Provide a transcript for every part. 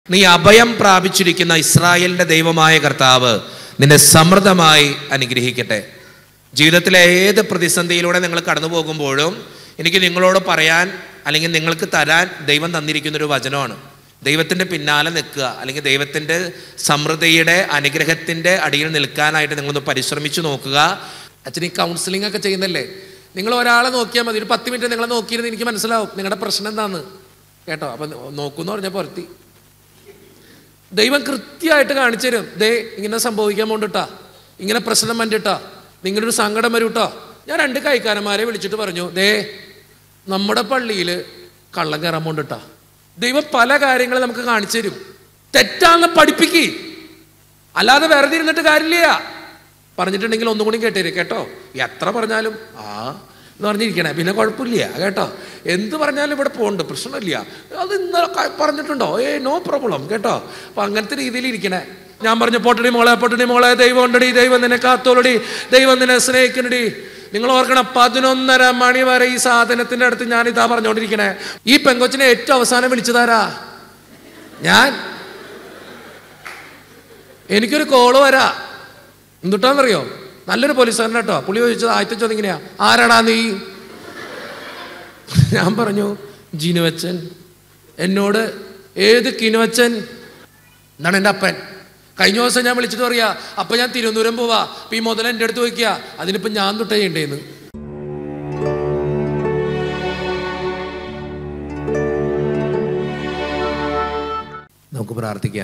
നീ അഭയം പ്രാപിച്ചിരിക്കുന്ന ഇസ്രായേലിന്റെ ദൈവമായ കർത്താവ് നിന്നെ സമൃദ്ധമായി അനുഗ്രഹിക്കട്ടെ ജീവിതത്തിലെ ഏത് പ്രതിസന്ധിയിലൂടെ നിങ്ങൾ കടന്നു പോകുമ്പോഴും എനിക്ക് നിങ്ങളോട് പറയാൻ അല്ലെങ്കിൽ നിങ്ങൾക്ക് തരാൻ ദൈവം തന്നിരിക്കുന്ന ഒരു വചനമാണ് ദൈവത്തിൻ്റെ പിന്നാലെ നിൽക്കുക അല്ലെങ്കിൽ ദൈവത്തിൻ്റെ സമൃദ്ധിയുടെ അനുഗ്രഹത്തിൻ്റെ അടിയിൽ നിൽക്കാനായിട്ട് നിങ്ങളൊന്ന് പരിശ്രമിച്ചു നോക്കുക അച്ഛൻ ഈ കൗൺസിലിംഗ് ഒക്കെ ചെയ്യുന്നല്ലേ നിങ്ങൾ ഒരാളെ നോക്കിയാൽ മതി ഒരു പത്ത് മിനിറ്റ് നിങ്ങളെ നോക്കിയിരുന്ന് എനിക്ക് മനസ്സിലാവും നിങ്ങളുടെ പ്രശ്നം എന്താന്ന് കേട്ടോ അപ്പം നോക്കൂന്ന് പറഞ്ഞാൽ പുറത്തി ദൈവം കൃത്യമായിട്ട് കാണിച്ചു തരും ദേ ഇങ്ങനെ സംഭവിക്കാൻ പോണ്ടിട്ടാ ഇങ്ങനെ പ്രശ്നം വന്നിട്ടാ നിങ്ങളൊരു സങ്കടം വരൂട്ടോ ഞാൻ രണ്ട് കൈക്കാരന്മാരെ വിളിച്ചിട്ട് പറഞ്ഞു ദേ നമ്മുടെ പള്ളിയിൽ കള്ളം കയറാൻ പോണ്ടിട്ടാ ദൈവം പല കാര്യങ്ങളും നമുക്ക് കാണിച്ചു തരും തെറ്റാന്ന് പഠിപ്പിക്ക് അല്ലാതെ വെറുതെ ഇരുന്നിട്ട് കാര്യമില്ല പറഞ്ഞിട്ടുണ്ടെങ്കിൽ ഒന്നും കൂടി കേട്ടേര് കേട്ടോ എത്ര പറഞ്ഞാലും ആ എന്ന് പറഞ്ഞിരിക്കണേ പിന്നെ കുഴപ്പമില്ല കേട്ടോ എന്ത് പറഞ്ഞാലും ഇവിടെ പോകുന്നുണ്ട് പ്രശ്നമില്ല അത് ഇന്നലെ ക- പറഞ്ഞിട്ടുണ്ടോ ഏ നോ പ്രോബ്ലം കേട്ടോ അപ്പൊ അങ്ങനത്തെ രീതിയിൽ ഇരിക്കണേ ഞാൻ പറഞ്ഞു പൊട്ടടി മോളെ പൊട്ടടി മോളെ ദൈവം ഉണ്ടടി ദൈവം നിന്നെ കാത്തോളടി ദൈവം നിന്നെ സ്നേഹിക്കണടി നിങ്ങൾ ഓർക്കണം പതിനൊന്നര മണി വരെ ഈ സാധനത്തിന്റെ അടുത്ത് ഞാൻ ഇതാ പറഞ്ഞുകൊണ്ടിരിക്കണേ ഈ പെങ്കൊച്ചിനെ ഏറ്റവും അവസാനം വിളിച്ചതാരാ ഞാൻ എനിക്കൊരു കോള് വരാ എന്തുട്ടാന്നറിയോ നല്ലൊരു പോലീസുകാരൻ കേട്ടോ പുള്ളി ചോദിച്ചത് ആദ്യത്തെ ചോദ്യം ഇങ്ങനെയാ ആരാടാ നീ ഞാൻ പറഞ്ഞു ജിനുവച്ചൻ എന്നോട് ഏത് കിനുവച്ചൻ എന്നാണ് എൻ്റെ അപ്പൻ കഴിഞ്ഞ ദിവസം ഞാൻ വിളിച്ചിട്ട് പറയാ അപ്പൊ ഞാൻ തിരുവനന്തപുരം പോവാ അപ്പൊ ഈ മുതൽ എൻ്റെ അടുത്ത് വയ്ക്കുക അതിനിപ്പോ ഞാൻ തൊട്ടേ ചെയ്യണ്ടേന്ന് നമുക്ക് പ്രാർത്ഥിക്കാം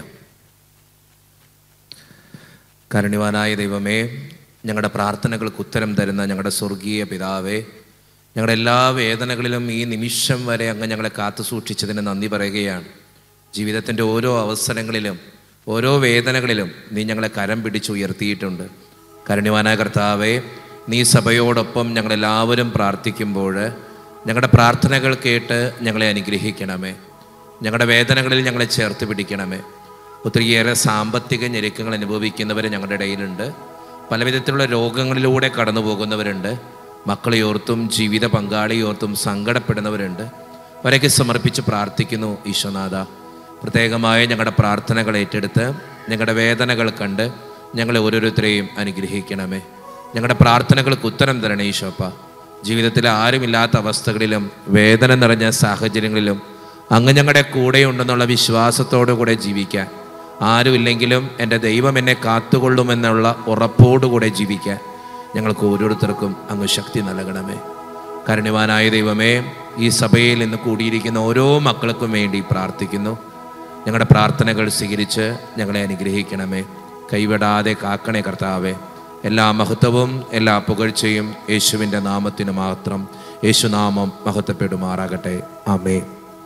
കരുണിവാനായ ദൈവമേ ഞങ്ങളുടെ പ്രാർത്ഥനകൾക്ക് ഉത്തരം തരുന്ന ഞങ്ങളുടെ സ്വർഗീയ പിതാവേ ഞങ്ങളുടെ എല്ലാ വേദനകളിലും ഈ നിമിഷം വരെ അങ്ങ് ഞങ്ങളെ കാത്തു സൂക്ഷിച്ചതിന് നന്ദി പറയുകയാണ് ജീവിതത്തിൻ്റെ ഓരോ അവസരങ്ങളിലും ഓരോ വേദനകളിലും നീ ഞങ്ങളെ കരം പിടിച്ച് ഉയർത്തിയിട്ടുണ്ട് കരുണിവാനായ കർത്താവേ നീ സഭയോടൊപ്പം ഞങ്ങളെല്ലാവരും പ്രാർത്ഥിക്കുമ്പോൾ ഞങ്ങളുടെ പ്രാർത്ഥനകൾ കേട്ട് ഞങ്ങളെ അനുഗ്രഹിക്കണമേ ഞങ്ങളുടെ വേദനകളിൽ ഞങ്ങളെ ചേർത്ത് പിടിക്കണമേ ഒത്തിരിയേറെ സാമ്പത്തിക ഞെരുക്കങ്ങൾ അനുഭവിക്കുന്നവർ ഞങ്ങളുടെ ഇടയിലുണ്ട് പലവിധത്തിലുള്ള രോഗങ്ങളിലൂടെ കടന്നു പോകുന്നവരുണ്ട് മക്കളെ ഓർത്തും ജീവിത പങ്കാളിയോർത്തും സങ്കടപ്പെടുന്നവരുണ്ട് അവരൊക്കെ സമർപ്പിച്ച് പ്രാർത്ഥിക്കുന്നു ഈശ്വനാഥ പ്രത്യേകമായ ഞങ്ങളുടെ പ്രാർത്ഥനകൾ ഏറ്റെടുത്ത് ഞങ്ങളുടെ വേദനകൾ കണ്ട് ഞങ്ങളെ ഓരോരുത്തരെയും അനുഗ്രഹിക്കണമേ ഞങ്ങളുടെ പ്രാർത്ഥനകൾക്ക് ഉത്തരം തരണേ ഈശോപ്പ ജീവിതത്തിൽ ആരുമില്ലാത്ത അവസ്ഥകളിലും വേദന നിറഞ്ഞ സാഹചര്യങ്ങളിലും അങ്ങ് ഞങ്ങളുടെ കൂടെയുണ്ടെന്നുള്ള വിശ്വാസത്തോടു കൂടെ ജീവിക്കാൻ ആരുമില്ലെങ്കിലും എൻ്റെ ദൈവം എന്നെ കാത്തുകൊള്ളുമെന്നുള്ള ഉറപ്പോടുകൂടെ ജീവിക്കാൻ ഞങ്ങൾക്ക് ഓരോരുത്തർക്കും അങ്ങ് ശക്തി നൽകണമേ കരുണിവാനായ ദൈവമേ ഈ സഭയിൽ ഇന്ന് കൂടിയിരിക്കുന്ന ഓരോ മക്കൾക്കും വേണ്ടി പ്രാർത്ഥിക്കുന്നു ഞങ്ങളുടെ പ്രാർത്ഥനകൾ സ്വീകരിച്ച് ഞങ്ങളെ അനുഗ്രഹിക്കണമേ കൈവിടാതെ കാക്കണേ കർത്താവേ എല്ലാ മഹത്വവും എല്ലാ പുകഴ്ചയും യേശുവിൻ്റെ നാമത്തിന് മാത്രം യേശുനാമം മഹത്വപ്പെടുമാറാകട്ടെ ആമേ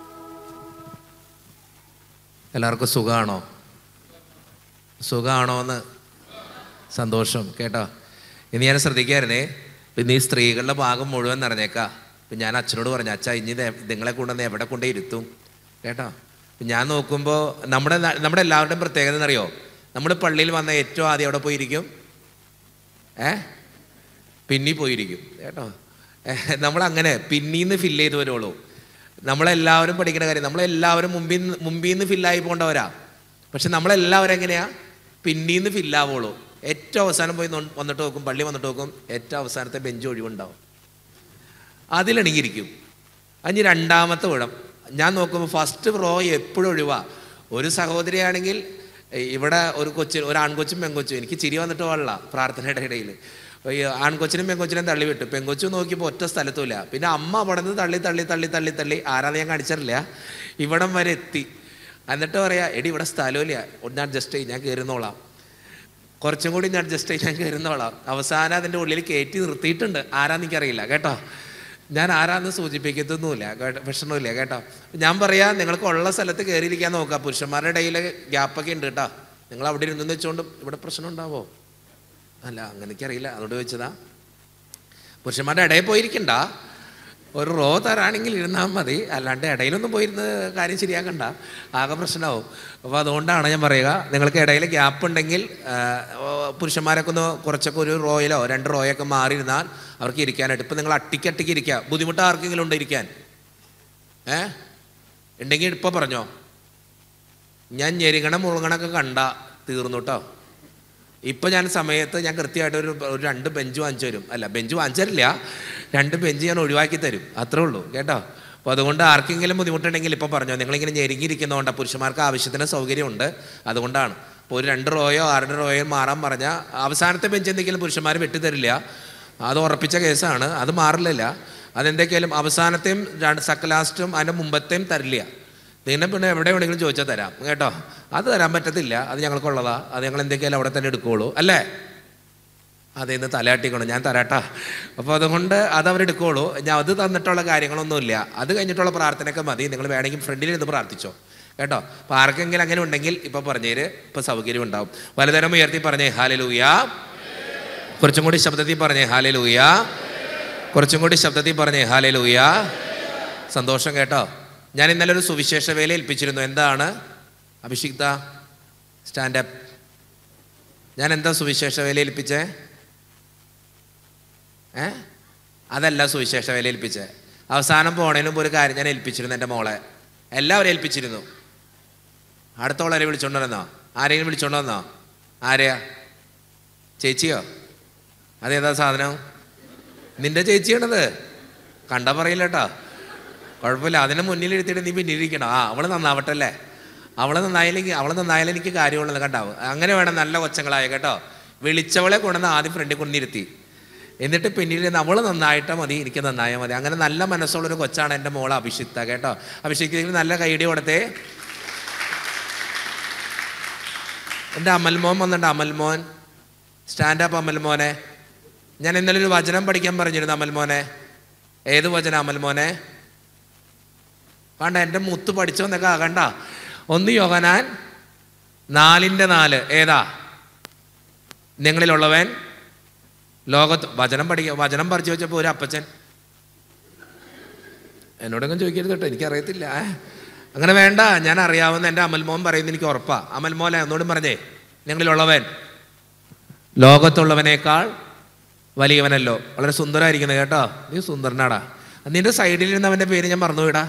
എല്ലാവർക്കും സുഖമാണോ സുഖമാണോ എന്ന് സന്തോഷം കേട്ടോ ഇനി ഞാൻ ശ്രദ്ധിക്കായിരുന്നേ പിന്നെ ഈ സ്ത്രീകളുടെ ഭാഗം മുഴുവൻ നിറഞ്ഞേക്കാ ഇപ്പം ഞാൻ അച്ഛനോട് പറഞ്ഞു അച്ഛാ ഇനി ഇത് നിങ്ങളെ കൊണ്ടുവന്ന് എവിടെ കൊണ്ടേ ഇരുത്തും കേട്ടോ ഇപ്പം ഞാൻ നോക്കുമ്പോൾ നമ്മുടെ ന- നമ്മുടെ എല്ലാവരുടെയും പ്രത്യേകത എന്നറിയോ നമ്മൾ പള്ളിയിൽ വന്ന ഏറ്റവും ആദ്യം എവിടെ പോയിരിക്കും ഏ പിന്നി പോയിരിക്കും കേട്ടോ നമ്മളങ്ങനെ പിന്നീന്ന് ഫില്ല് ചെയ്ത് വരുള്ളൂ നമ്മളെല്ലാവരും പഠിക്കുന്ന കാര്യം നമ്മളെല്ലാവരും മുമ്പിൽ നിന്ന് മുമ്പിൽ നിന്ന് ഫില്ലായി പോകേണ്ടവരാ പക്ഷെ നമ്മളെല്ലാവരും എങ്ങനെയാ പിന്നീന്ന് ഫില്ലാവുള്ളൂ ഏറ്റവും അവസാനം പോയി നൊ- വന്നിട്ട് നോക്കും പള്ളി വന്നിട്ട് നോക്കും ഏറ്റവും അവസാനത്തെ ബെഞ്ച് ഒഴിവുണ്ടാവും അതിലണങ്ങിയിരിക്കും അതിന് രണ്ടാമത്തെ ഇടം ഞാൻ നോക്കുമ്പോൾ ഫസ്റ്റ് റോ എപ്പോഴും ഒഴിവാ ഒരു സഹോദരിയാണെങ്കിൽ ഏ, ഇവിടെ ഒരു കൊച്ചു ഒരു ആൺകൊച്ചും പെങ്കൊച്ചും എനിക്ക് ചിരി വന്നിട്ട് പാടില്ല പ്രാർത്ഥനയുടെ ഇടയിൽ ഈ ആൺകൊച്ചിനും പെങ്കൊച്ചിനും തള്ളി വിട്ടു പെങ്കൊച്ചു നോക്കിയപ്പോൾ ഒറ്റ സ്ഥലത്തുമില്ല പിന്നെ അമ്മ അവിടെ നിന്ന് തള്ളി തള്ളി തള്ളി തള്ളി തള്ളി ആരാന്ന് ഞാൻ കാണിച്ചിട്ടില്ല ഇവിടം വരെ എത്തി എന്നിട്ട് പറയാ എടി ഇവിടെ സ്ഥലമില്ല ഒന്ന് അഡ്ജസ്റ്റ് ചെയ്യും ഞാൻ കയറുന്നോളാം കുറച്ചും കൂടി ഞാൻ അഡ്ജസ്റ്റ് ചെയ്ത് ഞാൻ കയറുന്നോളാം അവസാനം അതിൻ്റെ ഉള്ളിൽ കയറ്റി നിർത്തിയിട്ടുണ്ട് ആരാന്ന് എനിക്കറിയില്ല കേട്ടോ ഞാൻ ആരാന്ന് സൂചിപ്പിക്കത്തൊന്നുമില്ല കേട്ടോ പ്രശ്നമില്ല കേട്ടോ ഞാൻ പറയാ നിങ്ങൾക്ക് ഉള്ള സ്ഥലത്ത് കയറിയിരിക്കാൻ നോക്കുക പുരുഷന്മാരുടെ ഇടയിൽ ഗ്യാപ്പൊക്കെ ഉണ്ട് കേട്ടോ നിങ്ങൾ അവിടെ ഇരുന്നെന്ന് വെച്ചുകൊണ്ട് ഇവിടെ പ്രശ്നം ഉണ്ടാവോ അല്ല അങ്ങനെ എനിക്കറിയില്ല അതുകൊണ്ട് വെച്ചതാ പുരുഷന്മാരുടെ ഇടയിൽ പോയിരിക്കണ്ട ഒരു റോ തരാണെങ്കിൽ ഇരുന്നാൽ മതി അല്ലാണ്ട് ഇടയിലൊന്നും പോയിരുന്ന് കാര്യം ശരിയാക്കണ്ട ആകെ പ്രശ്നമാവും അപ്പോൾ അതുകൊണ്ടാണ് ഞാൻ പറയുക നിങ്ങൾക്ക് ഇടയിൽ ഗ്യാപ്പ് ഉണ്ടെങ്കിൽ ആ, ഓ, പുരുഷന്മാരൊക്കെ ഒന്ന് കുറച്ചൊക്കെ ഒരു റോയിലോ രണ്ട് റോയൊക്കെ മാറിയിരുന്നാൽ അവർക്ക് ഇരിക്കാനായിട്ട് ഇപ്പം നിങ്ങൾ അട്ടിക്ക് അട്ടിക്ക് ഇരിക്കുക ബുദ്ധിമുട്ട് ആർക്കെങ്കിലും ഉണ്ട് ഇരിക്കാൻ ഏ ഉണ്ടെങ്കിൽ ഇപ്പോൾ പറഞ്ഞോ ഞാൻ ഞെരുകണ മുറുകണൊക്കെ കണ്ട തീർന്നു കേട്ടോ ഇപ്പം ഞാൻ സമയത്ത് ഞാൻ കൃത്യമായിട്ട് ഒരു ഒരു രണ്ട് ബെഞ്ച് വാങ്ങിച്ചു തരും അല്ല ബെഞ്ച് വാങ്ങിച്ചു തരില്ല രണ്ട് ബെഞ്ച് ഞാൻ ഒഴിവാക്കി തരും അത്രേ ഉള്ളൂ കേട്ടോ അപ്പോൾ അതുകൊണ്ട് ആർക്കെങ്കിലും ബുദ്ധിമുട്ടുണ്ടെങ്കിൽ ഇപ്പോൾ പറഞ്ഞോ നിങ്ങളിങ്ങനെ ഞെരുങ്ങിയിരിക്കുന്നതുകൊണ്ട് പുരുഷന്മാർക്ക് ആവശ്യത്തിന് സൗകര്യമുണ്ട് അതുകൊണ്ടാണ് ഇപ്പോൾ ഒരു രണ്ട് റോയോ ആരുടെ റോയോ മാറാൻ പറഞ്ഞാൽ അവസാനത്തെ ബെഞ്ച് എന്തെങ്കിലും പുരുഷന്മാർ വെട്ടിത്തരില്ല അത് ഉറപ്പിച്ച കേസാണ് അത് മാറില്ല അതെന്തൊക്കെയാലും അവസാനത്തെയും രണ്ട് സക്കലാസ്റ്റും അതിൻ്റെ മുമ്പത്തെയും തരില്ല നിന്നെ പിന്നെ എവിടെ വേണമെങ്കിലും ചോദിച്ചാൽ തരാം കേട്ടോ അത് തരാൻ പറ്റത്തില്ല അത് ഞങ്ങൾക്കുള്ളതാ അത് ഞങ്ങൾ എന്തൊക്കെയാലും അവിടെ തന്നെ എടുക്കുകയുള്ളൂ അല്ലേ അതിൽ നിന്ന് തലയാട്ടിക്കണം ഞാൻ തരാട്ടാ അപ്പോൾ അതുകൊണ്ട് അത് അവരെടുക്കുകയുള്ളൂ ഞാൻ അത് തന്നിട്ടുള്ള കാര്യങ്ങളൊന്നുമില്ല അത് കഴിഞ്ഞിട്ടുള്ള പ്രാർത്ഥനയൊക്കെ മതി നിങ്ങൾ വേണമെങ്കിൽ ഫ്രണ്ടിൽ നിന്ന് പ്രാർത്ഥിച്ചോ കേട്ടോ അപ്പോൾ ആർക്കെങ്കിലും അങ്ങനെ ഉണ്ടെങ്കിൽ ഇപ്പോൾ പറഞ്ഞേര് ഇപ്പോൾ സൗകര്യം ഉണ്ടാവും വലുതരം ഉയർത്തി പറഞ്ഞേ ഹാലലൂയ കുറച്ചും കൂടി ശബ്ദത്തിൽ പറഞ്ഞേ ഹാലലൂയ കുറച്ചും കൂടി ശബ്ദത്തിൽ പറഞ്ഞേ ഹാലലൂയ സന്തോഷം കേട്ടോ ഞാൻ ഇന്നലെ ഒരു സുവിശേഷ വേല ഏൽപ്പിച്ചിരുന്നു എന്താണ് അഭിഷിക്ത സ്റ്റാൻഡപ്പ് ഞാൻ എന്താ സുവിശേഷ വേല ഏൽപ്പിച്ചേ ഏ അതല്ല സുവിശേഷ വേല ഏൽപ്പിച്ചേ അവസാനം പോണതിന് മുമ്പ് ഒരു കാര്യം ഞാൻ ഏൽപ്പിച്ചിരുന്നു എൻ്റെ മോളെ എല്ലാവരും ഏൽപ്പിച്ചിരുന്നു അടുത്തോളരെ വിളിച്ചോണ്ട് വന്നോ ആരെങ്കിലും വിളിച്ചോണ്ട് വന്നോ ആരെയാ ചേച്ചിയോ അതേതാ സാധനം നിന്റെ ചേച്ചിയാണത് കണ്ട പറയില്ല കേട്ടോ കുഴപ്പമില്ല അതിനെ മുന്നിൽ ഇരുത്തിയിട്ട് നീ പിന്നിലിരിക്കണം ആ അവള് നന്നാവട്ടെ അല്ലേ അവള് നന്നായില്ലെങ്കിൽ അവള് നന്നായാലും എനിക്ക് കാര്യമുള്ളത് കണ്ടാവും അങ്ങനെ വേണം നല്ല കൊച്ചങ്ങളായ കേട്ടോ വിളിച്ചവളെ കൊണ്ടുവന്ന് ആദ്യം ഫ്രണ്ടിൽ കൊണ്ടിരുത്തി എന്നിട്ട് പിന്നീട് അവള് നന്നായിട്ടാ മതി എനിക്ക് നന്നായാൽ മതി അങ്ങനെ നല്ല മനസ്സുള്ളൊരു കൊച്ചാണ് എൻ്റെ മോള് അഭിഷിക്ത കേട്ടോ അഭിഷിക്തയ്ക്ക് നല്ല കൈയടി കൊടുത്തേ എൻ്റെ അമൽമോൻ വന്നിട്ടുണ്ട് അമൽമോൻ സ്റ്റാൻഡപ്പ് അമൽമോനെ ഞാൻ ഇന്നലെ ഒരു വചനം പഠിക്കാൻ പറഞ്ഞിരുന്നു അമൽമോനെ ഏത് വചനം അമൽമോനെ കണ്ട എൻ്റെ മുത്ത് പഠിച്ചോന്നൊക്കെ ആകണ്ട ഒന്ന് യോഹനാൻ നാലിൻ്റെ നാല് ഏതാ നിങ്ങളിലുള്ളവൻ ലോകത്ത് വചനം പഠിക്ക വചനം പറിച്ചു വെച്ചപ്പോൾ ഒരു അപ്പച്ചൻ എന്നോടൊന്നും ചോദിക്കരുത് കേട്ടോ എനിക്കറിയത്തില്ല ഏ. അങ്ങനെ വേണ്ട ഞാൻ അറിയാവുന്ന എൻ്റെ അമൽമോൻ പറയുന്നത് എനിക്ക് ഉറപ്പാ അമൽമോനെ എന്നോടും പറഞ്ഞേ നിങ്ങളിലുള്ളവൻ ലോകത്തുള്ളവനേക്കാൾ വലിയവനല്ലോ വളരെ സുന്ദരമായിരിക്കുന്നത് കേട്ടോ നീ സുന്ദരനാടാ നിന്റെ സൈഡിൽ ഇരുന്നവൻ്റെ പേര് ഞാൻ മറന്നുപോയിടാ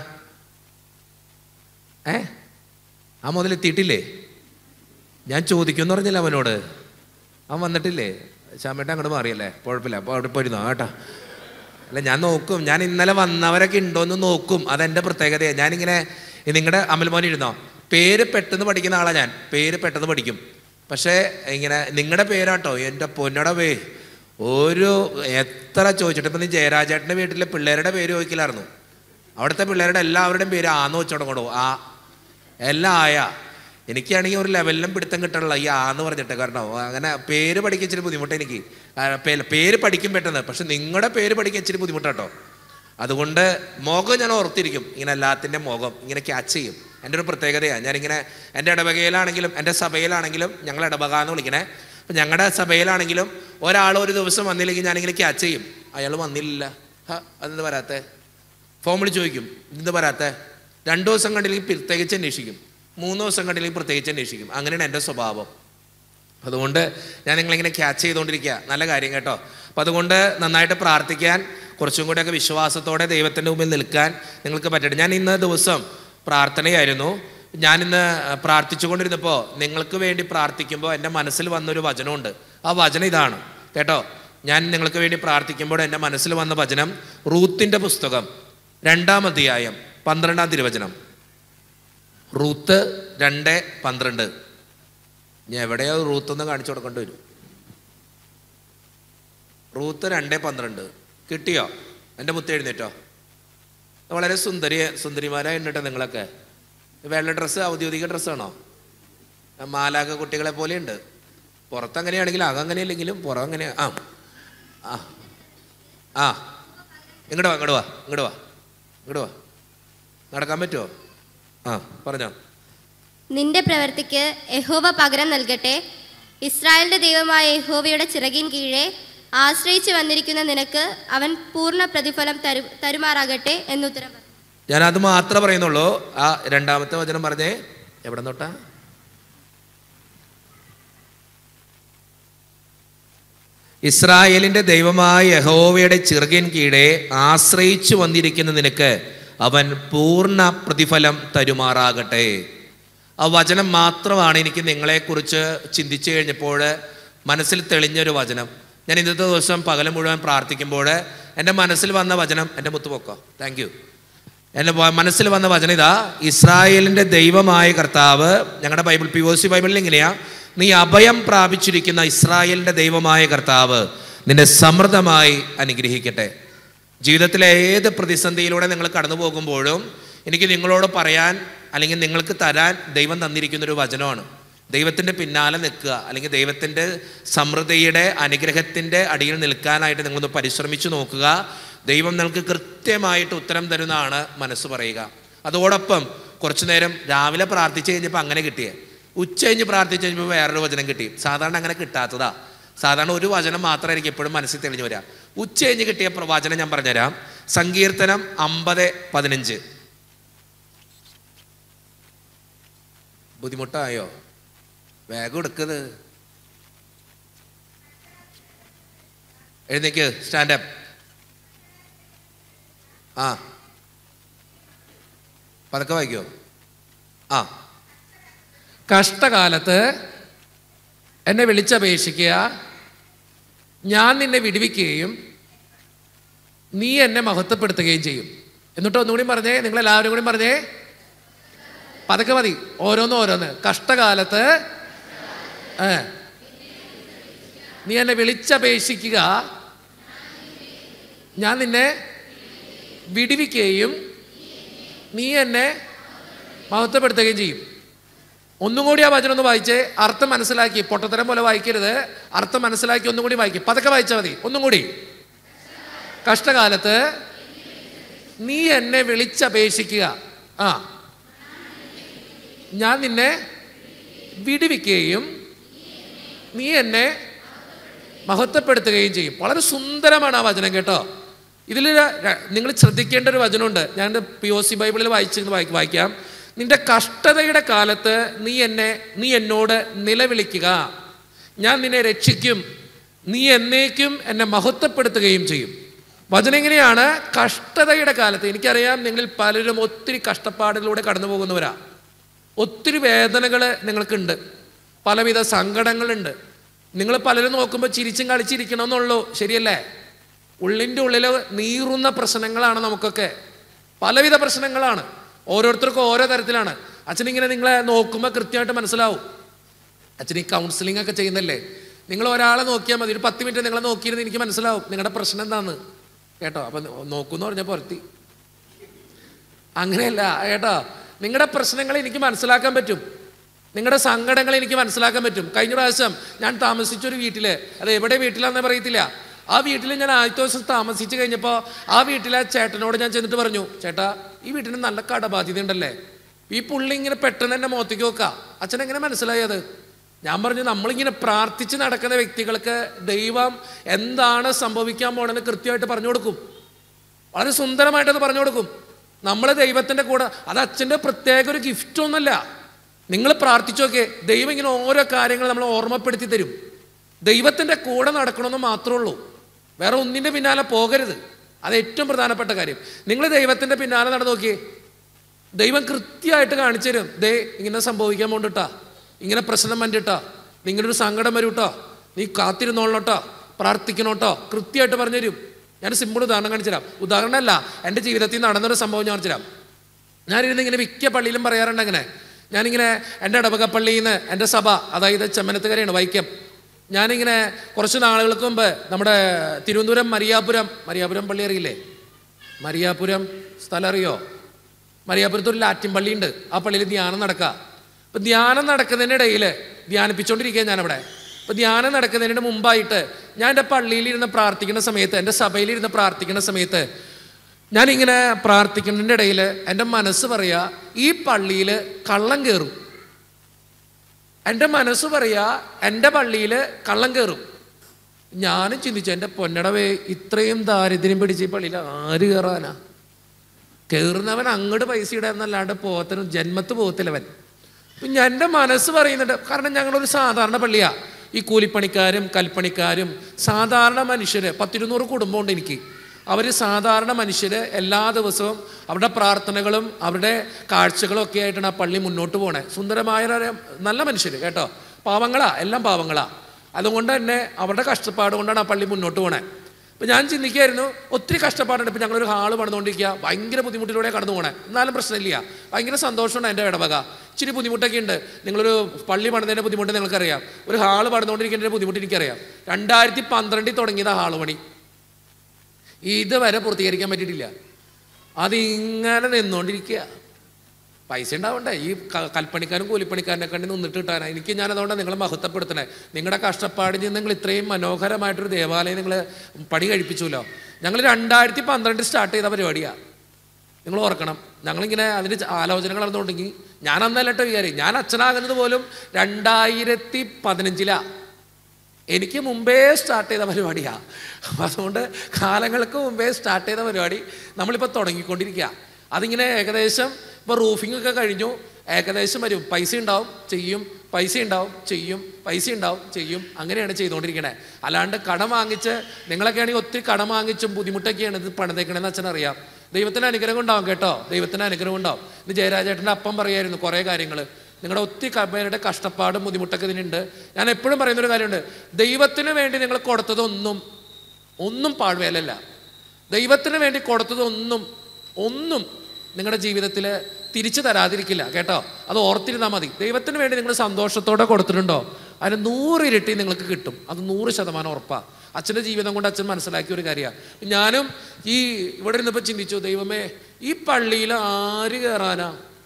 ഏ ആ മുതൽ എത്തിയിട്ടില്ലേ ഞാൻ ചോദിക്കുമെന്ന് പറഞ്ഞില്ല അവനോട് അവൻ വന്നിട്ടില്ലേ ശ്യാമേട്ട അങ്ങോട്ട് മാറിയല്ലേ കുഴപ്പമില്ല അപ്പോൾ അവിടെ പോയിരുന്നോ കേട്ടോ അല്ല ഞാൻ നോക്കും ഞാൻ ഇന്നലെ വന്നവരൊക്കെ ഉണ്ടോയെന്ന് നോക്കും അതെൻ്റെ പ്രത്യേകതയാണ് ഞാനിങ്ങനെ നിങ്ങളുടെ അമൽമോൻ ഇരുന്നോ പേര് പെട്ടെന്ന് പഠിക്കുന്ന ആളാണ് ഞാൻ പേര് പെട്ടെന്ന് പഠിക്കും പക്ഷേ ഇങ്ങനെ നിങ്ങളുടെ പേരാട്ടോ എൻ്റെ പൊന്നട പേ ഒരു എത്ര ചോദിച്ചിട്ട് ഇപ്പം നീ ജയരാജേട്ടൻ്റെ വീട്ടിലെ പിള്ളേരുടെ പേര് ചോദിക്കില്ലായിരുന്നു അവിടുത്തെ പിള്ളേരുടെ എല്ലാവരുടെയും പേര് ആന്ന് വെച്ചോടങ്ങോടോ ആ എല്ലാം ആയ എനിക്കാണെങ്കിൽ ഒരു ലെവലിലും പിടുത്തം കിട്ടണില്ല ഈ ആന്ന് പറഞ്ഞിട്ട് കാരണം അങ്ങനെ പേര് പഠിക്കാൻ ഇച്ചിരി ബുദ്ധിമുട്ട് എനിക്ക് ആ, പേ- പേര് പഠിക്കും പെട്ടെന്ന് പക്ഷെ നിങ്ങളുടെ പേര് പഠിക്കാൻ ഇച്ചിരി ബുദ്ധിമുട്ടാട്ടോ അതുകൊണ്ട് മുഖം ഞാൻ ഓർത്തിരിക്കും ഇങ്ങനെ എല്ലാത്തിൻ്റെ മുഖം ഇങ്ങനെ ക്യാച്ച് ചെയ്യും എൻ്റെ ഒരു പ്രത്യേകതയാണ് ഞാനിങ്ങനെ എൻ്റെ ഇടവകയിലാണെങ്കിലും എൻ്റെ സഭയിലാണെങ്കിലും ഞങ്ങൾ ഇടവക എന്ന് വിളിക്കണേ അപ്പം ഞങ്ങളുടെ സഭയിലാണെങ്കിലും ഒരാൾ ഒരു ദിവസം വന്നില്ലെങ്കിൽ ഞാനിങ്ങനെ ക്യാച്ച് ചെയ്യും അയാൾ വന്നില്ല ഹ അതെന്ത് വരാത്തേ ഫോൺ വിളിച്ച് ചോദിക്കും ഇന്ന് വരാത്ത രണ്ട് ദിവസം കണ്ടില്ലെങ്കിൽ പ്രത്യേകിച്ച് അന്വേഷിക്കും മൂന്ന് ദിവസം കണ്ടില്ലെങ്കിൽ പ്രത്യേകിച്ച് അന്വേഷിക്കും അങ്ങനെയാണ് എൻ്റെ സ്വഭാവം അതുകൊണ്ട് ഞാൻ നിങ്ങളിങ്ങനെ ക്യാച്ച് ചെയ്തുകൊണ്ടിരിക്കുക നല്ല കാര്യം കേട്ടോ അപ്പം അതുകൊണ്ട് നന്നായിട്ട് പ്രാർത്ഥിക്കാൻ കുറച്ചും കൂടെയൊക്കെ വിശ്വാസത്തോടെ ദൈവത്തിൻ്റെ മുമ്പിൽ നിൽക്കാൻ നിങ്ങൾക്ക് പറ്റട്ടെ ഞാൻ ഇന്ന് ദിവസം പ്രാർത്ഥനയായിരുന്നു ഞാനിന്ന് പ്രാർത്ഥിച്ചുകൊണ്ടിരുന്നപ്പോൾ നിങ്ങൾക്ക് വേണ്ടി പ്രാർത്ഥിക്കുമ്പോൾ എൻ്റെ മനസ്സിൽ വന്നൊരു വചനമുണ്ട് ആ വചനം ഇതാണ് കേട്ടോ ഞാൻ നിങ്ങൾക്ക് വേണ്ടി പ്രാർത്ഥിക്കുമ്പോൾ എൻ്റെ മനസ്സിൽ വന്ന വചനം റൂത്തിൻ്റെ പുസ്തകം രണ്ടാം അധ്യായം പന്ത്രണ്ടാം തിരുവചനം റൂത്ത് രണ്ട് പന്ത്രണ്ട് ഇനി എവിടെയോ റൂത്ത് ഒന്ന് കാണിച്ചു കൊടുക്കേണ്ടി വരും റൂത്ത് രണ്ട് പന്ത്രണ്ട് കിട്ടിയോ എൻ്റെ മുത്ത് എഴുന്നേറ്റോ വളരെ സുന്ദരി സുന്ദരിമാരായി ഉണ്ടോ നിങ്ങളൊക്കെ വെള്ള ഡ്രസ്സ് ഔദ്യോഗിക ഡ്രസ്സാണോ മാലാക കുട്ടികളെ പോലെ ഉണ്ട് പുറത്ത് അങ്ങനെയാണെങ്കിലും അകം അങ്ങനെയല്ലെങ്കിലും പുറം അങ്ങനെ ആ ആ ആ ഇങ്ങോട്ട് വാ ഇങ്ങോട്ട് വാ ഇങ്ങോട്ട് വാ ഇങ്ങോട്ട് വാ നടക്കാൻ പറ്റുമോ ആ പറഞ്ഞോ നിന്റെ പ്രവൃത്തിക്ക് യഹോവ പകരം നൽകട്ടെ ഇസ്രായേലിന്റെ ദൈവമായ യഹോവയുടെ ചിറകിൻ കീഴെ ആശ്രയിച്ചു വന്നിരിക്കുന്ന നിനക്ക് അവൻ പൂർണ്ണ പ്രതിഫലം തരു തരുമാറാകട്ടെ എന്നുത്തരം പറഞ്ഞു. ഞാൻ അത് മാത്രമേ പറയുന്നുള്ളൂ ആ രണ്ടാമത്തെ വചനം പറഞ്ഞേ എവിടെ നോട്ടാ ഇസ്രായേലിന്റെ ദൈവമായ യഹോവയുടെ ചിറകിൻ കീഴെ ആശ്രയിച്ചു വന്നിരിക്കുന്ന നിനക്ക് അവൻ പൂർണ്ണ പ്രതിഫലം തരുമാറാകട്ടെ ആ വചനം മാത്രമാണ് എനിക്ക് നിങ്ങളെക്കുറിച്ച് ചിന്തിച്ചു കഴിഞ്ഞപ്പോൾ മനസ്സിൽ തെളിഞ്ഞൊരു വചനം ഞാൻ ഇന്നത്തെ ദിവസം പകൽ മുഴുവൻ പ്രാർത്ഥിക്കുമ്പോൾ എൻ്റെ മനസ്സിൽ വന്ന വചനം എൻ്റെ മുത്തുപൊക്കോ താങ്ക് യു എൻ്റെ വ- മനസ്സിൽ വന്ന വചനം ഇതാ ഇസ്രായേലിൻ്റെ ദൈവമായ കർത്താവ് ഞങ്ങളുടെ ബൈബിൾ പി ഒ സി ബൈബിളിൽ ഇങ്ങനെയാ നീ അഭയം പ്രാപിച്ചിരിക്കുന്ന ഇസ്രായേലിൻ്റെ ദൈവമായ കർത്താവ് നിന്നെ സമൃദ്ധമായി അനുഗ്രഹിക്കട്ടെ ജീവിതത്തിലെ ഏത് പ്രതിസന്ധിയിലൂടെ നിങ്ങൾ കടന്നു പോകുമ്പോഴും എനിക്ക് നിങ്ങളോട് പറയാൻ അല്ലെങ്കിൽ നിങ്ങൾക്ക് തരാൻ ദൈവം തന്നിരിക്കുന്ന ഒരു വചനമാണ് ദൈവത്തിൻ്റെ പിന്നാലെ നിൽക്കുക അല്ലെങ്കിൽ ദൈവത്തിൻ്റെ സമൃദ്ധിയുടെ അനുഗ്രഹത്തിൻ്റെ അടിയിൽ നിൽക്കാനായിട്ട് നിങ്ങളൊന്ന് പരിശ്രമിച്ചു നോക്കുക ദൈവം നിങ്ങൾക്ക് കൃത്യമായിട്ട് ഉത്തരം തരുന്നതാണ് മനസ്സ് പറയുക അതോടൊപ്പം കുറച്ചു നേരം രാവിലെ പ്രാർത്ഥിച്ചു കഴിഞ്ഞപ്പോൾ അങ്ങനെ കിട്ടിയേ ഉച്ച കഴിഞ്ഞ് പ്രാർത്ഥിച്ചു കഴിഞ്ഞപ്പോൾ വേറൊരു വചനം കിട്ടി സാധാരണ അങ്ങനെ കിട്ടാത്തതാ സാധാരണ ഒരു വചനം മാത്രമേ എനിക്ക് എപ്പോഴും മനസ്സിൽ തെളിഞ്ഞു വരാം ഉച്ച കഴിഞ്ഞ് കിട്ടിയ പ്ര- വചനം ഞാൻ പറഞ്ഞുതരാം സങ്കീർത്തനം അമ്പത് പതിനഞ്ച് ബുദ്ധിമുട്ടായോ വേഗം എടുക്കത് എഴുന്നേക്ക് സ്റ്റാൻഡപ്പ് ആ പതുക്കെ വായിക്കോ ആ കഷ്ടകാലത്ത് എന്നെ വിളിച്ചപേക്ഷിക്കുക ഞാൻ നിന്നെ വിടുവിക്കുകയും നീ എന്നെ മഹത്വപ്പെടുത്തുകയും ചെയ്യും എന്നിട്ട് ഒന്നുകൂടി പറഞ്ഞേ നിങ്ങൾ എല്ലാവരും കൂടി പറഞ്ഞേ പതുക്കെ മതി ഓരോന്ന് ഓരോന്ന് കഷ്ടകാലത്ത് ഏ നീ എന്നെ വിളിച്ചപേക്ഷിക്കുക ഞാൻ നിന്നെ വിടുവിക്കുകയും നീ എന്നെ മഹത്വപ്പെടുത്തുകയും ചെയ്യും ഒന്നും കൂടി ആ വചനം ഒന്ന് വായിച്ചേ അർത്ഥം മനസ്സിലാക്കി പൊട്ടത്തരം പോലെ വായിക്കരുത് അർത്ഥം മനസ്സിലാക്കി ഒന്നും കൂടി വായിക്കും പതുക്കെ വായിച്ചാൽ മതി ഒന്നും കൂടി കഷ്ടകാലത്ത് നീ എന്നെ വിളിച്ചപേക്ഷിക്കുക ആ ഞാൻ നിന്നെ വിടുവിക്കുകയും നീ എന്നെ മഹത്വപ്പെടുത്തുകയും ചെയ്യും വളരെ സുന്ദരമാണ് ആ വചനം കേട്ടോ ഇതിൽ നിങ്ങൾ ശ്രദ്ധിക്കേണ്ട ഒരു വചനമുണ്ട് ഞാൻ പി ഒ സി ബൈബിളിൽ വായിച്ചത് വായി- വായിക്കാം നിന്റെ കഷ്ടതയുടെ കാലത്ത് നീ എന്നെ നീ എന്നോട് നിലവിളിക്കുക ഞാൻ നിന്നെ രക്ഷിക്കും നീ എന്നേക്കും എന്നെ മഹത്വപ്പെടുത്തുകയും ചെയ്യും വചനം എങ്ങനെയാണ് കഷ്ടതയുടെ കാലത്ത് എനിക്കറിയാം നിങ്ങളിൽ പലരും ഒത്തിരി കഷ്ടപ്പാടിലൂടെ കടന്നു പോകുന്നവരാ ഒത്തിരി വേദനകൾ നിങ്ങൾക്കുണ്ട് പലവിധ സങ്കടങ്ങളുണ്ട് നിങ്ങൾ പലരും നോക്കുമ്പോൾ ചിരിച്ചും കളിച്ചിരിക്കണമെന്നുള്ളൂ ശരിയല്ലേ ഉള്ളിൻ്റെ ഉള്ളിൽ നീറുന്ന പ്രശ്നങ്ങളാണ് നമുക്കൊക്കെ പലവിധ പ്രശ്നങ്ങളാണ് ഓരോരുത്തർക്കും ഓരോ തരത്തിലാണ് അച്ഛനിങ്ങനെ നിങ്ങളെ നോക്കുമ്പോൾ കൃത്യമായിട്ട് മനസ്സിലാവും അച്ഛൻ ഈ കൗൺസിലിംഗ് ഒക്കെ ചെയ്യുന്നല്ലേ നിങ്ങൾ ഒരാളെ നോക്കിയാൽ മതി ഒരു പത്ത് മിനിറ്റ് നിങ്ങളെ നോക്കിയിരുന്ന് എനിക്ക് മനസ്സിലാവും നിങ്ങളുടെ പ്രശ്നം എന്താന്ന് കേട്ടോ അപ്പം നോക്കൂന്ന് പറഞ്ഞാൽ പുറത്തി അങ്ങനെയല്ല കേട്ടോ നിങ്ങളുടെ പ്രശ്നങ്ങൾ എനിക്ക് മനസ്സിലാക്കാൻ പറ്റും നിങ്ങളുടെ സങ്കടങ്ങൾ എനിക്ക് മനസ്സിലാക്കാൻ പറ്റും കഴിഞ്ഞ പ്രാവശ്യം ഞാൻ താമസിച്ചൊരു വീട്ടിൽ അത് എവിടെ വീട്ടിലാണെന്ന് പറയത്തില്ല ആ വീട്ടിൽ ഞാൻ ആദ്യത്തെ ദിവസം താമസിച്ച് കഴിഞ്ഞപ്പോൾ ആ വീട്ടിലെ ചേട്ടനോട് ഞാൻ ചെന്നിട്ട് പറഞ്ഞു ചേട്ടാ ഈ വീട്ടിന് നല്ല കടബാധ്യത ഉണ്ടല്ലേ ഈ പുള്ളി ഇങ്ങനെ പെട്ടെന്ന് എൻ്റെ മുഖത്തേക്ക് നോക്കാം അച്ഛൻ എങ്ങനെ മനസ്സിലായി അത് ഞാൻ പറഞ്ഞു നമ്മളിങ്ങനെ പ്രാർത്ഥിച്ച് നടക്കുന്ന വ്യക്തികൾക്ക് ദൈവം എന്താണ് സംഭവിക്കാൻ പോണെന്ന് കൃത്യമായിട്ട് പറഞ്ഞു കൊടുക്കും വളരെ സുന്ദരമായിട്ടത് പറഞ്ഞു കൊടുക്കും നമ്മൾ ദൈവത്തിൻ്റെ കൂടെ അത് അച്ഛൻ്റെ പ്രത്യേക ഒരു ഗിഫ്റ്റ് ഒന്നല്ല നിങ്ങൾ പ്രാർത്ഥിച്ചു നോക്കിയേ ദൈവം ഇങ്ങനെ ഓരോ കാര്യങ്ങൾ നമ്മൾ ഓർമ്മപ്പെടുത്തി തരും ദൈവത്തിൻ്റെ കൂടെ നടക്കണമെന്ന് മാത്രമേ ഉള്ളൂ വേറെ ഒന്നിൻ്റെ പിന്നാലെ പോകരുത് അത് ഏറ്റവും പ്രധാനപ്പെട്ട കാര്യം നിങ്ങൾ ദൈവത്തിൻ്റെ പിന്നാലെ നടന്നു നോക്കിയേ ദൈവം കൃത്യമായിട്ട് കാണിച്ചു തരും ദേ ഇങ്ങനെ സംഭവിക്കാൻ പോണ്ടിട്ടാ ഇങ്ങനെ പ്രശ്നം വന്നിട്ടാ നിങ്ങളൊരു സങ്കടം വരൂട്ടോ നീ കാത്തിരുന്നോളട്ടോ പ്രാർത്ഥിക്കണോട്ടോ കൃത്യമായിട്ട് പറഞ്ഞു തരും ഞാൻ സിമ്പിൾ ഉദാഹരണം കാണിച്ചു തരാം ഉദാഹരണമല്ല എൻ്റെ ജീവിതത്തിൽ നടന്നൊരു സംഭവം ഞാൻ കാണിച്ചു തരാം ഞാനിരുന്ന് ഇങ്ങനെ മിക്ക പള്ളിയിലും പറയാറുണ്ട് അങ്ങനെ ഞാനിങ്ങനെ എൻ്റെ ഇടവക പള്ളിയിൽ നിന്ന് എൻ്റെ സഭ അതായത് ചെമ്മനത്തുകരയാണ് വൈക്കം ഞാനിങ്ങനെ കുറച്ച് നാളുകൾക്ക് മുമ്പ് നമ്മുടെ തിരുവനന്തപുരം മരിയാപുരം മരിയാപുരം പള്ളി അറിയില്ലേ മരിയാപുരം സ്ഥലം അറിയോ മരിയാപുരത്ത് ഒരു ലാറ്റിൻ പള്ളിയുണ്ട് ആ പള്ളിയിൽ ധ്യാനം നടക്കുക അപ്പം ധ്യാനം നടക്കുന്നതിനിടയിൽ ധ്യാനിപ്പിച്ചുകൊണ്ടിരിക്കുക ഞാനവിടെ അപ്പം ധ്യാനം നടക്കുന്നതിന് മുമ്പായിട്ട് ഞാൻ എൻ്റെ പള്ളിയിലിരുന്ന് പ്രാർത്ഥിക്കുന്ന സമയത്ത് എൻ്റെ സഭയിലിരുന്ന് പ്രാർത്ഥിക്കുന്ന സമയത്ത് ഞാനിങ്ങനെ പ്രാർത്ഥിക്കുന്നതിൻ്റെ ഇടയിൽ എൻ്റെ മനസ്സ് പറയുക ഈ പള്ളിയിൽ കള്ളം കയറും എൻ്റെ മനസ്സ് പറയുക എൻ്റെ പള്ളിയിൽ കള്ളം കയറും ഞാനും ചിന്തിച്ചു എൻ്റെ പൊന്നടവേ ഇത്രയും ദാരിദ്ര്യം പിടിച്ച് ഈ പള്ളിയിൽ ആര് കയറാനാ കയറുന്നവൻ അങ്ങോട്ട് പൈസ ഇടാന്നല്ലാണ്ട് പോകത്തിനും ജന്മത്ത് പോകത്തില്ലവൻ അപ്പം ഞാൻ എൻ്റെ മനസ്സ് പറയുന്നുണ്ട് കാരണം ഞങ്ങളൊരു സാധാരണ പള്ളിയാ ഈ കൂലിപ്പണിക്കാരും കൽപ്പണിക്കാരും സാധാരണ മനുഷ്യർ പത്തിരുന്നൂറ് കുടുംബമുണ്ട് എനിക്ക് അവർ സാധാരണ മനുഷ്യർ എല്ലാ ദിവസവും അവരുടെ പ്രാർത്ഥനകളും അവരുടെ കാഴ്ചകളും ഒക്കെ ആയിട്ടാണ് ആ പള്ളി മുന്നോട്ട് പോണേ സുന്ദരമായ ഒരു നല്ല മനുഷ്യർ കേട്ടോ പാവങ്ങളാ എല്ലാം പാവങ്ങളാ അതുകൊണ്ട് തന്നെ അവരുടെ കഷ്ടപ്പാട് കൊണ്ടാണ് ആ പള്ളി മുന്നോട്ട് പോണേ അപ്പം ഞാൻ ചിന്തിക്കുകയായിരുന്നു ഒത്തിരി കഷ്ടപ്പാടുണ്ട് ഇപ്പം ഞങ്ങളൊരു ഹാള് പണിതുകൊണ്ടിരിക്കുക ഭയങ്കര ബുദ്ധിമുട്ടിലൂടെ കടന്നു പോകണേ എന്നാലും പ്രശ്നമില്ല ഭയങ്കര സന്തോഷമാണ് എൻ്റെ ഇടവക ഇച്ചിരി ബുദ്ധിമുട്ടൊക്കെ ഉണ്ട് നിങ്ങളൊരു പള്ളി പണിതതിൻ്റെ ബുദ്ധിമുട്ട് നിങ്ങൾക്കറിയാം ഒരു ഹാള് പണിതുകൊണ്ടിരിക്കുന്നതിൻ്റെ ബുദ്ധിമുട്ട് എനിക്കറിയാം രണ്ടായിരത്തി പന്ത്രണ്ടിൽ തുടങ്ങിയത് ഹാള് പണി ഇതുവരെ പൂർത്തീകരിക്കാൻ പറ്റിയിട്ടില്ല അതിങ്ങനെ നിന്നുകൊണ്ടിരിക്കുക പൈസ ഉണ്ടാവണ്ടേ ഈ ക- കൽപ്പണിക്കാരും കൂലിപ്പണിക്കാരനെ കണ്ടി നിന്നിട്ട് കിട്ടാനാ എനിക്ക് ഞാൻ അതുകൊണ്ട് നിങ്ങളെ മഹത്വപ്പെടുത്തണേ നിങ്ങളുടെ കഷ്ടപ്പാടിൽ നിന്ന് നിങ്ങൾ ഇത്രയും മനോഹരമായിട്ടൊരു ദേവാലയം നിങ്ങൾ പണി കഴിപ്പിച്ചുല്ലോ ഞങ്ങൾ രണ്ടായിരത്തി പന്ത്രണ്ടിൽ സ്റ്റാർട്ട് ചെയ്ത പരിപാടിയാണ് നിങ്ങൾ ഓർക്കണം ഞങ്ങളിങ്ങനെ അതിന് ച- ആലോചനകൾ നടന്നുകൊണ്ടെങ്കിൽ ഞാൻ അന്നല്ലട്ടോ വിചാരി ഞാൻ അച്ഛനാകുന്നത് പോലും രണ്ടായിരത്തി പതിനഞ്ചിലാണ് എനിക്ക് മുമ്പേ സ്റ്റാർട്ട് ചെയ്ത പരിപാടിയാണ് അതുകൊണ്ട് കാലങ്ങൾക്ക് മുമ്പേ സ്റ്റാർട്ട് ചെയ്ത പരിപാടി നമ്മളിപ്പോൾ തുടങ്ങിക്കൊണ്ടിരിക്കുക അതിങ്ങനെ ഏകദേശം ഇപ്പോൾ റൂഫിംഗ് ഒക്കെ കഴിഞ്ഞു ഏകദേശം വരും പൈസ ഉണ്ടാവും ചെയ്യും പൈസ ഉണ്ടാവും ചെയ്യും പൈസ ഉണ്ടാവും ചെയ്യും അങ്ങനെയാണ് ചെയ്തുകൊണ്ടിരിക്കണേ അല്ലാണ്ട് കടം വാങ്ങിച്ച് നിങ്ങളൊക്കെ ആണെങ്കിൽ ഒത്തിരി കടം വാങ്ങിച്ചും ബുദ്ധിമുട്ടൊക്കെയാണ് ഇത് പണിതേക്കണേന്ന് അച്ഛനറിയാം ദൈവത്തിന് അനുഗ്രഹം ഉണ്ടാവും കേട്ടോ ദൈവത്തിന് അനുഗ്രഹം ഉണ്ടാവും ഇത് ജയരാജേട്ടൻ്റെ അപ്പം പറയായിരുന്നു കുറേ കാര്യങ്ങൾ നിങ്ങളുടെ ഒത്തിരി ക- പേരുടെ കഷ്ടപ്പാടും ബുദ്ധിമുട്ടൊക്കെ ഇതിനുണ്ട് ഞാൻ എപ്പോഴും പറയുന്നൊരു കാര്യമുണ്ട് ദൈവത്തിന് വേണ്ടി നിങ്ങൾ കൊടുത്തതൊന്നും ഒന്നും പാഴ്വേലല്ല ദൈവത്തിന് വേണ്ടി കൊടുത്തതൊന്നും ഒന്നും നിങ്ങളുടെ ജീവിതത്തിൽ തിരിച്ചു തരാതിരിക്കില്ല കേട്ടോ അത് ഓർത്തിരുന്നാൽ മതി ദൈവത്തിന് വേണ്ടി നിങ്ങൾ സന്തോഷത്തോടെ കൊടുത്തിട്ടുണ്ടോ അതിന് നൂറ് ഇരട്ടി നിങ്ങൾക്ക് കിട്ടും അത് നൂറ് ശതമാനം ഉറപ്പാണ് അച്ഛൻ്റെ ജീവിതം കൊണ്ട് അച്ഛൻ മനസ്സിലാക്കിയ ഒരു കാര്യമാണ് ഞാനും ഈ ഇവിടെ ഇരുന്നപ്പോൾ ചിന്തിച്ചു ദൈവമേ ഈ പള്ളിയിൽ ആര് കയറാനാ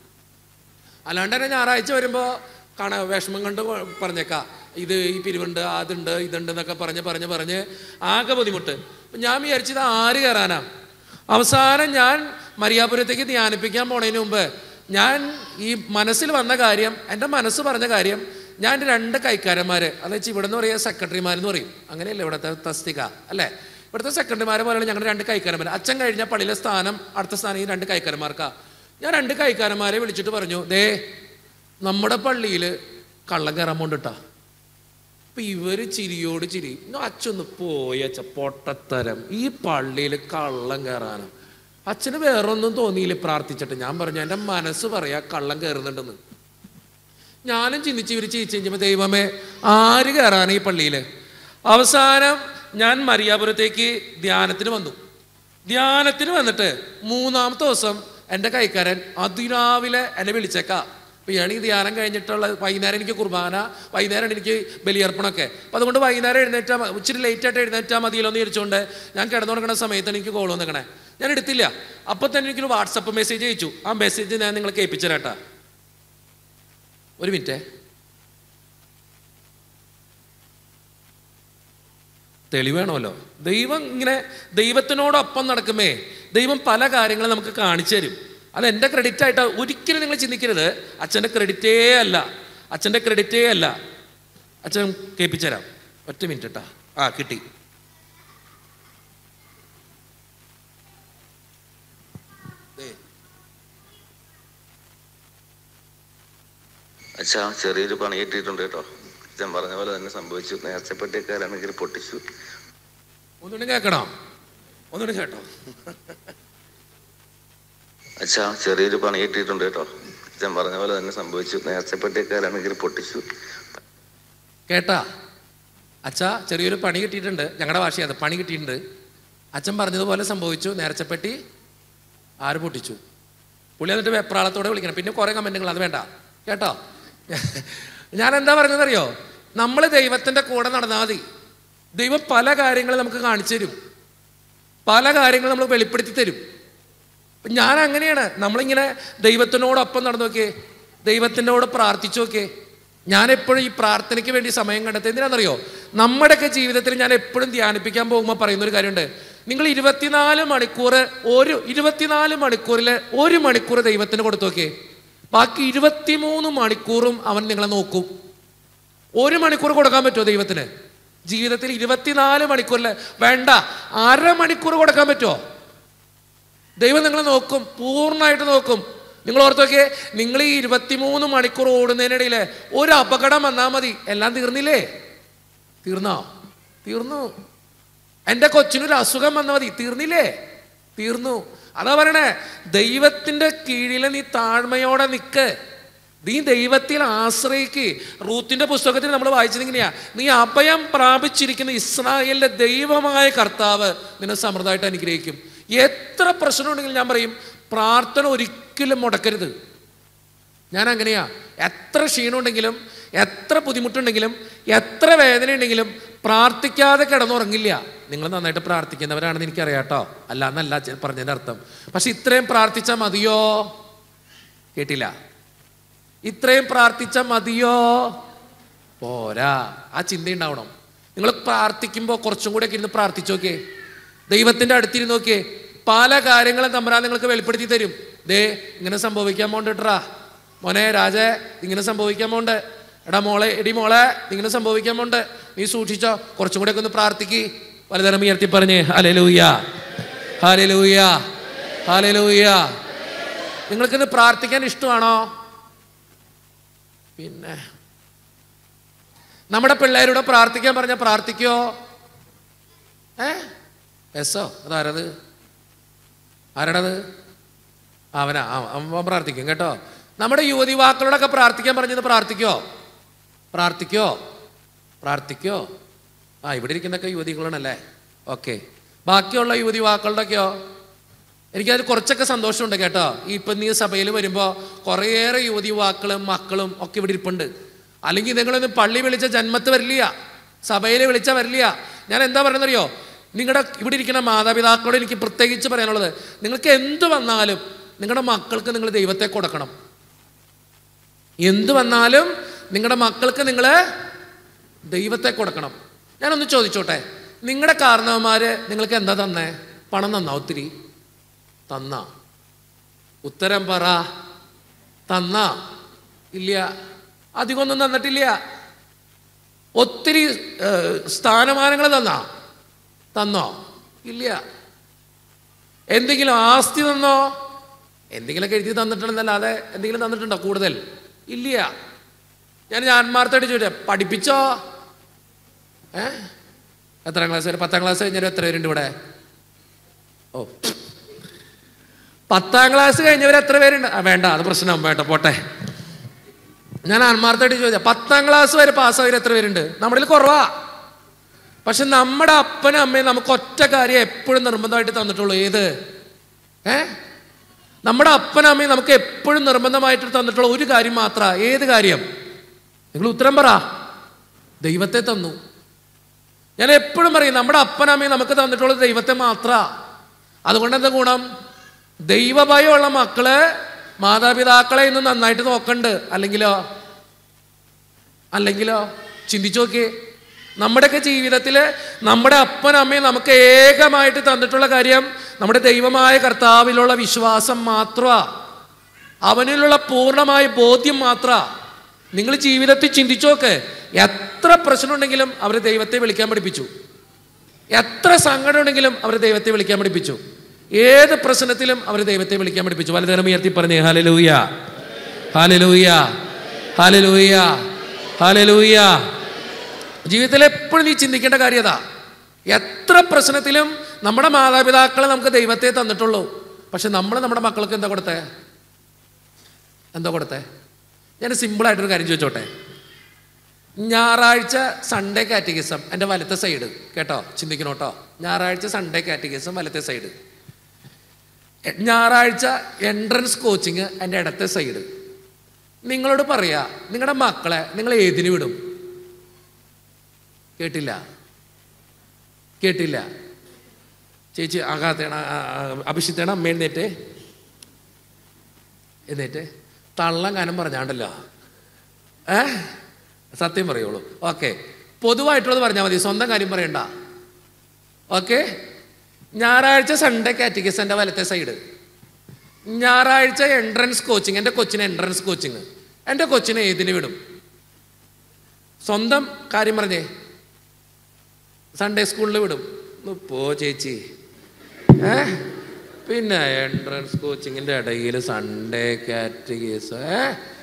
അല്ലാണ്ട് തന്നെ ഞായറാഴ്ച വരുമ്പോൾ കാണാ വിഷമം കണ്ട് പറഞ്ഞേക്കാം ഇത് ഈ പിരിവുണ്ട് അതുണ്ട് ഇതുണ്ട് എന്നൊക്കെ പറഞ്ഞ് പറഞ്ഞ് പറഞ്ഞ് ആകെ ബുദ്ധിമുട്ട് അപ്പം ഞാൻ വിചാരിച്ചത് ആര് കയറാനാ അവസാനം ഞാൻ മരിയാപുരത്തേക്ക് ധ്യാനിപ്പിക്കാൻ പോണതിന് മുമ്പ് ഞാൻ ഈ മനസ്സിൽ വന്ന കാര്യം എൻ്റെ മനസ്സ് പറഞ്ഞ കാര്യം ഞാൻ എൻ്റെ രണ്ട് കൈക്കാരന്മാർ അത് വെച്ച് ഇവിടെ നിന്ന് പറയുക സെക്രട്ടറിമാരെന്ന് പറയും അങ്ങനെയല്ലേ ഇവിടുത്തെ തസ്തിക അല്ലേ ഇവിടുത്തെ സെക്രട്ടറിമാരെ പോലെയാണ് ഞങ്ങളുടെ രണ്ട് കൈക്കാരന്മാർ അച്ഛൻ കഴിഞ്ഞ പള്ളിയിലെ സ്ഥാനം അടുത്ത സ്ഥാനം ഈ രണ്ട് കൈക്കാരന്മാർക്കാ ഞാൻ രണ്ട് കൈക്കാരന്മാരെ വിളിച്ചിട്ട് പറഞ്ഞു ദേ നമ്മുടെ പള്ളിയിൽ കള്ളം കയറാൻ പോണ്ടിട്ടാ അപ്പൊ ഇവര് ചിരിയോട് ചിരി "ഇന്ന് അച്ഛന്ന് പോയി അച്ഛ പൊട്ടത്തരം ഈ പള്ളിയിൽ കള്ളം കയറാനാ അച്ഛന് വേറൊന്നും തോന്നിയില്ല പ്രാർത്ഥിച്ചിട്ട് ഞാൻ പറഞ്ഞു എൻ്റെ മനസ്സ് പറയാ കള്ളം കയറുന്നുണ്ടെന്ന് ഞാനും ചിന്തിച്ച് ഇവർ ചിരിച്ചു കഴിഞ്ഞപ്പോൾ ദൈവമേ ആര് കയറാണ് ഈ പള്ളിയിൽ അവസാനം ഞാൻ മരിയാപുരത്തേക്ക് ധ്യാനത്തിന് വന്നു ധ്യാനത്തിന് വന്നിട്ട് മൂന്നാമത്തെ ദിവസം എൻ്റെ കൈക്കാരൻ അതിരാവിലെ എന്നെ വിളിച്ചേക്കാം അപ്പോൾ ഞാൻ ഈ ധ്യാനം കഴിഞ്ഞിട്ടുള്ള വൈകുന്നേരം എനിക്ക് കുർബാന വൈകുന്നേരം എനിക്ക് ബലിയർപ്പണമൊക്കെ അപ്പോൾ അതുകൊണ്ട് വൈകുന്നേരം എഴുന്നേറ്റാൽ മ- ഇച്ചിരി ലേറ്റായിട്ട് എഴുന്നേറ്റാൽ മതിയല്ലോ എന്ന് വിചാരിച്ചുകൊണ്ട് ഞാൻ കിടന്നുറങ്ങുന്ന സമയത്ത് എനിക്ക് കോൾ വന്നിക്കണേ ഞാൻ എടുത്തില്ല അപ്പോൾ തന്നെ എനിക്കൊരു വാട്സപ്പ് മെസ്സേജ് അയച്ചു ആ മെസ്സേജ് ഞാൻ നിങ്ങളെ കേൾപ്പിച്ചു തരാട്ടാ ഒരു മിനിറ്റേ തെളിവേണമല്ലോ ദൈവം ഇങ്ങനെ ദൈവത്തിനോടൊപ്പം നടക്കുമേ ദൈവം പല കാര്യങ്ങളും നമുക്ക് കാണിച്ചു തരും അത് എൻ്റെ ക്രെഡിറ്റ് ആയിട്ട് ഒരിക്കലും നിങ്ങൾ ചിന്തിക്കരുത് അച്ഛൻ്റെ ക്രെഡിറ്റേ അല്ല അച്ഛൻ്റെ ക്രെഡിറ്റേ അല്ല അച്ഛൻ കേൾപ്പിച്ചു തരാം ഒറ്റ മിനിറ്റ് കേട്ടാ ആ കിട്ടി ദേ, അച്ഛാ ചെറിയൊരു പണി കിട്ടിയിട്ടുണ്ട് കേട്ടോ അച്ഛൻ പറഞ്ഞ പോലെ തന്നെ സംഭവിച്ചു നേർച്ചപ്പെട്ടിക്കാരാണെങ്കിൽ പൊട്ടിച്ചു ഒന്നുകൂടി കേൾക്കണോ ഒന്നുകൂടി കേട്ടോ അച്ഛാ ചെറിയൊരു പണി കിട്ടിയിട്ടുണ്ട് കേട്ടോ അച്ഛൻ പറഞ്ഞ പോലെ തന്നെ സംഭവിച്ചു നേർച്ചപ്പെട്ടിക്കാരാണെങ്കിൽ പൊട്ടിച്ചു കേട്ടാ അച്ഛാ ചെറിയൊരു പണി കിട്ടിയിട്ടുണ്ട് ഞങ്ങളുടെ ഭാഷയത് പണി കിട്ടിയിട്ടുണ്ട് അച്ഛൻ പറഞ്ഞതുപോലെ സംഭവിച്ചു നേർച്ചപ്പെട്ടി ആര് പൊട്ടിച്ചു പുള്ളി എന്നിട്ട് വെപ്രാളത്തോടെ വിളിക്കണം പിന്നെ കുറേ കമൻറ്റുകൾ അത് വേണ്ട കേട്ടോ ഞാൻ എന്താ പറഞ്ഞതറിയോ നമ്മൾ ദൈവത്തിൻ്റെ കൂടെ നടന്നാൽ മതി ദൈവം പല കാര്യങ്ങളും നമുക്ക് കാണിച്ചു തരും പല കാര്യങ്ങളും നമ്മൾ വെളിപ്പെടുത്തി തരും അപ്പൊ ഞാൻ അങ്ങനെയാണ് നമ്മളിങ്ങനെ ദൈവത്തിനോടൊപ്പം നടന്നു നോക്കിയേ ദൈവത്തിനോട് പ്രാർത്ഥിച്ചു നോക്കിയേ ഞാൻ എപ്പോഴും ഈ പ്രാർത്ഥനയ്ക്ക് വേണ്ടി സമയം കണ്ടെത്തുക എന്തിനാണെന്നറിയോ നമ്മുടെയൊക്കെ ജീവിതത്തിൽ ഞാൻ എപ്പോഴും ധ്യാനിപ്പിക്കാൻ പോകുമ്പോൾ പറയുന്ന ഒരു കാര്യമുണ്ട് നിങ്ങൾ ഇരുപത്തിനാല് മണിക്കൂർ ഒരു ഇരുപത്തിനാല് മണിക്കൂറിൽ ഒരു മണിക്കൂർ ദൈവത്തിന് കൊടുത്തു നോക്കിയേ ബാക്കി ഇരുപത്തിമൂന്ന് മണിക്കൂറും അവൻ നിങ്ങളെ നോക്കും ഒരു മണിക്കൂർ കൊടുക്കാൻ പറ്റുമോ ദൈവത്തിന് ജീവിതത്തിൽ ഇരുപത്തിനാല് മണിക്കൂറിൽ വേണ്ട അര മണിക്കൂർ കൊടുക്കാൻ പറ്റുമോ ദൈവം നിങ്ങളെ നോക്കും പൂർണ്ണമായിട്ട് നോക്കും നിങ്ങൾ ഓർത്ത് നോക്കിയേ നിങ്ങൾ ഈ ഇരുപത്തിമൂന്ന് മണിക്കൂർ ഓടുന്നതിനിടയിൽ ഒരു അപകടം വന്നാൽ മതി എല്ലാം തീർന്നില്ലേ തീർന്നോ തീർന്നു എൻ്റെ കൊച്ചിനൊരു അസുഖം വന്നാൽ മതി തീർന്നില്ലേ തീർന്നു അതാ പറയണേ ദൈവത്തിൻ്റെ കീഴിൽ നീ താഴ്മയോടെ നിൽക്ക് നീ ദൈവത്തിൽ ആശ്രയിക്ക് റൂത്തിന്റെ പുസ്തകത്തിൽ നമ്മൾ വായിച്ചത് ഇങ്ങനെയാ നീ അഭയം പ്രാപിച്ചിരിക്കുന്ന ഇസ്രായേലിന്റെ ദൈവമായ കർത്താവ് നിന്നെ സമൃദ്ധമായിട്ട് അനുഗ്രഹിക്കും എത്ര പ്രശ്നമുണ്ടെങ്കിലും ഞാൻ പറയും പ്രാർത്ഥന ഒരിക്കലും മുടക്കരുത് ഞാൻ അങ്ങനെയാ എത്ര ക്ഷീണമുണ്ടെങ്കിലും എത്ര ബുദ്ധിമുട്ടുണ്ടെങ്കിലും എത്ര വേദന ഉണ്ടെങ്കിലും പ്രാർത്ഥിക്കാതെ കിടന്നുറങ്ങില്ല നിങ്ങൾ നന്നായിട്ട് പ്രാർത്ഥിക്കുന്നവരാണെന്ന് എനിക്കറിയാം കേട്ടോ അല്ല എന്നല്ല ചെ- പറഞ്ഞതിൻ്റെ അർത്ഥം പക്ഷെ ഇത്രയും പ്രാർത്ഥിച്ചാൽ മതിയോ കേട്ടില്ല ഇത്രയും പ്രാർത്ഥിച്ചാൽ മതിയോ പോരാ ആ ചിന്ത ഉണ്ടാവണം നിങ്ങൾ പ്രാർത്ഥിക്കുമ്പോൾ കുറച്ചും കൂടെ ഒക്കെ ഇരുന്ന് പ്രാർത്ഥിച്ചു നോക്കിയേ ദൈവത്തിൻ്റെ അടുത്തിരുന്ന് നോക്കിയേ പല കാര്യങ്ങളും തമ്പരാൻ നിങ്ങൾക്ക് വെളിപ്പെടുത്തി തരും ദേ ഇങ്ങനെ സംഭവിക്കാൻ പോണ്ടിട്ടാ മോനെ രാജേ ഇങ്ങനെ സംഭവിക്കാൻ പോണ്ട് എടാ മോളെ എടി മോളെ ഇങ്ങനെ സംഭവിക്കാൻ പോണ്ട് നീ സൂക്ഷിച്ചോ കുറച്ചും കൂടെ ഒക്കെ ഒന്ന് പ്രാർത്ഥിക്ക് പലതരം ഉയർത്തി പറഞ്ഞേ ഹലലൂയ ഹലലൂയ ഹലലൂയ നിങ്ങൾക്കിന്ന് പ്രാർത്ഥിക്കാൻ ഇഷ്ടമാണോ പിന്നെ നമ്മുടെ പിള്ളേരോട് പ്രാർത്ഥിക്കാൻ പറഞ്ഞാൽ പ്രാർത്ഥിക്കോ ഏ എസ്സോ അതാരത് ആരാടത് അവനാ ആ, അവൻ പ്രാർത്ഥിക്കും കേട്ടോ നമ്മുടെ യുവതി വാക്കളോടൊക്കെ പ്രാർത്ഥിക്കാൻ പറഞ്ഞത് പ്രാർത്ഥിക്കോ പ്രാർത്ഥിക്കോ പ്രാർത്ഥിക്കോ ആ ഇവിടെ ഇരിക്കുന്നൊക്കെ യുവതികളാണല്ലേ ഓക്കെ ബാക്കിയുള്ള യുവതി വാക്കളുടെയൊക്കെയോ എനിക്കതിൽ കുറച്ചൊക്കെ സന്തോഷമുണ്ട് കേട്ടോ ഈ ഇപ്പം നീ സഭയിൽ വരുമ്പോൾ കുറേയേറെ യുവതി യുവാക്കളും മക്കളും ഒക്കെ ഇവിടെ ഇരിപ്പുണ്ട് അല്ലെങ്കിൽ നിങ്ങളൊന്നും പള്ളി വിളിച്ച ജന്മത്ത് വരില്ല സഭയിൽ വിളിച്ച വരില്ല ഞാൻ എന്താ പറയുന്നറിയോ നിങ്ങളുടെ ഇവിടെ ഇരിക്കുന്ന മാതാപിതാക്കളോട് എനിക്ക് പ്രത്യേകിച്ച് പറയാനുള്ളത് നിങ്ങൾക്ക് എന്ത് വന്നാലും നിങ്ങളുടെ മക്കൾക്ക് നിങ്ങൾ ദൈവത്തെ കൊടുക്കണം എന്ത് വന്നാലും നിങ്ങളുടെ മക്കൾക്ക് നിങ്ങൾ ദൈവത്തെ കൊടുക്കണം ഞാനൊന്ന് ചോദിച്ചോട്ടെ നിങ്ങളുടെ കാരണവന്മാര് നിങ്ങൾക്ക് എന്താ തന്നേ പണം തന്നാ ഒത്തിരി തന്ന ഉത്തരം പറ തന്ന ഇല്ല അധികമൊന്നും തന്നിട്ടില്ല ഒത്തിരി സ്ഥാനമാനങ്ങൾ തന്ന തന്നോ ഇല്ല എന്തെങ്കിലും ആസ്തി തന്നോ എന്തെങ്കിലുമൊക്കെ എഴുതി തന്നിട്ടുണ്ടെന്നല്ലാതെ എന്തെങ്കിലും തന്നിട്ടുണ്ടോ കൂടുതൽ ഇല്ല ഞാൻ ആത്മാർത്ഥമായിട്ട് ചോദിച്ചേ പഠിപ്പിച്ചോ ഏ എത്രാം ക്ലാസ് വരെ പത്താം ക്ലാസ് കഴിഞ്ഞാൽ എത്ര പേരുണ്ട് ഇവിടെ ഓ പത്താം ക്ലാസ് കഴിഞ്ഞവർ എത്ര പേരുണ്ട് ആ വേണ്ട അത് പ്രശ്നം വേണ്ട പോട്ടെ ഞാൻ ആത്മാർത്ഥമായിട്ട് ചോദിച്ചാൽ പത്താം ക്ലാസ് വരെ പാസ്സായവർ എത്ര പേരുണ്ട് നമ്മളിൽ കുറവാ പക്ഷെ നമ്മുടെ അപ്പനും അമ്മയും നമുക്ക് ഒറ്റ കാര്യം എപ്പോഴും നിർബന്ധമായിട്ട് തന്നിട്ടുള്ളൂ ഏത് ഏ നമ്മുടെ അപ്പനും അമ്മയും നമുക്ക് എപ്പോഴും നിർബന്ധമായിട്ട് തന്നിട്ടുള്ള ഒരു കാര്യം മാത്ര ഏത് കാര്യം നിങ്ങൾ ഉത്തരം പറ ദൈവത്തെ തന്നു ഞാൻ എപ്പോഴും പറയും നമ്മുടെ അപ്പനമ്മയും നമുക്ക് തന്നിട്ടുള്ളത് ദൈവത്തെ മാത്ര അതുകൊണ്ട് എന്താ ഗുണം ദൈവഭയമുള്ള മക്കള് മാതാപിതാക്കളെ ഇന്ന് നന്നായിട്ട് നോക്കണ്ട് അല്ലെങ്കിലോ അല്ലെങ്കിലോ ചിന്തിച്ചു നോക്കിയേ നമ്മുടെയൊക്കെ ജീവിതത്തിൽ നമ്മുടെ അപ്പനമ്മയും നമുക്ക് ഏകമായിട്ട് തന്നിട്ടുള്ള കാര്യം നമ്മുടെ ദൈവമായ കർത്താവിലുള്ള വിശ്വാസം മാത്രമാ അവനിലുള്ള പൂർണ്ണമായ ബോധ്യം മാത്ര നിങ്ങൾ ജീവിതത്തിൽ ചിന്തിച്ചു നോക്ക് എത്ര പ്രശ്നമുണ്ടെങ്കിലും അവർ ദൈവത്തെ വിളിക്കാൻ പഠിപ്പിച്ചു എത്ര സങ്കടം ഉണ്ടെങ്കിലും അവർ ദൈവത്തെ വിളിക്കാൻ പഠിപ്പിച്ചു ഏത് പ്രശ്നത്തിലും അവർ ദൈവത്തെ വിളിക്കാൻ പഠിപ്പിച്ചു വലുതരം ഉയർത്തി പറഞ്ഞേ ഹാലലൂയ ഹാലലൂയ ഹാലലൂയ ഹാലലൂയ ജീവിതത്തിൽ എപ്പോഴും നീ ചിന്തിക്കേണ്ട കാര്യതാ എത്ര പ്രശ്നത്തിലും നമ്മുടെ മാതാപിതാക്കളെ നമുക്ക് ദൈവത്തെ തന്നിട്ടുള്ളൂ പക്ഷെ നമ്മൾ നമ്മുടെ മക്കൾക്ക് എന്താ കൊടുത്തേ എന്താ കൊടുത്തേ ഞാൻ സിമ്പിളായിട്ടൊരു കാര്യം ചോദിച്ചോട്ടെ ഞായറാഴ്ച സൺഡേ കാറ്റഗിസം എൻ്റെ വലത്തെ സൈഡ് കേട്ടോ ചിന്തിക്കണം കേട്ടോ ഞായറാഴ്ച സൺഡേ കാറ്റഗിസം വലത്തെ സൈഡ് ഞായറാഴ്ച എൻട്രൻസ് കോച്ചിങ് എൻ്റെ ഇടത്തെ സൈഡ് നിങ്ങളോട് പറയാ നിങ്ങളുടെ മക്കളെ നിങ്ങൾ ഏതിന് വിടും കേട്ടില്ല കേട്ടില്ല ചേച്ചി ആകാത്തേണ അഭിഷിത്തേണ അമ്മ എഴുന്നേറ്റ് എന്നിട്ട് തള്ളം കാനം പറഞ്ഞാണ്ടല്ലോ ഏ സത്യം പറയുള്ളൂ ഓക്കെ പൊതുവായിട്ടുള്ളത് പറഞ്ഞാൽ മതി സ്വന്തം കാര്യം പറയണ്ട ഓക്കെ ഞായറാഴ്ച സൺഡേ കാറ്റഗിസ് എൻ്റെ വലത്തെ സൈഡ് ഞായറാഴ്ച എൻട്രൻസ് കോച്ചിങ് എൻ്റെ കൊച്ചിന് എൻട്രൻസ് കോച്ചിങ് എൻ്റെ കൊച്ചിനെ ഏതിന് വിടും സ്വന്തം കാര്യം പറഞ്ഞേ സൺഡേ സ്കൂളിൽ വിടും ഒന്ന് പോ ചേച്ചി ഏ പിന്നെ എൻട്രൻസ് കോച്ചിങ്ങിൻ്റെ ഇടയിൽ സൺഡേ കാറ്റഗീസ് ഏ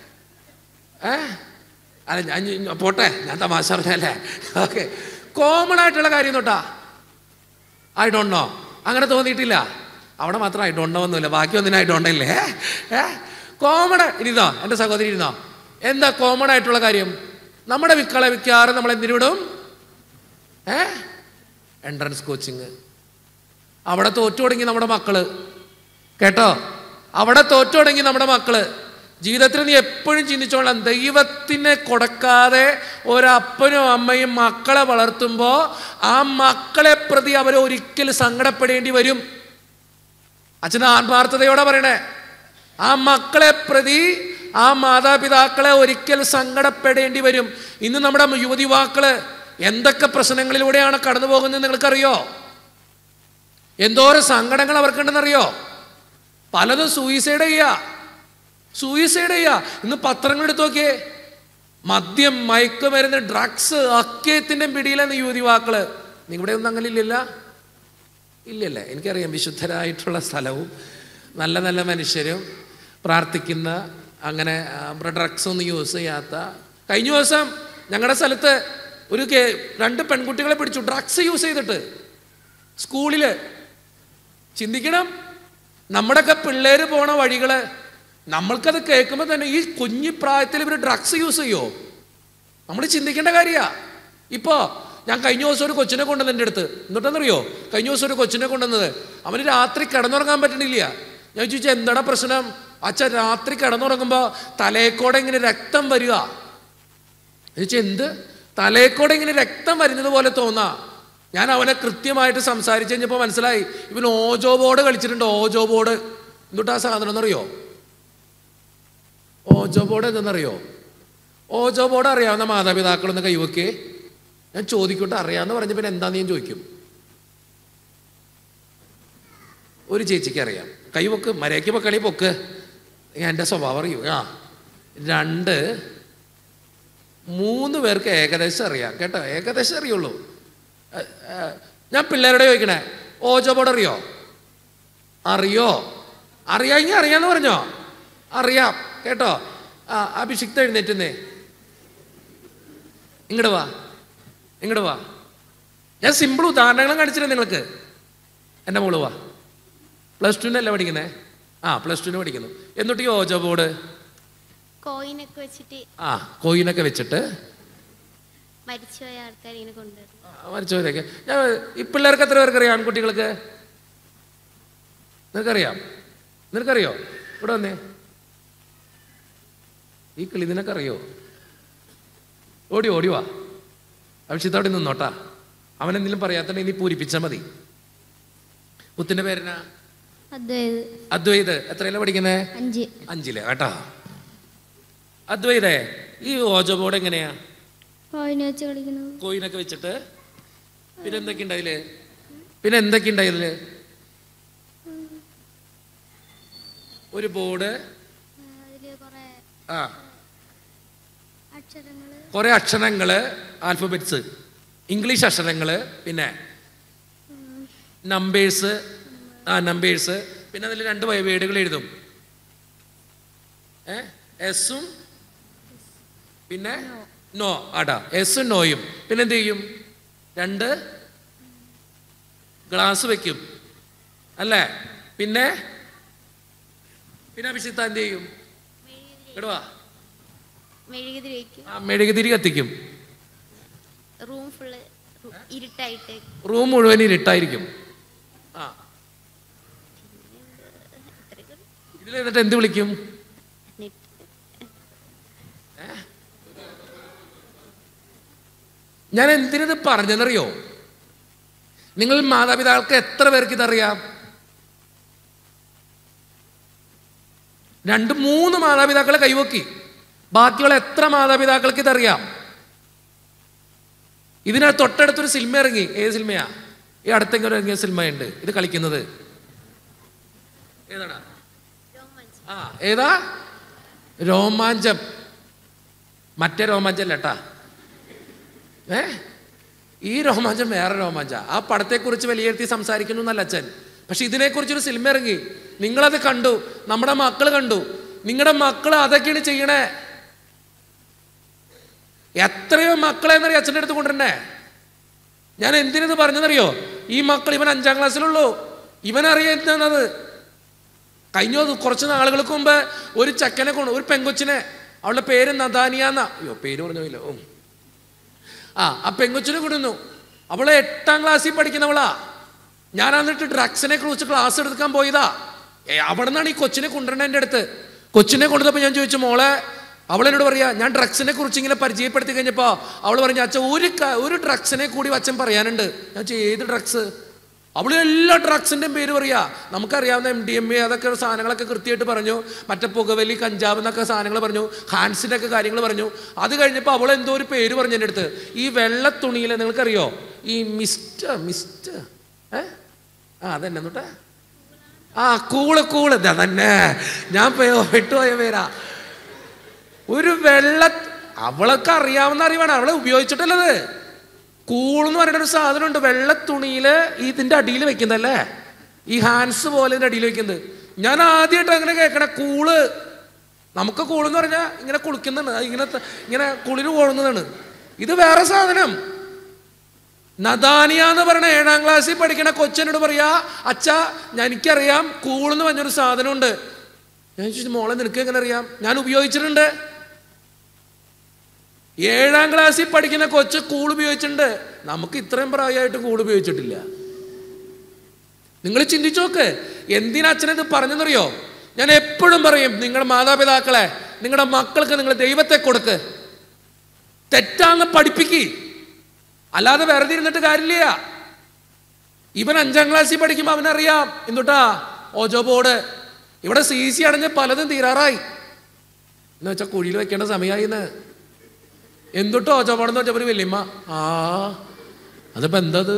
ഏ അല്ല ഞാൻ ഞാൻ- പോട്ടെ ഞാൻ തമാശ പറഞ്ഞല്ലേ ഓക്കെ കോമൺ ആയിട്ടുള്ള കാര്യം തൊട്ടാ ഐ ഡോണ്ട് നോ അങ്ങനെ തോന്നിയിട്ടില്ല അവിടെ മാത്രം ഐ ഡോണ്ട് നോ ഒന്നുമില്ല ബാക്കി ഒന്നിനും ഐ ഡോണ്ട് ഇല്ലേ ഏ കോമൺ ഇരുന്നോ എൻ്റെ സഹോദരി ഇരുന്നോ എന്താ കോമൺ ആയിട്ടുള്ള കാര്യം നമ്മുടെ വിക്കളെ മിക്കവാറും നമ്മൾ എന്തിനു വിടും ഏ എൻട്രൻസ് കോച്ചിങ് അവിടെ തോറ്റു തുടങ്ങി നമ്മുടെ മക്കള് കേട്ടോ അവിടെ തോറ്റു തുടങ്ങി നമ്മുടെ മക്കള് ജീവിതത്തിൽ നീ എപ്പോഴും ചിന്തിച്ചോളാം ദൈവത്തിനെ കൊടുക്കാതെ ഒരപ്പനും അമ്മയും മക്കളെ വളർത്തുമ്പോൾ ആ മക്കളെ പ്രതി അവർ ഒരിക്കലും സങ്കടപ്പെടേണ്ടി വരും അച്ഛൻ ആത്മാർത്ഥതയോടെ പറയണേ ആ മക്കളെ പ്രതി ആ മാതാപിതാക്കളെ ഒരിക്കൽ സങ്കടപ്പെടേണ്ടി വരും ഇന്ന് നമ്മുടെ യുവതി യുവാക്കള് എന്തൊക്കെ പ്രശ്നങ്ങളിലൂടെയാണ് കടന്നു പോകുന്നത് നിങ്ങൾക്കറിയോ എന്തോരം സങ്കടങ്ങൾ അവർക്കുണ്ടെന്നറിയോ പലതും സൂയിസൈഡ് ചെയ്യുക സൂയിസൈഡ് ചെയ്യുക ഇന്ന് പത്രങ്ങൾ എടുത്ത് നോക്കിയേ മദ്യം മയക്കുമരുന്ന് ഡ്രഗ്സ് അക്കേത്തിന്റെ പിടിയിലെന്ന് യുവതി യുവാക്കള് നിങ്ങളുടെ ഒന്നും അങ്ങനെ ഇല്ലല്ല ഇല്ലല്ല എനിക്കറിയാം വിശുദ്ധരായിട്ടുള്ള സ്ഥലവും നല്ല നല്ല മനുഷ്യരും പ്രാർത്ഥിക്കുന്ന അങ്ങനെ ഡ്രഗ്സ് ഒന്നും യൂസ് ചെയ്യാത്ത കഴിഞ്ഞ ദിവസം ഞങ്ങളുടെ സ്ഥലത്ത് ഒരു കേ രണ്ട് പെൺകുട്ടികളെ പിടിച്ചു ഡ്രഗ്സ് യൂസ് ചെയ്തിട്ട് സ്കൂളിൽ ചിന്തിക്കണം നമ്മുടെയൊക്കെ പിള്ളേർ പോണ വഴികള് നമ്മൾക്കത് കേൾക്കുമ്പോൾ തന്നെ ഈ കുഞ്ഞു പ്രായത്തിൽ ഇവർ ഡ്രഗ്സ് യൂസ് ചെയ്യോ നമ്മൾ ചിന്തിക്കേണ്ട കാര്യമാ ഇപ്പോൾ ഞാൻ കഴിഞ്ഞ ദിവസം ഒരു കൊച്ചിനെ കൊണ്ടുവന്ന് എൻ്റെ അടുത്ത് എന്നിട്ടെന്നറിയോ കഴിഞ്ഞ ദിവസം ഒരു കൊച്ചിനെ കൊണ്ടുവന്നത് അവന് രാത്രി കിടന്നുറങ്ങാൻ പറ്റണില്ല ഞാൻ ചോദിച്ചു എന്താടാ പ്രശ്നം അച്ഛൻ രാത്രി കിടന്നുറങ്ങുമ്പോൾ തലേക്കോടെ ഇങ്ങനെ രക്തം വരിക ചോദിച്ചാൽ എന്ത് തലേക്കോടെ ഇങ്ങനെ രക്തം വരുന്നത് പോലെ തോന്നാ ഞാൻ അവനെ കൃത്യമായിട്ട് സംസാരിച്ച് കഴിഞ്ഞപ്പോൾ മനസ്സിലായി ഇവൻ ഓജോ ബോർഡ് കളിച്ചിട്ടുണ്ട് ഓജോ ബോർഡ് എന്നിട്ട് ആ സാധനം എന്നറിയോ ഓജോ ബോർഡ് എന്തെന്നറിയോ ഓജോ ബോർഡ് അറിയാവുന്ന മാതാപിതാക്കളൊന്ന് കൈവക്കേ ഞാൻ ചോദിക്കട്ടെ അറിയാന്ന് പറഞ്ഞ പിന്നെ എന്താന്ന് ഞാൻ ചോദിക്കും ഒരു ചേച്ചിക്ക് അറിയാം കൈവക്ക് മരയ്ക്ക് പൊക്കളി പൊക്ക് ഞാൻ എൻ്റെ സ്വഭാവം അറിയൂ ആ രണ്ട് മൂന്ന് പേർക്ക് ഏകദേശം അറിയാം കേട്ടോ ഏകദേശം അറിയുള്ളൂ ഏ, ഏ, ഞാൻ പിള്ളേരോട് ചോദിക്കണേ ഓജോ ബോർഡ് അറിയോ അറിയോ അറിയാമെങ്കിൽ അറിയാന്ന് പറഞ്ഞോ അറിയാം കേട്ടോ ആ അഭിഷിക്ത എഴുന്നേറ്റുന്നേ ഇങ്ങോട്ട് വാ ഇങ്ങോട്ട് വാ ഞാൻ സിമ്പിൾ ഉദാഹരണങ്ങളും കാണിച്ചില്ല നിങ്ങൾക്ക് എൻ്റെ മോള് വാ പ്ലസ് ടുവിനല്ലേ പഠിക്കുന്നേ ആ പ്ലസ് ടുവിന് പഠിക്കുന്നു എന്നിട്ട് ഈ ഓജോ ബോർഡ് കോയിനൊക്കെ വെച്ചിട്ട് ആ കോയിനൊക്കെ വെച്ചിട്ട് മരിച്ചുപോയ ആൾക്കാർ ഇങ്ങനെ കൊണ്ടുവരും മരിച്ചവരൊക്കെ ഞാൻ ഈ പിള്ളേർക്ക് എത്ര പേർക്ക് അറിയാം ആൺകുട്ടികൾക്ക് നിനക്കറിയാം നിനക്കറിയോ ഇവിടെ വന്നേ ഈ കിളി നിനക്കറിയോ ഓടി ഓടി വാ അഭിഷിത്തോടെ നിന്നോട്ടാ അവൻ എന്തെങ്കിലും പറയാത്തന്നെ ഇനി പൂരിപ്പിച്ചാൽ മതി പുത്തിന്റെ പേരെന്നാ അദ്വൈത് അദ്വൈത് എത്രയല്ല പഠിക്കുന്നേ അഞ്ച് അഞ്ചില് കേട്ടോ അദ്വൈതേ ഈ ഓജോ ബോർഡ് എങ്ങനെയാ കോയിന വെച്ച് കളിക്കുന്നത് കോയിനൊക്കെ വെച്ചിട്ട് പിന്നെ എന്തൊക്കെയുണ്ട് അതില് പിന്നെ എന്തൊക്കെയുണ്ട് അതില് ഒരു ബോർഡ് അതിൽ കുറേ ആ അക്ഷരങ്ങൾ കുറെ അക്ഷരങ്ങള് ആൽഫബറ്റ്സ് ഇംഗ്ലീഷ് അക്ഷരങ്ങള് പിന്നെ നമ്പേഴ്സ് ആ നമ്പേഴ്സ് പിന്നെ അതിൽ രണ്ട് വേർഡുകൾ എഴുതും ഏ എസും പിന്നെ നോ ആടാ എസും നോയും പിന്നെ എന്ത് ചെയ്യും രണ്ട് ഗ്ലാസ് വെക്കും അല്ലേ പിന്നെ പിന്നെ അഭിഷിത്ത എന്ത് ചെയ്യും ഇടുവാ മെഴുകുതിരി വയ്ക്കും ആ മെഴുകുതിരി കത്തിക്കും റൂം ഫുള്ള് ഇരുട്ടായിട്ട് റൂം മുഴുവൻ ഇരുട്ടായിരിക്കും ആ ഇതിൽ എന്നിട്ട് എന്ത് വിളിക്കും ഞാൻ എന്തിനത് പറഞ്ഞെന്നറിയോ നിങ്ങൾ മാതാപിതാക്കൾക്ക് എത്ര പേർക്ക് ഇതറിയാം രണ്ട് മൂന്ന് മാതാപിതാക്കളെ കൈവക്കി ബാക്കിയുള്ള എത്ര മാതാപിതാക്കൾക്ക് ഇതറിയാം ഇതിന് തൊട്ടടുത്തൊരു സിനിമ ഇറങ്ങി ഏത് സിനിമയാ ഈ അടുത്തെങ്കിലും ഇറങ്ങിയ സിനിമയുണ്ട് ഇത് കളിക്കുന്നത് ഏതാണ് ആ ഏതാ രോമാഞ്ചം മറ്റേ രോമാഞ്ചം അല്ലട്ടാ ഏ ഈ രോമാഞ്ചം വേറെ രോമാഞ്ച ആ പടത്തെക്കുറിച്ച് വിലയിരുത്തി സംസാരിക്കുന്നു എന്നല്ല അച്ഛൻ പക്ഷെ ഇതിനെക്കുറിച്ചൊരു സിനിമ ഇറങ്ങി നിങ്ങളത് കണ്ടു നമ്മുടെ മക്കൾ കണ്ടു നിങ്ങളുടെ മക്കൾ അതൊക്കെയാണ് ചെയ്യണേ എത്രയോ മക്കളെ എന്നറിയോ അച്ഛൻ്റെ അടുത്ത് കൊണ്ടുവരണ്ടേ ഞാൻ എന്തിനത് പറഞ്ഞെന്നറിയോ ഈ മക്കൾ ഇവൻ അഞ്ചാം ക്ലാസ്സിലുള്ളൂ ഇവനറിയാം എന്താണത് കഴിഞ്ഞ ദിവസം കുറച്ച് നാളുകൾക്ക് മുമ്പ് ഒരു ചക്കനെ കൊണ്ട് ഒരു പെങ്കൊച്ചിനെ അവളുടെ പേര് നദാനിയാന്ന അയ്യോ പേര് പറഞ്ഞില്ല ഓ ആ ആ പെങ്കൊച്ചിനെ കൊണ്ടുവന്നു അവള് എട്ടാം ക്ലാസ്സിൽ പഠിക്കുന്നവളാ ഞാൻ എന്നിട്ട് ഡ്രഗ്സിനെ കുറിച്ച് ക്ലാസ് എടുക്കാൻ പോയതാ ഏ, അവിടെ നിന്നാണ് ഈ കൊച്ചിനെ കൊണ്ടുവരേണ്ട എൻ്റെ അടുത്ത് കൊച്ചിനെ കൊണ്ടുവന്നപ്പോൾ ഞാൻ ചോദിച്ചു മോളെ അവൾ എന്നോട് പറയാ ഞാൻ ഡ്രഗ്സിനെ കുറിച്ച് ഇങ്ങനെ പരിചയപ്പെടുത്തി കഴിഞ്ഞപ്പോൾ അവൾ പറഞ്ഞു അച്ഛൻ ഒരു ക- ഒരു ഡ്രഗ്സിനെ കൂടി അച്ഛൻ പറയാനുണ്ട് ഞാൻ ചോദിച്ചു, ഏത് ഡ്രഗ്സ് അവള് എല്ലാ ഡ്രഗ്സിൻ്റെയും പേര് പറയാ നമുക്കറിയാവുന്ന എം ഡി എം എ അതൊക്കെ സാധനങ്ങളൊക്കെ കൃത്യമായിട്ട് പറഞ്ഞു മറ്റേ പുകവലി കഞ്ചാവ് എന്നൊക്കെ സാധനങ്ങൾ പറഞ്ഞു ഹാൻസിൻ്റെ ഒക്കെ കാര്യങ്ങൾ പറഞ്ഞു അത് കഴിഞ്ഞപ്പോൾ അവൾ എന്തോ ഒരു പേര് പറഞ്ഞു എൻ്റെ അടുത്ത് ഈ വെള്ള തുണിയിൽ നിങ്ങൾക്കറിയോ ഈ മിസ്റ്റർ മിസ്റ്റർ ഏ ആ അതന്നെ എന്നിട്ട് ആ കൂള് കൂള് ഇതാ തന്നെ ഞാൻ പേ- വിട്ടുപോയ പേരാ ഒരു വെള്ള അവളൊക്കെ അറിയാവുന്ന അറിവാണ് അവളെ ഉപയോഗിച്ചിട്ടല്ലത് കൂൾ എന്ന് പറയുന്ന ഒരു സാധനം ഉണ്ട് വെള്ള തുണിയില് ഇതിന്റെ അടിയിൽ വെക്കുന്നല്ലേ ഈ ഹാൻഡ്സ് പോലെ ഇതിന്റെ അടിയിൽ വെക്കുന്നത് ഞാൻ ആദ്യമായിട്ട് അങ്ങനെ കേൾക്കണ കൂള് നമുക്ക് കൂളെന്ന് പറഞ്ഞാൽ ഇങ്ങനെ കുളിക്കുന്നതാണ് ഇങ്ങനെ ത- ഇങ്ങനെ കുളിര് കൊള്ളുന്നതാണ് ഇത് വേറെ സാധനം നദാനിയ എന്ന് പറയുന്ന ഏഴാം ക്ലാസ്സിൽ പഠിക്കണ കൊച്ചനോട് പറയാ അച്ഛാ ഞാൻ എനിക്കറിയാം കൂളെന്ന് പറഞ്ഞൊരു സാധനമുണ്ട് ഞാൻ ചോദിച്ചു മോളെ നിനക്ക് എങ്ങനെ അറിയാം ഞാൻ ഉപയോഗിച്ചിട്ടുണ്ട് ഏഴാം ക്ലാസ്സിൽ പഠിക്കുന്ന കൊച്ച് കൂൾ ഉപയോഗിച്ചിട്ടുണ്ട് നമുക്ക് ഇത്രയും പ്രായമായിട്ട് കൂൾ ഉപയോഗിച്ചിട്ടില്ല നിങ്ങൾ ചിന്തിച്ചു നോക്ക് എന്തിനാ അച്ഛനത് പറഞ്ഞെന്നറിയോ ഞാൻ എപ്പോഴും പറയും നിങ്ങളുടെ മാതാപിതാക്കളെ നിങ്ങളുടെ മക്കൾക്ക് നിങ്ങൾ ദൈവത്തെ കൊടുക്ക് തെറ്റാന്ന് പഠിപ്പിക്ക് അല്ലാതെ വെറുതെ ഇരുന്നിട്ട് കാര്യമില്ല ഇവൻ അഞ്ചാം ക്ലാസ്സിൽ പഠിക്കുമ്പോൾ അവനറിയാം എന്തുട്ടാ ഓജോ ബോർഡ് ഇവിടെ സി സി അടഞ്ഞ് പലതും തീരാറായി എന്ന് വെച്ചാൽ കുഴിയിൽ വെക്കേണ്ട സമയമായി എന്ന് എന്തുട്ടോ ഓജോ ബോർഡ് എന്ന് വെച്ചപ്പോൾ ഒരു വല്യമ്മ ആ അതിപ്പോ എന്തത്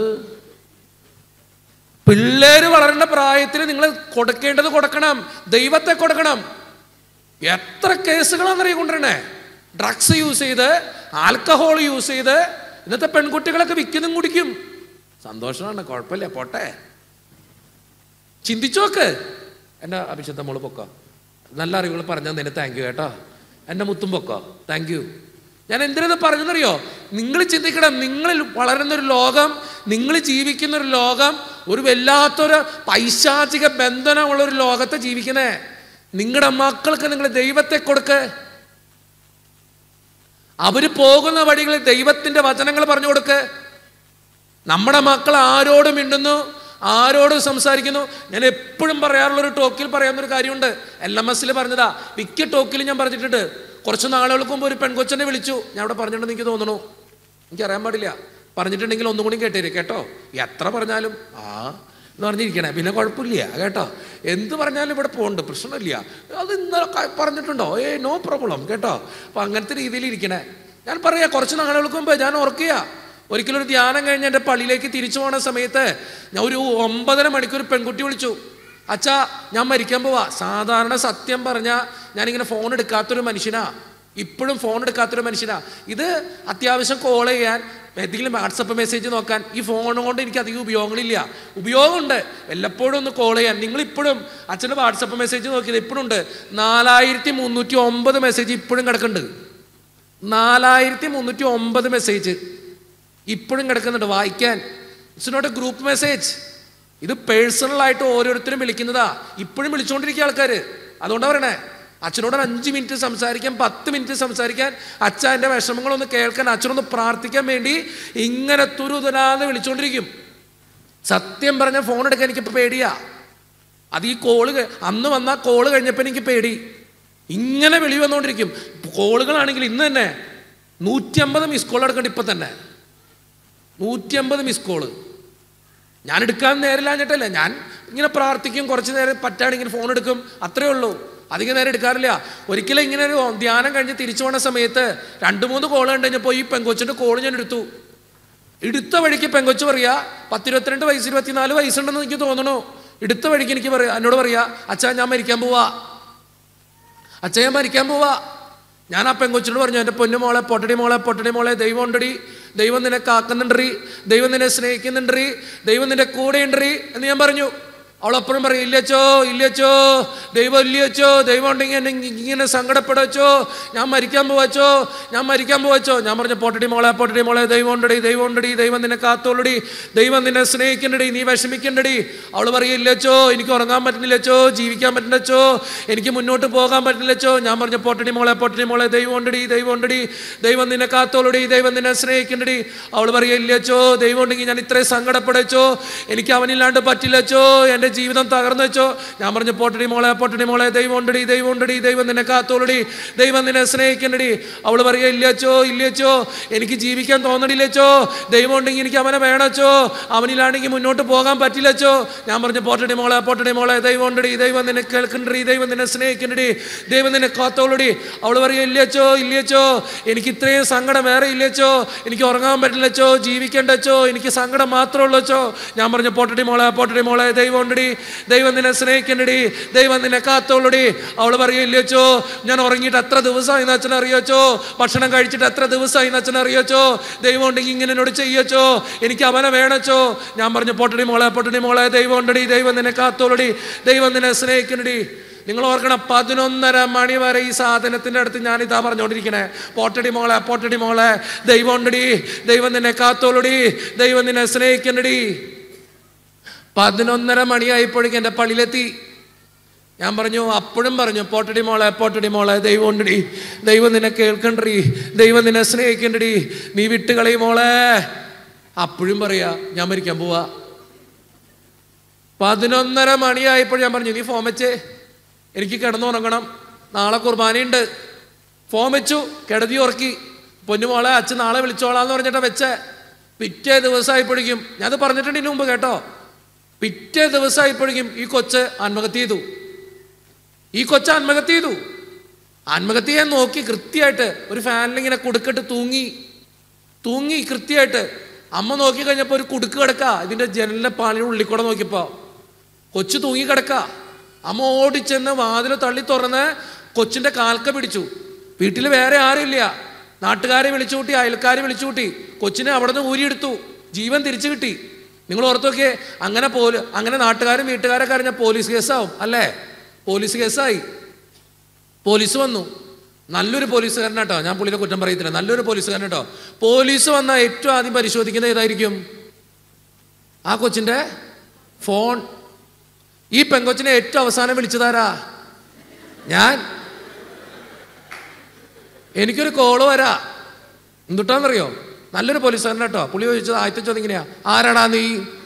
പിള്ളേര് വളരേണ്ട പ്രായത്തിൽ നിങ്ങൾ കൊടുക്കേണ്ടത് കൊടുക്കണം ദൈവത്തെ കൊടുക്കണം എത്ര കേസുകളാണെന്നറിയ കൊണ്ടുവരണേ ഡ്രഗ്സ് യൂസ് ചെയ്ത് ആൽക്കഹോൾ യൂസ് ചെയ്ത് ഇന്നത്തെ പെൺകുട്ടികളൊക്കെ വിൽക്കുന്നതും കുടിക്കും സന്തോഷമാണ് കുഴപ്പമില്ല പോട്ടെ ചിന്തിച്ചോക്ക് എൻ്റെ അഭിഷേകത്തെ മോള് പൊക്കോ നല്ല അറിവുകൾ പറഞ്ഞാൽ നിന്നെ താങ്ക് യു കേട്ടോ എൻ്റെ മുത്തും പൊക്കോ താങ്ക് യു ഞാൻ എന്തിനെന്ന് പറഞ്ഞെന്നറിയോ നിങ്ങൾ ചിന്തിക്കണം നിങ്ങളിൽ വളരുന്ന ഒരു ലോകം നിങ്ങൾ ജീവിക്കുന്ന ഒരു ലോകം ഒരു വല്ലാത്തൊരു പൈശാചിക ബന്ധനമുള്ള ഒരു ലോകത്തെ ജീവിക്കുന്നേ നിങ്ങളുടെ മക്കൾക്ക് നിങ്ങൾ ദൈവത്തെ കൊടുക്ക് അവര് പോകുന്ന വഴികളിൽ ദൈവത്തിന്റെ വചനങ്ങൾ പറഞ്ഞു കൊടുക്ക് നമ്മുടെ മക്കൾ ആരോട് മിണ്ടുന്നു ആരോട് സംസാരിക്കുന്നു ഞാൻ എപ്പോഴും പറയാറുള്ള ഒരു ടോക്കിൽ പറയാവുന്ന ഒരു കാര്യമുണ്ട് എൽ എം എസിൽ പറഞ്ഞതാ മിക്ക ടോക്കിൽ ഞാൻ പറഞ്ഞിട്ടുണ്ട് കുറച്ച് നാളുകൾക്ക് മുമ്പ് ഒരു പെൺകൊച്ചനെ വിളിച്ചു ഞാൻ അവിടെ പറഞ്ഞിട്ടുണ്ടെന്ന് എനിക്ക് തോന്നുന്നു എനിക്ക് അറിയാൻ പാടില്ല പറഞ്ഞിട്ടുണ്ടെങ്കിൽ ഒന്നും കൂടി കേട്ടേര് കേട്ടോ എത്ര പറഞ്ഞാലും ആ എന്ന് പറഞ്ഞിരിക്കണേ പിന്നെ കുഴപ്പമില്ല കേട്ടോ എന്ത് പറഞ്ഞാലും ഇവിടെ പോകണ്ട് പ്രശ്നമില്ല അത് ഇന്നലെ ക- പറഞ്ഞിട്ടുണ്ടോ ഏ നോ പ്രോബ്ലം കേട്ടോ അപ്പം അങ്ങനത്തെ രീതിയിൽ ഇരിക്കണേ ഞാൻ പറയാ കുറച്ച് നാളുകൾക്ക് മുമ്പ് ഞാൻ ഓർക്കുക ഒരിക്കലും ഒരു ധ്യാനം കഴിഞ്ഞ് എൻ്റെ പള്ളിയിലേക്ക് തിരിച്ചു പോണ സമയത്ത് ഞാൻ ഒരു ഒമ്പതര മണിക്കൂർ പെൺകുട്ടി വിളിച്ചു അച്ഛാ ഞാൻ മരിക്കാൻ പോവാ സാധാരണ സത്യം പറഞ്ഞാൽ ഞാനിങ്ങനെ ഫോൺ എടുക്കാത്തൊരു മനുഷ്യനാ ഇപ്പോഴും ഫോൺ എടുക്കാത്തൊരു മനുഷ്യനാ ഇത് അത്യാവശ്യം കോൾ ചെയ്യാൻ എന്തെങ്കിലും വാട്സപ്പ് മെസ്സേജ് നോക്കാൻ ഈ ഫോൺ കൊണ്ട് എനിക്ക് അധികം ഉപയോഗങ്ങളില്ല ഉപയോഗമുണ്ട് വല്ലപ്പോഴും ഒന്ന് കോൾ ചെയ്യാൻ നിങ്ങൾ ഇപ്പോഴും അച്ഛൻ്റെ വാട്സപ്പ് മെസ്സേജ് നോക്കിയത് ഇപ്പോഴും ഉണ്ട് നാലായിരത്തി മുന്നൂറ്റി ഒമ്പത് മെസ്സേജ് ഇപ്പോഴും കിടക്കുന്നുണ്ട് നാലായിരത്തി മുന്നൂറ്റി ഒമ്പത് മെസ്സേജ് ഇപ്പോഴും കിടക്കുന്നുണ്ട് വായിക്കാൻ it's not a group message ഇത് പേഴ്സണലായിട്ട് ഓരോരുത്തരും വിളിക്കുന്നതാ ഇപ്പോഴും വിളിച്ചുകൊണ്ടിരിക്കുക ആൾക്കാർ അതുകൊണ്ടാണ് പറയണേ അച്ഛനോട് ഒരു അഞ്ച് മിനിറ്റ് സംസാരിക്കാൻ പത്ത് മിനിറ്റ് സംസാരിക്കാൻ അച്ഛൻ്റെ വിഷമങ്ങളൊന്ന് കേൾക്കാൻ അച്ഛനൊന്ന് പ്രാർത്ഥിക്കാൻ വേണ്ടി ഇങ്ങനെ തുരുതുരാന്ന് വിളിച്ചുകൊണ്ടിരിക്കും സത്യം പറഞ്ഞ ഫോൺ എടുക്കാൻ എനിക്ക് പേടിയാ അത് ഈ കോള് ക- അന്ന് വന്ന കോള് കഴിഞ്ഞപ്പോൾ എനിക്ക് പേടി ഇങ്ങനെ വിളി വന്നുകൊണ്ടിരിക്കും കോളുകളാണെങ്കിൽ ഇന്ന് തന്നെ നൂറ്റി അമ്പത് മിസ് കോൾ എടുക്കണ്ട ഇപ്പം തന്നെ നൂറ്റി അമ്പത് മിസ് കോള് ഞാൻ എടുക്കാൻ നേരില്ലാഞ്ഞിട്ടല്ല ഞാൻ ഇങ്ങനെ പ്രാർത്ഥിക്കും കുറച്ച് നേരം പറ്റാണെങ്കിൽ ഫോൺ എടുക്കും അത്രേ ഉള്ളൂ അധികം നേരം എടുക്കാറില്ല ഒരിക്കലും ഇങ്ങനെ ഒരു ധ്യാനം കഴിഞ്ഞ് തിരിച്ചു പോണ സമയത്ത് രണ്ട് മൂന്ന് കോൾ കണ്ടു കഴിഞ്ഞപ്പോൾ ഈ പെങ്കൊച്ചിൻ്റെ കോൾ ഞാൻ എടുത്തു എടുത്ത വഴിക്ക് പെങ്കൊച്ച് പറയാ പത്തിരുപത്തിരണ്ട് വയസ്സ് ഇരുപത്തിനാല് വയസ്സുണ്ടെന്ന് എനിക്ക് തോന്നണു എടുത്ത വഴിക്ക് എനിക്ക് പറയാ എന്നോട് പറയാ അച്ഛാ ഞാൻ മരിക്കാൻ പോവാ അച്ഛൻ ഞാൻ മരിക്കാൻ പോവാ ഞാൻ ആ പെങ്കൊച്ചിനോട് പറഞ്ഞു എൻ്റെ പൊന്നു മോളെ പൊട്ടടി മോളെ പൊട്ടടി മോളെ ദൈവം ഉണ്ടടി ദൈവം നിന്നെ കാക്കുന്നുണ്ടറി ദൈവം നിന്നെ സ്നേഹിക്കുന്നുണ്ടറി ദൈവം നിന്റെ കൂടെ ഉണ്ടറി എന്ന് ഞാൻ പറഞ്ഞു അവളപ്പുറം പറയും ഇല്ലച്ചോ ഇല്ലച്ചോ ദൈവം ഇല്ലച്ചോ ദൈവം ഉണ്ടെങ്കിൽ എന്നെ ഇങ്ങ- ഇങ്ങനെ സങ്കടപ്പെടച്ചോ ഞാൻ മരിക്കാൻ പോവച്ചോ ഞാൻ മരിക്കാൻ പോവച്ചോ ഞാൻ പറഞ്ഞ പോട്ടടി മോളെ പോട്ടടി മോളെ ദൈവം ഉണ്ടടി ദൈവം ഉണ്ടടി ദൈവം നിന്നെ കാത്തോളടി ദൈവം നിന്നെ സ്നേഹിക്കണ്ടടി നീ വിഷമിക്കണ്ടടി അവൾ പറയും ഇല്ലച്ചോ എനിക്ക് ഉറങ്ങാൻ പറ്റുന്നില്ലച്ചോ ജീവിക്കാൻ പറ്റില്ലച്ചോ എനിക്ക് മുന്നോട്ട് പോകാൻ പറ്റില്ലച്ചോ ഞാൻ പറഞ്ഞ പോട്ടടി മോളെ പോട്ടടി മോളെ ദൈവം ഉണ്ടടി ദൈവം ഉണ്ടടി ദൈവം നിന്നെ കാത്തോളടി ദൈവം നിന്നെ സ്നേഹിക്കണ്ടടി അവൾ പറയും ഇല്ലച്ചോ ദൈവം ഉണ്ടെങ്കിൽ ഞാൻ ഇത്രയും സങ്കടപ്പെടച്ചോ എനിക്ക് അവനില്ലാണ്ട് പറ്റില്ലച്ചോ എൻ്റെ ജീവിതം തകർന്നു വെച്ചോ ഞാൻ പറഞ്ഞു പോട്ടടി മോളെ പോട്ടടി മോളെ ദൈവം ഉണ്ടടി ദൈവം ഉണ്ടടി ദൈവം നിന്നെ കാത്തോളടി ദൈവം നിന്നെ സ്നേഹിക്കണ്ടടി അവൾ പറയുക ഇല്ലച്ചോ ഇല്ലച്ചോ എനിക്ക് ജീവിക്കാൻ തോന്നണില്ലച്ചോ ദൈവം ഉണ്ടെങ്കിൽ എനിക്ക് അവനെ വേണച്ചോ അവനിലാണെങ്കിൽ മുന്നോട്ട് പോകാൻ പറ്റില്ലച്ചോ ഞാൻ പറഞ്ഞു പോട്ടടി മോളെ പോട്ടടി മോളെ ദൈവം ഉണ്ടടി ദൈവം നിന്നെ കേൾക്കണ്ടടി ദൈവം നിന്നെ സ്നേഹിക്കണ്ടടി ദൈവം നിന്നെ കാത്തോളടി അവൾ പറയുക ഇല്ലച്ചോ ഇല്ലച്ചോ എനിക്ക് ഇത്രയും സങ്കടം വേറെ ഇല്ലച്ചോ എനിക്ക് ഉറങ്ങാൻ പറ്റില്ലച്ചോ ജീവിക്കണ്ടച്ചോ എനിക്ക് സങ്കടം മാത്രമേ ഉള്ളച്ചോ ഞാൻ പറഞ്ഞു പോട്ടടി മോളെ പോട്ടടി മോളെ ദൈവം ഉണ്ടടി ദൈവം നിന്നെ സ്നേഹിക്കണ്ടടി ദൈവം നിന്നെ കാത്തോളടി അവൾ പറയില്ലച്ചോ ഞാൻ ഉറങ്ങിയിട്ട് എത്ര ദിവസമായി എന്ന് അച്ഛൻ അറിയോച്ചോ ഭക്ഷണം കഴിച്ചിട്ട് എത്ര ദിവസമായി എന്ന് അച്ഛൻ അറിയോച്ചോ ദൈവം ഉണ്ടെങ്കിൽ ഇങ്ങനെ എന്നോട് ചെയ്യച്ചോ എനിക്ക് അവനെ വേണച്ചോ ഞാൻ പറഞ്ഞു പൊട്ടടി മോളെ പൊട്ടടി മോളെ ദൈവം ഉണ്ടടി ദൈവം നിന്നെ കാത്തോളടി ദൈവം നിന്നെ സ്നേഹിക്കണ്ടടി നിങ്ങൾ ഓർക്കണം പതിനൊന്നര മണി വരെ ഈ സാധനത്തിന്റെ അടുത്ത് ഞാൻ ഇതാ പറഞ്ഞുകൊണ്ടിരിക്കണേ പോട്ടടി മോളെ പോട്ടടി മോളെ ദൈവം ഉണ്ടടി ദൈവം നിന്നെ കാത്തോളടി ദൈവം നിന്നെ സ്നേഹിക്കണ്ടടി പതിനൊന്നര മണിയായപ്പോഴേക്കും എൻ്റെ പള്ളിയിലെത്തി ഞാൻ പറഞ്ഞു അപ്പോഴും പറഞ്ഞു പോട്ടടി മോളെ പോട്ടടി മോളെ ദൈവം ഉണ്ടടി ദൈവം നിന്നെ കേൾക്കണ്ടടി ദൈവം നിന്നെ സ്നേഹിക്കണ്ടടി നീ വിട്ടുകളി മോളെ അപ്പോഴും പറയാ ഞാൻ മരിക്കാൻ പോവാ പതിനൊന്നര മണിയായപ്പോൾ ഞാൻ പറഞ്ഞു നീ ഫോം വെച്ചേ എനിക്ക് കിടന്നുറങ്ങണം നാളെ കുർബാനയുണ്ട് ഫോം വെച്ചു കിടതി ഉറക്കി പൊന്നുമോളെ അച്ഛൻ നാളെ വിളിച്ചോളാന്ന് പറഞ്ഞിട്ടാ വെച്ചേ പിറ്റേ ദിവസമായപ്പോഴേക്കും ഞാനത് പറഞ്ഞിട്ടുണ്ട് ഇതിനു മുമ്പ് കേട്ടോ പിറ്റേ ദിവസമായപ്പോഴേക്കും ഈ കൊച്ച് ആത്മഹത്യ ചെയ്തു ഈ കൊച്ച് ആത്മഹത്യ ചെയ്തു ആത്മഹത്യ ചെയ്യാൻ നോക്കി കൃത്യമായിട്ട് ഒരു ഫാനിൽ ഇങ്ങനെ കുടുക്കിട്ട് തൂങ്ങി തൂങ്ങി കൃത്യമായിട്ട് അമ്മ നോക്കി കഴിഞ്ഞപ്പോൾ ഒരു കുടുക്ക് കിടക്ക ഇതിന്റെ ജനലിന്റെ പാലിന്റെ ഉള്ളിൽ കൂടെ നോക്കിയപ്പോ കൊച്ചു തൂങ്ങി കിടക്ക അമ്മ ഓടിച്ചെന്ന് വാതിൽ തള്ളി തുറന്ന് കൊച്ചിന്റെ കാൽക്ക പിടിച്ചു വീട്ടിൽ വേറെ ആരുമില്ല നാട്ടുകാരെ വിളിച്ചു കൂട്ടി അയൽക്കാരെ വിളിച്ചു കൂട്ടി കൊച്ചിനെ അവിടെ നിന്ന് ഊരിയെടുത്തു ജീവൻ തിരിച്ചു കിട്ടി നിങ്ങൾ ഓർത്തു നോക്കിയേ അങ്ങനെ പോലും അങ്ങനെ നാട്ടുകാരും വീട്ടുകാരൊക്കെ അറിഞ്ഞ പോലീസ് കേസാവും അല്ലേ പോലീസ് കേസായി പോലീസ് വന്നു നല്ലൊരു പോലീസുകാരൻ കേട്ടോ ഞാൻ പുള്ളിയുടെ കുറ്റം പറയത്തില്ല നല്ലൊരു പോലീസുകാരൻ കേട്ടോ പോലീസ് വന്നാൽ ഏറ്റവും ആദ്യം പരിശോധിക്കുന്നത് ഏതായിരിക്കും ആ കൊച്ചിന്റെ ഫോൺ ഈ പെങ്കൊച്ചിനെ ഏറ്റവും അവസാനം വിളിച്ചതാരാ ഞാൻ എനിക്കൊരു കോള് വരാ എന്തുട്ടാന്നറിയോ നല്ലൊരു പോലീസുകാരൻ കേട്ടോ പുള്ളി ചോദിച്ചത് ആദ്യത്തെ ചോദ്യം ഇങ്ങനെയാ ആരാടാ നീ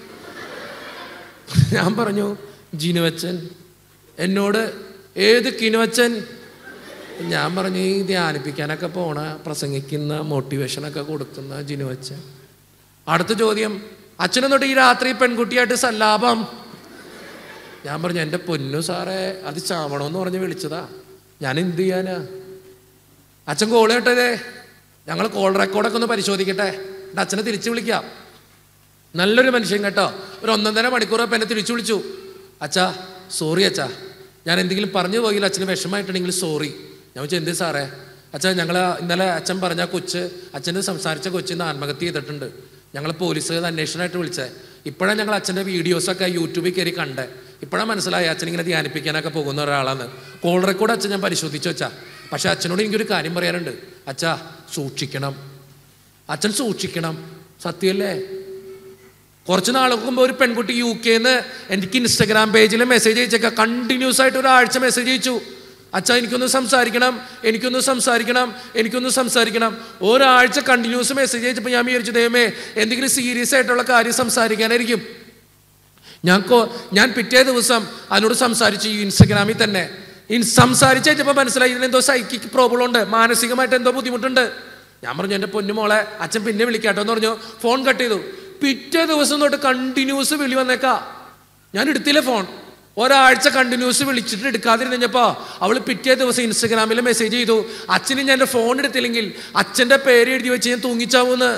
ഞാൻ പറഞ്ഞു ജിനുവച്ചൻ എന്നോട് ഏത് കിനുവച്ചൻ ഞാൻ പറഞ്ഞു ഈ ധ്യാനിപ്പിക്കാനൊക്കെ പോണ പ്രസംഗിക്കുന്ന മോട്ടിവേഷനൊക്കെ കൊടുക്കുന്ന ജിനുവച്ചൻ അടുത്ത ചോദ്യം അച്ഛനും തൊട്ട് ഈ രാത്രി പെൺകുട്ടിയായിട്ട് സല്ലാപം ഞാൻ പറഞ്ഞു എൻ്റെ പൊന്നു സാറേ അത് ചാവണമെന്ന് പറഞ്ഞ് വിളിച്ചതാ ഞാൻ എന്ത് ചെയ്യാനാ അച്ഛൻ കോൾ കേട്ടതേ ഞങ്ങൾ കോൾ റെക്കോർഡൊക്കെ ഒന്ന് പരിശോധിക്കട്ടെ എന്നിട്ട് അച്ഛനെ തിരിച്ചു വിളിക്കാം നല്ലൊരു മനുഷ്യൻ കേട്ടോ ഒരു ഒന്നൊന്നര മണിക്കൂർ എന്നെ തിരിച്ചു വിളിച്ചു അച്ഛാ സോറി അച്ഛാ ഞാൻ എന്തെങ്കിലും പറഞ്ഞു പോയില്ല അച്ഛന് വിഷമമായിട്ടുണ്ടെങ്കിൽ സോറി ഞാൻ വെച്ചാൽ എന്ത് സാറേ അച്ഛാ ഞങ്ങൾ ഇന്നലെ അച്ഛൻ പറഞ്ഞ കൊച്ച് അച്ഛന് സംസാരിച്ച കൊച്ച് ഇന്ന് ആത്മഹത്യ ചെയ്തിട്ടുണ്ട് ഞങ്ങൾ പോലീസ് അന്വേഷണമായിട്ട് വിളിച്ചേ ഇപ്പോഴാണ് ഞങ്ങൾ അച്ഛൻ്റെ വീഡിയോസൊക്കെ യൂട്യൂബിൽ കയറി കണ്ടേ ഇപ്പോഴാണ് മനസ്സിലായി അച്ഛൻ ഇങ്ങനെ ധ്യാനിപ്പിക്കാനൊക്കെ പോകുന്ന ഒരാളാണ് കോൾ റെക്കോർഡ് അച്ഛൻ ഞാൻ പരിശോധിച്ചു വെച്ചാ പക്ഷെ അച്ഛനോട് എനിക്കൊരു കാര്യം പറയാനുണ്ട് അച്ഛാ സൂക്ഷിക്കണം അച്ഛൻ സൂക്ഷിക്കണം സത്യമല്ലേ കുറച്ച് നാൾക്ക് മുമ്പ് ഒരു പെൺകുട്ടി യു കെന്ന് എനിക്ക് ഇൻസ്റ്റഗ്രാം പേജിൽ മെസ്സേജ് അയച്ചേക്കാം കണ്ടിന്യൂസ് ആയിട്ട് ഒരാഴ്ച മെസ്സേജ് അയച്ചു അച്ഛാ എനിക്കൊന്ന് സംസാരിക്കണം എനിക്കൊന്ന് സംസാരിക്കണം എനിക്കൊന്ന് സംസാരിക്കണം ഒരാഴ്ച കണ്ടിന്യൂസ് മെസ്സേജ് അയച്ചപ്പോൾ ഞാൻ വിചാരിച്ചു ദൈവമേ എന്തെങ്കിലും സീരിയസ് ആയിട്ടുള്ള കാര്യം സംസാരിക്കാനായിരിക്കും ഞാൻ കോ ഞാൻ പിറ്റേ ദിവസം അതിനോട് സംസാരിച്ചു ഈ ഇൻസ്റ്റഗ്രാമിൽ തന്നെ ഇൻ സംസാരിച്ച് കഴിഞ്ഞപ്പോൾ മനസ്സിലായി ഇതിനെന്തോ സൈക്കിക് പ്രോബ്ലം ഉണ്ട് മാനസികമായിട്ട് എന്തോ ബുദ്ധിമുട്ടുണ്ട് ഞാൻ പറഞ്ഞു എൻ്റെ പൊന്നുമോളെ അച്ഛൻ പിന്നെ വിളിക്കാട്ടോ എന്ന് പറഞ്ഞു ഫോൺ കട്ട് ചെയ്തു പിറ്റേ ദിവസം തൊട്ട് കണ്ടിന്യൂസ് വിളി വന്നേക്കാ ഞാൻ എടുത്തില്ല ഫോൺ ഒരാഴ്ച കണ്ടിന്യൂസ് വിളിച്ചിട്ട് എടുക്കാതിരുന്നപ്പോ അവൾ പിറ്റേ ദിവസം ഇൻസ്റ്റഗ്രാമിൽ മെസ്സേജ് ചെയ്തു അച്ഛന് ഞാൻ എൻ്റെ ഫോൺ എടുത്തില്ലെങ്കിൽ അച്ഛൻ്റെ പേര് എഴുതി വെച്ച് ഞാൻ തൂങ്ങിച്ചാവൂന്ന്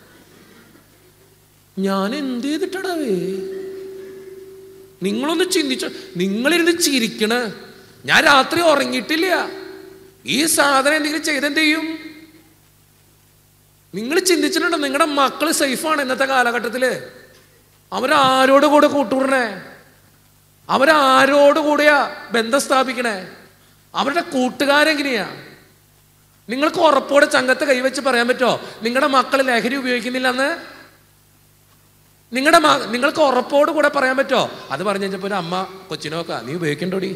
ഞാൻ എന്ത് ചെയ്തിട്ടടാവേ നിങ്ങളൊന്ന് ചിന്തിച്ചു നിങ്ങളിരുന്ന് ചിരിക്കണ ഞാൻ രാത്രി ഉറങ്ങിയിട്ടില്ല ഈ സാധനം എന്തെങ്കിലും ചെയ്തെന്ത് ചെയ്യും നിങ്ങൾ ചിന്തിച്ചിട്ടുണ്ടോ നിങ്ങളുടെ മക്കൾ സേഫാണ് ഇന്നത്തെ കാലഘട്ടത്തില് അവരാരോട് കൂടെ കൂട്ടുകൂടണേ അവരാരോട് കൂടെയാ ബന്ധം സ്ഥാപിക്കണേ അവരുടെ കൂട്ടുകാരെങ്ങനെയാ നിങ്ങൾക്ക് ഉറപ്പോടെ ചങ്കത്ത് കൈവച്ച് പറയാൻ പറ്റുമോ നിങ്ങളുടെ മക്കൾ ലഹരി ഉപയോഗിക്കുന്നില്ലെന്ന് നിങ്ങളുടെ നിങ്ങൾക്ക് ഉറപ്പോട് കൂടെ പറയാൻ പറ്റുമോ അത് പറഞ്ഞു കഴിഞ്ഞപ്പോൾ ഒരു അമ്മ കൊച്ചിനോക്ക നീ ഉപയോഗിക്കണ്ടോടി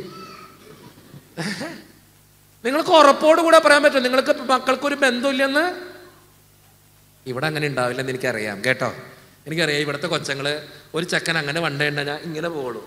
നിങ്ങൾക്ക് ഉറപ്പോട് കൂടെ പറയാൻ പറ്റുമോ നിങ്ങൾക്ക് മക്കൾക്കൊരു ബന്ധമില്ലെന്ന് ഇവിടെ അങ്ങനെ ഉണ്ടാവില്ലെന്ന് എനിക്കറിയാം കേട്ടോ എനിക്കറിയാം ഇവിടുത്തെ കൊച്ചങ്ങള് ഒരു ചെക്കൻ അങ്ങനെ വണ്ടേണ്ട ഞാൻ ഇങ്ങനെ പോകുള്ളൂ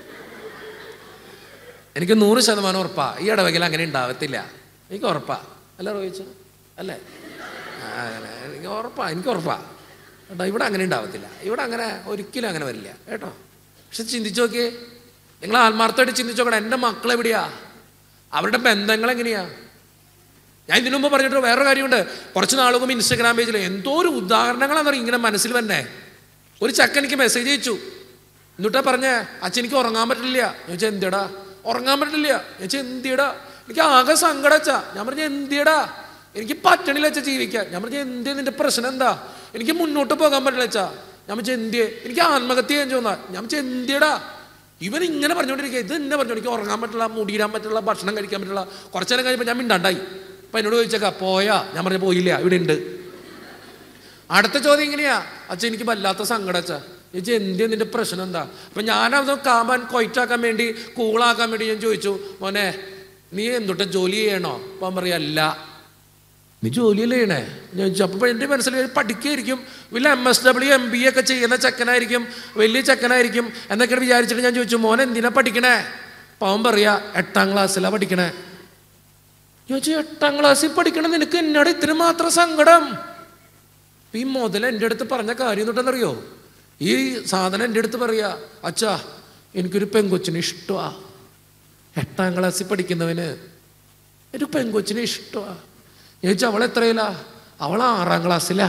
എനിക്ക് നൂറ് ശതമാനം ഉറപ്പാ ഈ ഇടവകയിൽ അങ്ങനെ ഉണ്ടാവത്തില്ല എനിക്ക് ഉറപ്പാ അല്ല റോഹിച്ചു അല്ലേ ആ, അങ്ങനെ എനിക്ക് ഉറപ്പാ എനിക്ക് ഉറപ്പാ കേട്ടോ ഇവിടെ അങ്ങനെ ഉണ്ടാവത്തില്ല ഇവിടെ അങ്ങനെ ഒരിക്കലും അങ്ങനെ വരില്ല കേട്ടോ പക്ഷെ ചിന്തിച്ചു നോക്കിയേ നിങ്ങൾ ആത്മാർത്ഥമായിട്ട് ചിന്തിച്ചു നോക്കണം എൻ്റെ മക്കൾ എവിടെയാ അവരുടെ ബന്ധങ്ങൾ എങ്ങനെയാ ഞാൻ ഇതിനു മുമ്പ് പറഞ്ഞിട്ട് വേറൊരു കാര്യമുണ്ട് കുറച്ച് നാൾ മുമ്പ് ഇൻസ്റ്റാഗ്രാം പേജിൽ എന്തോ ഒരു ഉദാഹരണങ്ങളാണെന്ന് ഇങ്ങനെ മനസ്സിൽ വന്നെ ഒരു ചക്ക എനിക്ക് മെസ്സേജ് അയച്ചു എന്നിട്ടാ പറഞ്ഞേ അച്ഛൻ എനിക്ക് ഉറങ്ങാൻ പറ്റില്ല ഞാൻ വെച്ചാൽ എന്തിയടാ ഉറങ്ങാൻ പറ്റില്ല ഞാൻ വെച്ചാൽ എന്തിയടാ എനിക്ക് ആകെ സങ്കടച്ച ഞാൻ പറഞ്ഞ എന്തിയടാ എനിക്ക് പറ്റണില്ല അച്ഛ ജീവിക്കാൻ ഞാൻ പറഞ്ഞ എന്തിയ നിന്റെ പ്രശ്നം എന്താ എനിക്ക് മുന്നോട്ട് പോകാൻ പറ്റില്ല അച്ഛാ ഞാൻ വെച്ചാൽ എന്തിയെ എനിക്ക് ആത്മഹത്യ ചെയ്യാൻ ചോന്നാ ഞാൻ വെച്ചാൽ എന്തിയടാ ഇവൻ ഇങ്ങനെ പറഞ്ഞുകൊണ്ടിരിക്കുക ഇത് എന്നെ പറഞ്ഞു എനിക്ക് ഉറങ്ങാൻ പറ്റില്ല മുടിയിടാൻ പറ്റില്ല ഭക്ഷണം കഴിക്കാൻ പറ്റില്ല കുറച്ചു നേരം കഴിഞ്ഞപ്പോൾ ഞാൻ മിണ്ടാണ്ടായി അപ്പൊ എന്നോട് ചോദിച്ചേക്കാ പോയാ ഞാൻ പറഞ്ഞു പോയില്ല ഇവിടെ ഉണ്ട് അടുത്ത ചോദ്യം ഇങ്ങനെയാ അച്ഛൻ എനിക്ക് വല്ലാത്ത സങ്കടം അച്ഛാ ചേച്ചി എന്തിയാ നിന്റെ പ്രശ്നം എന്താ അപ്പൊ ഞാനത് കാമാൻ കൊയ്റ്റാക്കാൻ വേണ്ടി കൂളാക്കാൻ വേണ്ടി ഞാൻ ചോദിച്ചു മോനെ നീ എന്തുട്ട ജോലി ചെയ്യണോ അപ്പൊ അവൻ പറയാ അല്ല നീ ജോലിയല്ലേ ചെയ്യണേ ഞാൻ ചോദിച്ചു അപ്പൊ എൻ്റെ മനസ്സിൽ പഠിക്കുകയായിരിക്കും വലിയ M S W M B ഒക്കെ ചെയ്യുന്ന ചെക്കനായിരിക്കും വലിയ ചെക്കനായിരിക്കും എന്നൊക്കെ വിചാരിച്ചിട്ട് ഞാൻ ചോദിച്ചു മോൻ എന്തിനാ പഠിക്കണേ അപ്പൊ അവൻ പറയാ എട്ടാം ക്ലാസ്സിലാ പഠിക്കണേ ഞാൻ ചോദിച്ചു എട്ടാം ക്ലാസ്സിൽ പഠിക്കണം നിനക്ക് എന്നോട് ഇത്ര മാത്രം സങ്കടം അപ്പൊ ഈ മുതൽ എൻ്റെ അടുത്ത് പറഞ്ഞ കാര്യം തൊട്ടെന്നറിയോ ഈ സാധനം എൻ്റെ അടുത്ത് പറയാ അച്ഛാ എനിക്കൊരു പെങ്കൊച്ചിനെ ഇഷ്ടമാ എട്ടാം ക്ലാസ്സിൽ പഠിക്കുന്നവന് ഒരു പെങ്കൊച്ചിനെ ഇഷ്ടമാ ഞാൻ ചോദിച്ചു അവൾ എത്രയിലാ അവൾ ആറാം ക്ലാസ്സിലാ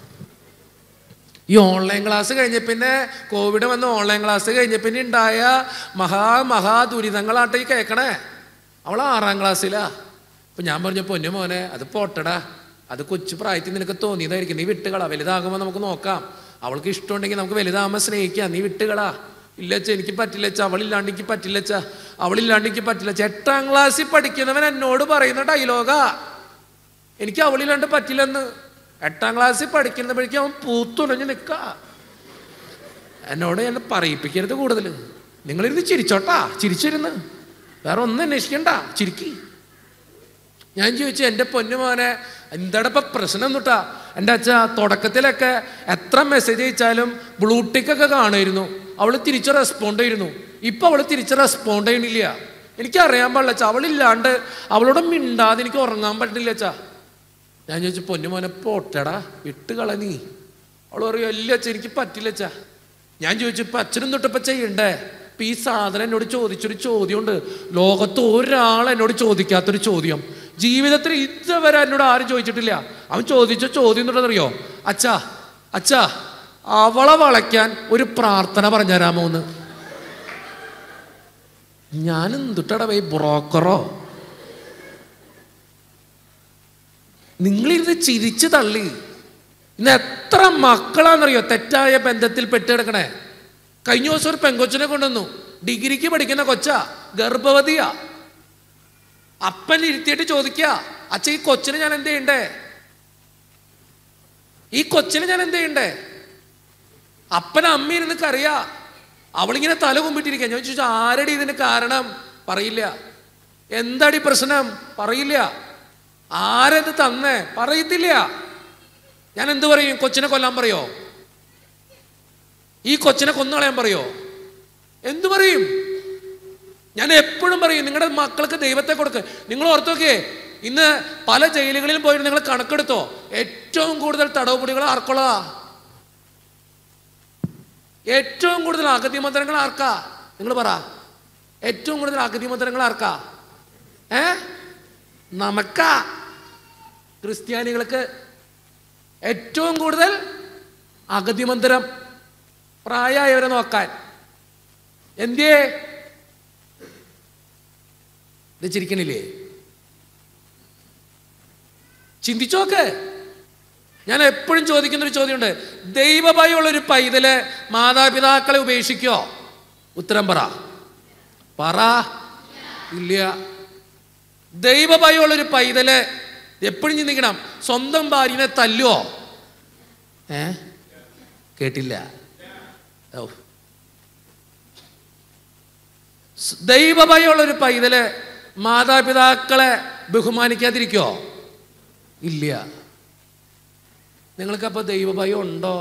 ഈ ഓൺലൈൻ ക്ലാസ് കഴിഞ്ഞ പിന്നെ കോവിഡ് വന്ന ഓൺലൈൻ ക്ലാസ് കഴിഞ്ഞ പിന്നെ ഉണ്ടായ മഹാ മഹാ ദുരിതങ്ങളാട്ടെ ഈ കേൾക്കണേ അവൾ ആറാം ക്ലാസ്സിലാ അപ്പൊ ഞാൻ പറഞ്ഞു പൊന്നു മോനെ അത് പോട്ടടാ അത് കൊച്ചു പ്രായത്തിൽ നിനക്ക് തോന്നിയതായിരിക്കും നീ വിട്ടുകളാ വലുതാകുമ്പോൾ നമുക്ക് നോക്കാം അവൾക്ക് ഇഷ്ടമുണ്ടെങ്കിൽ നമുക്ക് വലുതാകുമ്പോൾ സ്നേഹിക്കാം നീ വിട്ടുകളാ ഇല്ല അച്ഛാ എനിക്ക് പറ്റില്ല അച്ഛാ അവളില്ലാണ്ട് എനിക്ക് പറ്റില്ല അച്ഛാ അവളില്ലാണ്ട് എനിക്ക് പറ്റില്ല അച്ഛാ എട്ടാം ക്ലാസ്സിൽ പഠിക്കുന്നവൻ എന്നോട് പറയുന്ന ഡയലോഗാ എനിക്ക് അവളില്ലാണ്ട് പറ്റില്ലെന്ന് എട്ടാം ക്ലാസ്സിൽ പഠിക്കുന്നപ്പോഴേക്കും അവൻ പൂത്തുണഞ്ഞ് നിൽക്ക എന്നോട് ഞാൻ പറയിപ്പിക്കരുത് കൂടുതൽ നിങ്ങളിരുന്ന് ചിരിച്ചോട്ടാ ചിരിച്ചിരുന്ന് വേറെ ഒന്നും അന്വേഷിക്കണ്ട ചിരിക്കി ഞാൻ ചോദിച്ചു എൻ്റെ പൊന്നുമോനെ എന്താണ് ഇപ്പം പ്രശ്നം എന്നിട്ടാ എൻ്റെ അച്ഛ തുടക്കത്തിലൊക്കെ എത്ര മെസ്സേജ് അയച്ചാലും ബ്ലൂടിക്കൊക്കെ കാണുമായിരുന്നു അവൾ തിരിച്ച് റെസ്പോണ്ട് ചെയ്യുന്നു ഇപ്പം അവൾ തിരിച്ച് റെസ്പോണ്ട് ചെയ്യണില്ല എനിക്കറിയാൻ പാടില്ല അച്ഛാ അവളില്ലാണ്ട് അവളോട് മിണ്ടാതെ എനിക്ക് ഉറങ്ങാൻ പറ്റില്ല അച്ഛാ ഞാൻ ചോദിച്ചു പൊന്നുമോനെ പോട്ടടാ വിട്ട് കള നീ അവൾ പറയും അല്ല അച്ഛ എനിക്ക് പറ്റില്ല അച്ഛാ ഞാൻ ചോദിച്ചു ഇപ്പം അച്ഛനും തൊട്ടിപ്പം ചെയ്യണ്ടേ ഇപ്പം ഈ സാധനം എന്നോട് ചോദിച്ചൊരു ചോദ്യമുണ്ട് ലോകത്ത് ഒരാൾ എന്നോട് ചോദിക്കാത്തൊരു ചോദ്യം ജീവിതത്തിൽ ഇതുവരെ എന്നോട് ആരും ചോദിച്ചിട്ടില്ല അവൻ ചോദിച്ച ചോദ്യം എന്നുള്ളതറിയോ അച്ഛാ അച്ഛാ അവളെ വളയ്ക്കാൻ ഒരു പ്രാർത്ഥന പറഞ്ഞുതരാമോ എന്ന് ഞാൻ എന്തുട്ടടാ ഈ ബ്രോക്കറോ നിങ്ങളിരുന്ന് ചിരിച്ചു തള്ളി ഇന്ന് എത്ര മക്കളാണെന്നറിയോ തെറ്റായ ബന്ധത്തിൽ പെട്ടുകിടക്കണേ കഴിഞ്ഞ ദിവസം ഒരു പെങ്കൊച്ചിനെ കൊണ്ടുവന്നു ഡിഗ്രിക്ക് പഠിക്കുന്ന കൊച്ചാ ഗർഭവതിയാ അപ്പൻ ഇരുത്തിയിട്ട് ചോദിക്കുക അച്ഛ ഈ കൊച്ചിനെ ഞാൻ എന്ത് ചെയ്യണ്ടേ ഈ കൊച്ചിനെ ഞാൻ എന്ത് ചെയ്യണ്ടേ അപ്പൻ അമ്മ ഇരുന്ന് കറിയാ അവളിങ്ങനെ തല കുമ്പിട്ടിരിക്കുക ഞാൻ ചോദിച്ചു ആരടി ഇതിന് കാരണം പറയില്ല എന്താടി പ്രശ്നം പറയില്ല ആരത് തന്നേ പറയത്തില്ല ഞാൻ എന്ത് പറയും കൊച്ചിനെ കൊല്ലാൻ പറയോ ഈ കൊച്ചിനെ കൊന്നുകളയാൻ പറയോ എന്തു പറയും ഞാൻ എപ്പോഴും പറയും നിങ്ങളുടെ മക്കൾക്ക് ദൈവത്തെ കൊടുക്ക് നിങ്ങൾ ഓർത്തോക്കേ ഇന്ന് പല ജയിലുകളിലും പോയിട്ട് നിങ്ങൾ കണക്കെടുത്തോ ഏറ്റവും കൂടുതൽ തടവുപൊടികൾ ആർക്കുള്ളതാ ഏറ്റവും കൂടുതൽ അഗതി മന്ത്രങ്ങൾ ആർക്കാ നിങ്ങൾ പറ ഏറ്റവും കൂടുതൽ അഗതി മന്ത്രങ്ങൾ ആർക്കാ ഏ നമുക്കാ ക്രിസ്ത്യാനികൾക്ക് ഏറ്റവും കൂടുതൽ അഗതി മന്ദിരം പ്രായമായവരെ നോക്കാൻ എന്തേ ഇത് ചിരിക്കണില്ലേ ചിന്തിച്ചോക്ക് ഞാൻ എപ്പോഴും ചോദിക്കുന്ന ഒരു ചോദ്യമുണ്ട് ദൈവഭയമുള്ള ഒരു പൈതല് മാതാപിതാക്കളെ ഉപേക്ഷിക്കോ ഉത്തരം പറ പറ ഇല്ല ദൈവഭയമുള്ളൊരു പൈതല് എപ്പോഴും ചിന്തിക്കണം സ്വന്തം ഭാര്യനെ തല്ലുവോ ഏ കേട്ടില്ല ഓ. സ് ദൈവഭയമുള്ളൊരു പൈതല് മാതാപിതാക്കളെ ബഹുമാനിക്കാതിരിക്കോ ഇല്ല നിങ്ങൾക്കപ്പോൾ ദൈവഭയം ഉണ്ടോ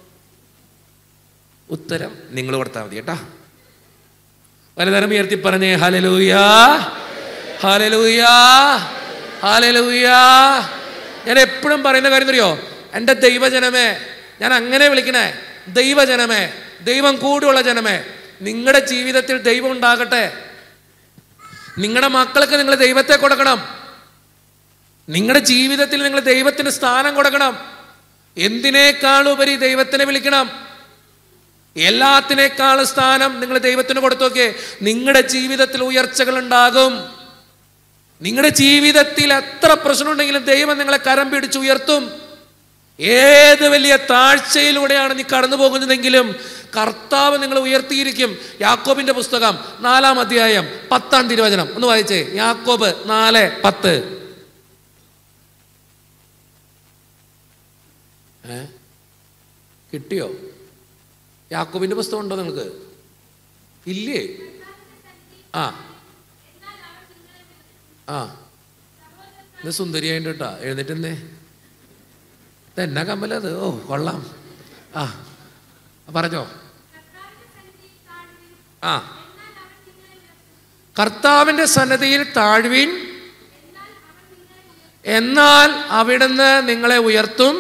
ഉത്തരം നിങ്ങൾ കൊടുത്താൽ മതി കേട്ടാ പലതരം ഉയർത്തി പറഞ്ഞേ ഹലലൂയാ ഹലലൂയാ ഹലലൂയാ ഞാൻ എപ്പോഴും പറയുന്ന കാര്യം അറിയോ എൻ്റെ ദൈവജനമേ ഞാൻ അങ്ങനെ വിളിക്കണേ ദൈവജനമേ ദൈവം കൂടുള്ള ജനമേ നിങ്ങളുടെ ജീവിതത്തിൽ ദൈവം ഉണ്ടാകട്ടെ നിങ്ങളുടെ മക്കൾക്ക് നിങ്ങൾ ദൈവത്തെ കൊടുക്കണം നിങ്ങളുടെ ജീവിതത്തിൽ നിങ്ങൾ ദൈവത്തിന് സ്ഥാനം കൊടുക്കണം എന്തിനേക്കാളുപരി ദൈവത്തിനെ വിളിക്കണം എല്ലാത്തിനേക്കാൾ സ്ഥാനം നിങ്ങൾ ദൈവത്തിന് കൊടുത്തോക്കെ നിങ്ങളുടെ ജീവിതത്തിൽ ഉയർച്ചകൾ ഉണ്ടാകും നിങ്ങളുടെ ജീവിതത്തിൽ എത്ര പ്രശ്നമുണ്ടെങ്കിലും ദൈവം നിങ്ങളെ കരം പിടിച്ച് ഉയർത്തും ഏത് വലിയ താഴ്ചയിലൂടെയാണ് നീ കടന്നു പോകുന്നതെങ്കിലും കർത്താവ് നിങ്ങളെ ഉയർത്തിയിരിക്കും യാക്കോബിന്റെ പുസ്തകം നാലാം അധ്യായം പത്താം തിരുവചനം ഒന്ന് വായിച്ചേ യാക്കോബ് നാല് പത്ത് ഏ കിട്ടിയോ യാക്കോബിന്റെ പുസ്തകം ഉണ്ടോ നിങ്ങൾക്ക് ഇല്ലേ ആ ആ ഇത് സുന്ദരിയായിട്ട് കേട്ടാ എഴുന്നേറ്റെന്നേ ഇതെന്നാ കമ്മലത് ഓ കൊള്ളാം ആ പറഞ്ഞോ ആ കർത്താവിന്റെ സന്നദ്ധിയിൽ താഴ്വീൻ എന്നാൽ അവിടുന്ന് നിങ്ങളെ ഉയർത്തും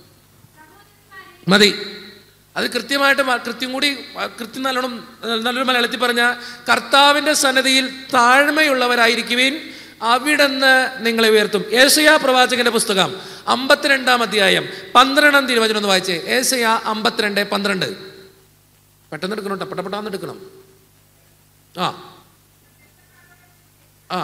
മതി അത് കൃത്യമായിട്ട് മ- കൃത്യം കൂടി ആ, കൃത്യം നല്ലോണം ഏ, നല്ലൊരു മലയാളത്തിൽ പറഞ്ഞ കർത്താവിന്റെ സന്നദ്ധിയിൽ താഴ്മയുള്ളവരായിരിക്കുവിൻ അവിടുന്ന് നിങ്ങളെ ഉയർത്തും ഏഷ്യ പ്രവാചകന്റെ പുസ്തകം അമ്പത്തിരണ്ടാം അധ്യായം പന്ത്രണ്ടാം തിരുവചനം ഒന്ന് വായിച്ചേ ഏഷ്യ അമ്പത്തിരണ്ട് പന്ത്രണ്ട് പെട്ടെന്ന് എടുക്കണം കേട്ടോ പെട്ടപ്പെട്ടാന്ന് എടുക്കണം ആ ആ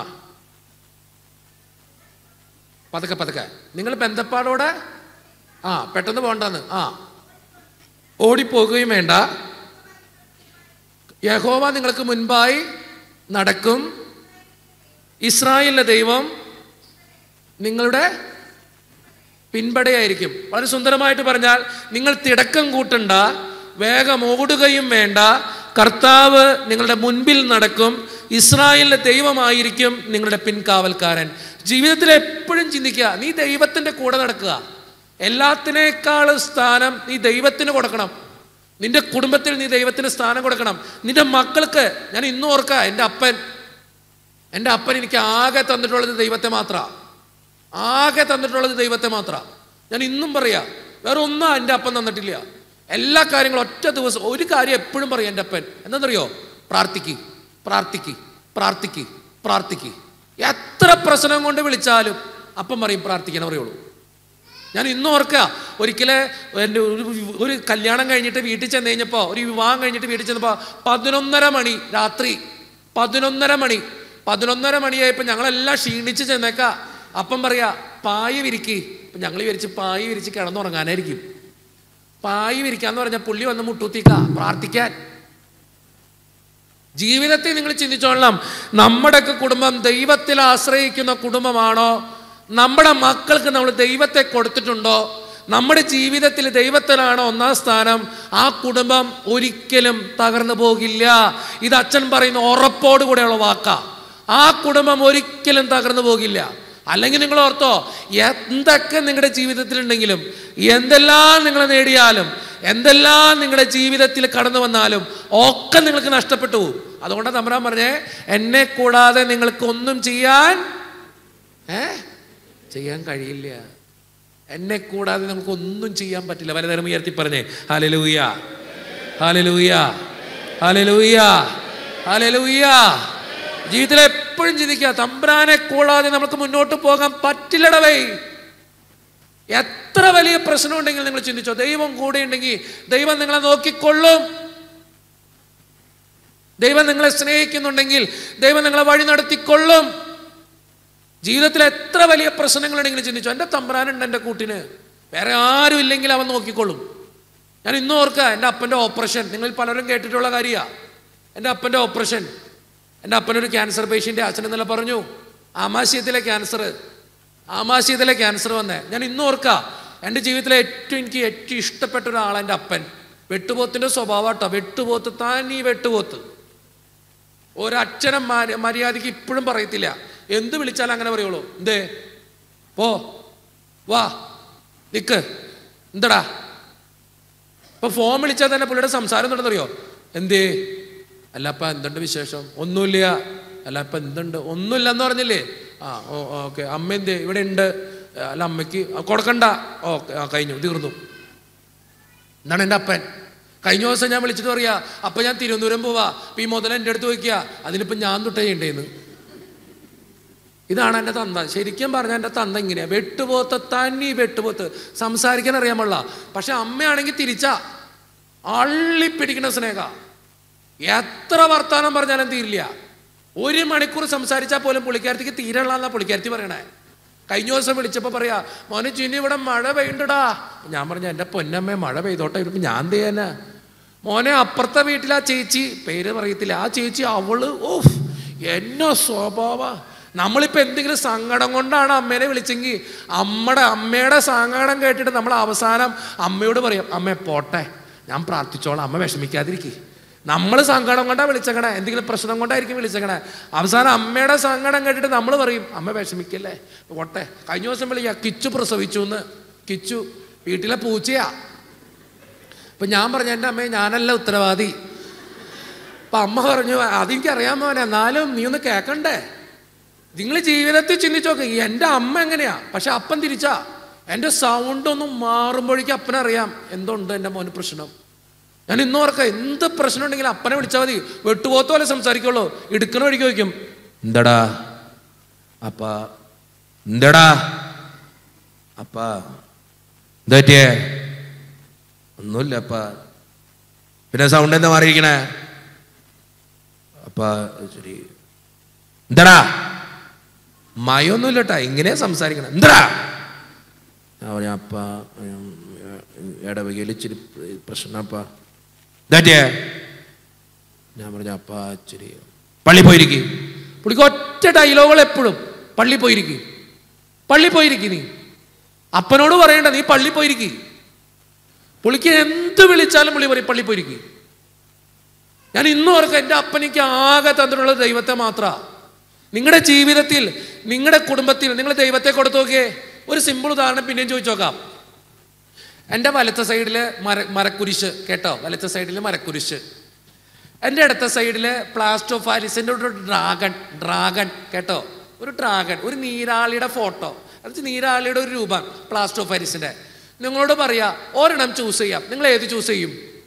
പതുക്കെ പതുക്കെ നിങ്ങൾ ബന്ധപ്പാടോടെ ആ പെട്ടെന്ന് പോകണ്ടെന്ന് ആ ഓടിപ്പോകുകയും വേണ്ട യഹോവ നിങ്ങൾക്ക് മുൻപായി നടക്കും ഇസ്രായേലിലെ ദൈവം നിങ്ങളുടെ പിൻപടയായിരിക്കും വളരെ സുന്ദരമായിട്ട് പറഞ്ഞാൽ നിങ്ങൾ തിടക്കം കൂട്ടണ്ട വേഗം ഓടുകയും വേണ്ട കർത്താവ് നിങ്ങളുടെ മുൻപിൽ നടക്കും ഇസ്രായേലിലെ ദൈവമായിരിക്കും നിങ്ങളുടെ പിൻകാവൽക്കാരൻ ജീവിതത്തിൽ എപ്പോഴും ചിന്തിക്കുക നീ ദൈവത്തിൻ്റെ കൂടെ നടക്കുക എല്ലാത്തിനേക്കാളും സ്ഥാനം നീ ദൈവത്തിന് കൊടുക്കണം നിന്റെ കുടുംബത്തിൽ നീ ദൈവത്തിന് സ്ഥാനം കൊടുക്കണം നിന്റെ മക്കൾക്ക് ഞാൻ ഇന്നും ഓർക്കുക എൻ്റെ അപ്പൻ എൻ്റെ അപ്പൻ എനിക്ക് ആകെ തന്നിട്ടുള്ളത് ദൈവത്തെ മാത്രമാണ് ആകെ തന്നിട്ടുള്ളത് ദൈവത്തെ മാത്രമാണ് ഞാൻ ഇന്നും പറയാ വേറെ ഒന്നും എൻ്റെ അപ്പൻ തന്നിട്ടില്ല എല്ലാ കാര്യങ്ങളും ഒറ്റ ദിവസം ഒരു കാര്യം എപ്പോഴും പറയും എൻ്റെ അപ്പൻ എന്താണെന്നറിയോ പ്രാർത്ഥിക്ക് പ്രാർത്ഥിക്ക് പ്രാർത്ഥിക്ക് പ്രാർത്ഥിക്ക് എത്ര പ്രശ്നം കൊണ്ട് വിളിച്ചാലും അപ്പം പറയും പ്രാർത്ഥിക്കാൻ പറയുള്ളൂ ഞാൻ ഇന്നും ഓർക്കുക ഒരിക്കലെ എൻ്റെ ഒരു ഒരു കല്യാണം കഴിഞ്ഞിട്ട് വീട്ടിൽ ചെന്ന് കഴിഞ്ഞപ്പോൾ ഒരു വിവാഹം കഴിഞ്ഞിട്ട് വീട്ടിൽ ചെന്നപ്പോൾ പതിനൊന്നര മണി രാത്രി പതിനൊന്നര മണി പതിനൊന്നര മണിയായപ്പോൾ ഞങ്ങളെല്ലാം ക്ഷീണിച്ച് ചെന്നേക്ക അപ്പം പറയാ പായ വിരിക്ക് ഇപ്പം ഞങ്ങൾ വിരിച്ച് പായ വിരിച്ച് കിടന്നുറങ്ങാനായിരിക്കും പായ വിരിക്കാന്ന് പറഞ്ഞാൽ പുള്ളി വന്ന് മുട്ടൂത്തിക്ക പ്രാർത്ഥിക്കാൻ ജീവിതത്തെ നിങ്ങൾ ചിന്തിച്ചോളണം നമ്മുടെയൊക്കെ കുടുംബം ദൈവത്തിൽ ആശ്രയിക്കുന്ന കുടുംബമാണോ നമ്മുടെ മക്കൾക്ക് നമ്മൾ ദൈവത്തെ കൊടുത്തിട്ടുണ്ടോ നമ്മുടെ ജീവിതത്തിൽ ദൈവത്തിലാണോ ഒന്നാം സ്ഥാനം ആ കുടുംബം ഒരിക്കലും തകർന്നു പോകില്ല ഇത് അച്ഛൻ പറയുന്ന ഉറപ്പോടുകൂടെയുള്ള വാക്കാ ആ കുടുംബം ഒരിക്കലും തകർന്നു പോകില്ല അല്ലെങ്കിൽ നിങ്ങൾ ഓർത്തോ എന്തൊക്കെ നിങ്ങളുടെ ജീവിതത്തിലുണ്ടെങ്കിലും എന്തെല്ലാം നിങ്ങൾ നേടിയാലും എന്തെല്ലാം നിങ്ങളുടെ ജീവിതത്തിൽ കടന്നു വന്നാലും ഒക്കെ നിങ്ങൾക്ക് നഷ്ടപ്പെട്ടു പോകും അതുകൊണ്ടാണ് തമ്പ്രാൻ പറഞ്ഞേ എന്നെ കൂടാതെ നിങ്ങൾക്ക് ഒന്നും ചെയ്യാൻ ഏ ചെയ്യാൻ കഴിയില്ല എന്നെ കൂടാതെ നമുക്ക് ഒന്നും ചെയ്യാൻ പറ്റില്ല പലതരം ഉയർത്തി പറഞ്ഞേ ഹാലലൂയ ഹാലലൂയ ഹാലലൂയ ഹാലലൂയ ജീവിതത്തിൽ എപ്പോഴും ചിന്തിക്കുക തമ്പ്രാനെ കൂടാതെ നമുക്ക് മുന്നോട്ട് പോകാൻ പറ്റില്ലടവേ എത്ര വലിയ പ്രശ്നം ഉണ്ടെങ്കിൽ നിങ്ങൾ ചിന്തിച്ചോ ദൈവം കൂടെ ഉണ്ടെങ്കിൽ ദൈവം നിങ്ങളെ നോക്കിക്കൊള്ളും ദൈവം നിങ്ങളെ സ്നേഹിക്കുന്നുണ്ടെങ്കിൽ ദൈവം നിങ്ങളെ വഴി നടത്തിക്കൊള്ളും ജീവിതത്തിൽ എത്ര വലിയ പ്രശ്നങ്ങളുണ്ടെങ്കിലും ചിന്തിച്ചു എൻ്റെ തമ്പ്രാനുണ്ട് എൻ്റെ കൂട്ടിന് വേറെ ആരും ഇല്ലെങ്കിൽ അവൻ നോക്കിക്കൊള്ളും ഞാൻ ഇന്നും ഓർക്കുക എൻ്റെ അപ്പൻ്റെ ഓപ്പറേഷൻ നിങ്ങൾ പലരും കേട്ടിട്ടുള്ള കാര്യമാണ് എൻ്റെ അപ്പൻ്റെ ഓപ്പറേഷൻ എൻ്റെ അപ്പനൊരു ക്യാൻസർ പേഷ്യൻ്റ് അച്ഛൻ ഇന്നലെ പറഞ്ഞു ആമാശയത്തിലെ ക്യാൻസർ ആമാശയത്തിലെ ക്യാൻസർ വന്നേ ഞാൻ ഇന്നും ഓർക്കാം എൻ്റെ ജീവിതത്തിലെ ഏറ്റവും എനിക്ക് ഏറ്റവും ഇഷ്ടപ്പെട്ട ഒരാളാണ് എൻ്റെ അപ്പൻ വെട്ടുപോത്തിൻ്റെ സ്വഭാവട്ടോ വെട്ടുപോത്ത് താൻ ഈ വെട്ടുപോത്ത് ഒരക്ഷരം മര്യ- മര്യാദയ്ക്ക് ഇപ്പോഴും പറയത്തില്ല എന്ത് വിളിച്ചാലും അങ്ങനെ പറയുള്ളൂ എന്തേ പോ വാ നിക്ക് എന്തടാ ഇപ്പൊ ഫോൺ വിളിച്ചാൽ തന്നെ പുള്ളിയുടെ സംസാരം എന്താണെന്നറിയോ എന്തേ അല്ല അപ്പ എന്തുണ്ട് വിശേഷം ഒന്നുമില്ല അല്ല അപ്പ എന്തുണ്ട് ഒന്നുമില്ല എന്ന് പറഞ്ഞില്ലേ ആ ഓ ഓക്കെ അമ്മ എന്തേ ഇവിടെ ഉണ്ട് അല്ല അമ്മയ്ക്ക് ആ, കൊടുക്കണ്ട ഓക്കെ ആ കഴിഞ്ഞു തീർന്നു എന്നാണ് എൻ്റെ അപ്പൻ കഴിഞ്ഞ ദിവസം ഞാൻ വിളിച്ചിട്ട് പറയാ അപ്പൊ ഞാൻ തിരുവനന്തപുരം പോവാ അപ്പൊ ഈ മുതൽ എൻ്റെ അടുത്ത് വയ്ക്കുക അതിനിപ്പോ ഞാൻ തൊട്ടേ ചെയ്യണ്ടേന്ന് ഇതാണ് എൻ്റെ തന്ത ശരിക്കും പറഞ്ഞാൽ എൻ്റെ തന്ത ഇങ്ങനെയാ വെട്ടുപോത്ത് തന്നി വെട്ടുപോത്ത് സംസാരിക്കാൻ അറിയാൻ പാടില്ല പക്ഷെ അമ്മയാണെങ്കിൽ തിരിച്ചാ അള്ളിപ്പിടിക്കുന്ന സ്നേഹ എത്ര വർത്താനം പറഞ്ഞാലും തീരില്ല ഒരു മണിക്കൂർ സംസാരിച്ചാൽ പോലും പുള്ളിക്കാരത്തിക്ക് തീരള്ള പുള്ളിക്കാരത്തി പറയണേ കഴിഞ്ഞ ദിവസം വിളിച്ചപ്പോൾ പറയാ മോനെ ചിന്നി ഇവിടെ മഴ പെയ്യണ്ടടാ ഞാൻ പറഞ്ഞു എൻ്റെ പൊന്നമ്മേ മഴ പെയ്തോട്ടെ ഇപ്പം ഞാൻ എന്ത് ചെയ്യാനാ മോനെ അപ്പുറത്തെ വീട്ടിലെ ആ ചേച്ചി പേര് പറയത്തില്ല ആ ചേച്ചി അവള് ഓഫ് എന്നോ സ്വഭാവ നമ്മളിപ്പോൾ എന്തെങ്കിലും സങ്കടം കൊണ്ടാണ് അമ്മേനെ വിളിച്ചെങ്കിൽ അമ്മയുടെ അമ്മയുടെ സങ്കടം കേട്ടിട്ട് നമ്മൾ അവസാനം അമ്മയോട് പറയും അമ്മ പോട്ടെ ഞാൻ പ്രാർത്ഥിച്ചോളാം അമ്മ വിഷമിക്കാതിരിക്കും നമ്മൾ സങ്കടം കൊണ്ടാ വിളിച്ചേക്കണേ എന്തെങ്കിലും പ്രശ്നം കൊണ്ടായിരിക്കും വിളിച്ചേക്കണേ അവസാനം അമ്മയുടെ സങ്കടം കേട്ടിട്ട് നമ്മൾ പറയും അമ്മ വിഷമിക്കല്ലേ പോട്ടെ കഴിഞ്ഞ ദിവസം വിളിക്കുക കിച്ചു പ്രസവിച്ചു എന്ന് കിച്ചു വീട്ടിലെ പൂച്ചയാ അപ്പൊ ഞാൻ പറഞ്ഞു എൻ്റെ അമ്മയെ ഞാനല്ല ഉത്തരവാദി അപ്പൊ അമ്മ പറഞ്ഞു അതെനിക്കറിയാൻ മോനെ എന്നാലും നീ ഒന്ന് കേക്കണ്ടേ നിങ്ങൾ ജീവിതത്തിൽ ചിന്തിച്ചു നോക്ക് എൻ്റെ അമ്മ എങ്ങനെയാ പക്ഷെ അപ്പൻ തിരിച്ചാ എൻ്റെ സൗണ്ട് ഒന്ന് മാറുമ്പോഴേക്കും അപ്പനറിയാം എന്തുണ്ട് എൻ്റെ മോന് പ്രശ്നം ഞാൻ ഇന്നും ഓർക്കാം എന്ത് പ്രശ്നം ഉണ്ടെങ്കിലും അപ്പനെ വിളിച്ചാൽ മതി വെട്ടുപോത്ത പോലെ സംസാരിക്കുള്ളൂ എടുക്കണ വഴിക്ക് വയ്ക്കും എന്തടാ അപ്പ എന്തടാ അപ്പ എന്താ പറ്റിയേ ഒന്നുമില്ല അപ്പ പിന്നെ സൗണ്ട് എന്താ മാറിയിരിക്കണേ അപ്പ ശരി എന്തടാ മയൊന്നുമില്ല കേട്ടാ ഇങ്ങനെ സംസാരിക്കണം എന്തടാ ഞാൻ പറഞ്ഞു അപ്പ ഇടവകയിൽ ഇച്ചിരി പ്രശ്നപ്പ ഇതാറ്റിയേ ഞാൻ പറഞ്ഞു അപ്പ ഇച്ചിരി പള്ളി പോയിരിക്കും പുള്ളിക്ക് ഒറ്റ ഡയലോഗുകൾ എപ്പോഴും പള്ളി പോയിരിക്കും പള്ളി പോയിരിക്കും നീ അപ്പനോട് പറയണ്ട നീ പള്ളി പോയിരിക്കും പുള്ളിക്ക് എന്ത് വിളിച്ചാലും പുള്ളി പറയും പള്ളി പോയിരിക്കും ഞാൻ ഇന്നും ഓർക്കാം എൻ്റെ അപ്പനിക്ക് ആകെ തന്നിട്ടുള്ളത് ദൈവത്തെ മാത്ര നിങ്ങളുടെ ജീവിതത്തിൽ നിങ്ങളുടെ കുടുംബത്തിൽ നിങ്ങൾ ദൈവത്തെ കൊടുത്തു നോക്കിയേ ഒരു സിമ്പിൾ ഉദാഹരണം പിന്നെയും ചോദിച്ചു നോക്കാം എൻ്റെ വലത്തെ സൈഡിൽ മര മരക്കുരിശ് കേട്ടോ വലത്തെ സൈഡിൽ മരക്കുരിശ് എൻ്റെ അടുത്ത സൈഡിൽ പ്ലാസ്റ്റർ ഓഫ് ആലിസിൻ്റെ ഒരു ഡ്രാഗൺ ഡ്രാഗൺ കേട്ടോ ഒരു ഡ്രാഗൺ ഒരു നീരാളിയുടെ ഫോട്ടോ അത് നീരാളിയുടെ ഒരു രൂപം പ്ലാസ്റ്റർ ഓഫ് ആലിസിൻ്റെ നിങ്ങളോട് പറയാ ഒരെണ്ണം ചൂസ് ചെയ്യാം നിങ്ങൾ ഏത് ചൂസ് ചെയ്യും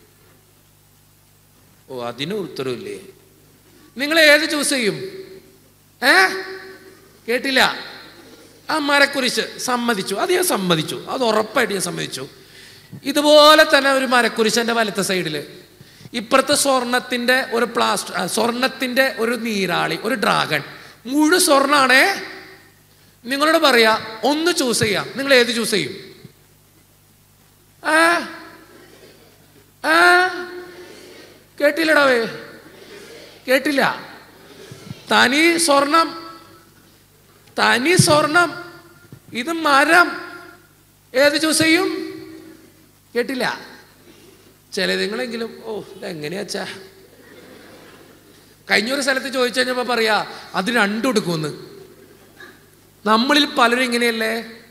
ഓ അതിന് ഉത്തരവില്ലേ നിങ്ങൾ ഏത് ചൂസ് ചെയ്യും ഏ കേട്ടില്ല ആ മരക്കുരിശ് സമ്മതിച്ചു അത് ഞാൻ സമ്മതിച്ചു അത് ഉറപ്പായിട്ട് ഞാൻ സമ്മതിച്ചു ഇതുപോലെ തന്നെ ഒരു മരക്കുരിശ് എൻ്റെ വലത്തെ സൈഡിൽ ഇപ്പുറത്തെ സ്വർണത്തിൻ്റെ ഒരു പ്ലാസ്റ്റർ ആ, സ്വർണത്തിൻ്റെ ഒരു നീരാളി ഒരു ഡ്രാഗൺ മുഴു സ്വർണ്ണാണേ നിങ്ങളോട് പറയാ ഒന്ന് ചൂസ് ചെയ്യാം നിങ്ങൾ ഏത് ചൂസ് ചെയ്യും ആ ആ കേട്ടില്ലടാവേ കേട്ടില്ല തനി സ്വർണം തനി സ്വർണം ഇത് മരം ഏത് ചൂസ് ചെയ്യും കേട്ടില്ല ചില നിങ്ങളെങ്കിലും ഓ ഇതെങ്ങനെയാച്ചാ കഴിഞ്ഞ ഒരു സ്ഥലത്ത് ചോദിച്ചു കഴിഞ്ഞപ്പോൾ പറയാ അത് രണ്ടും എടുക്കുമെന്ന് നമ്മളിൽ പലരും ഇങ്ങനെയല്ലേ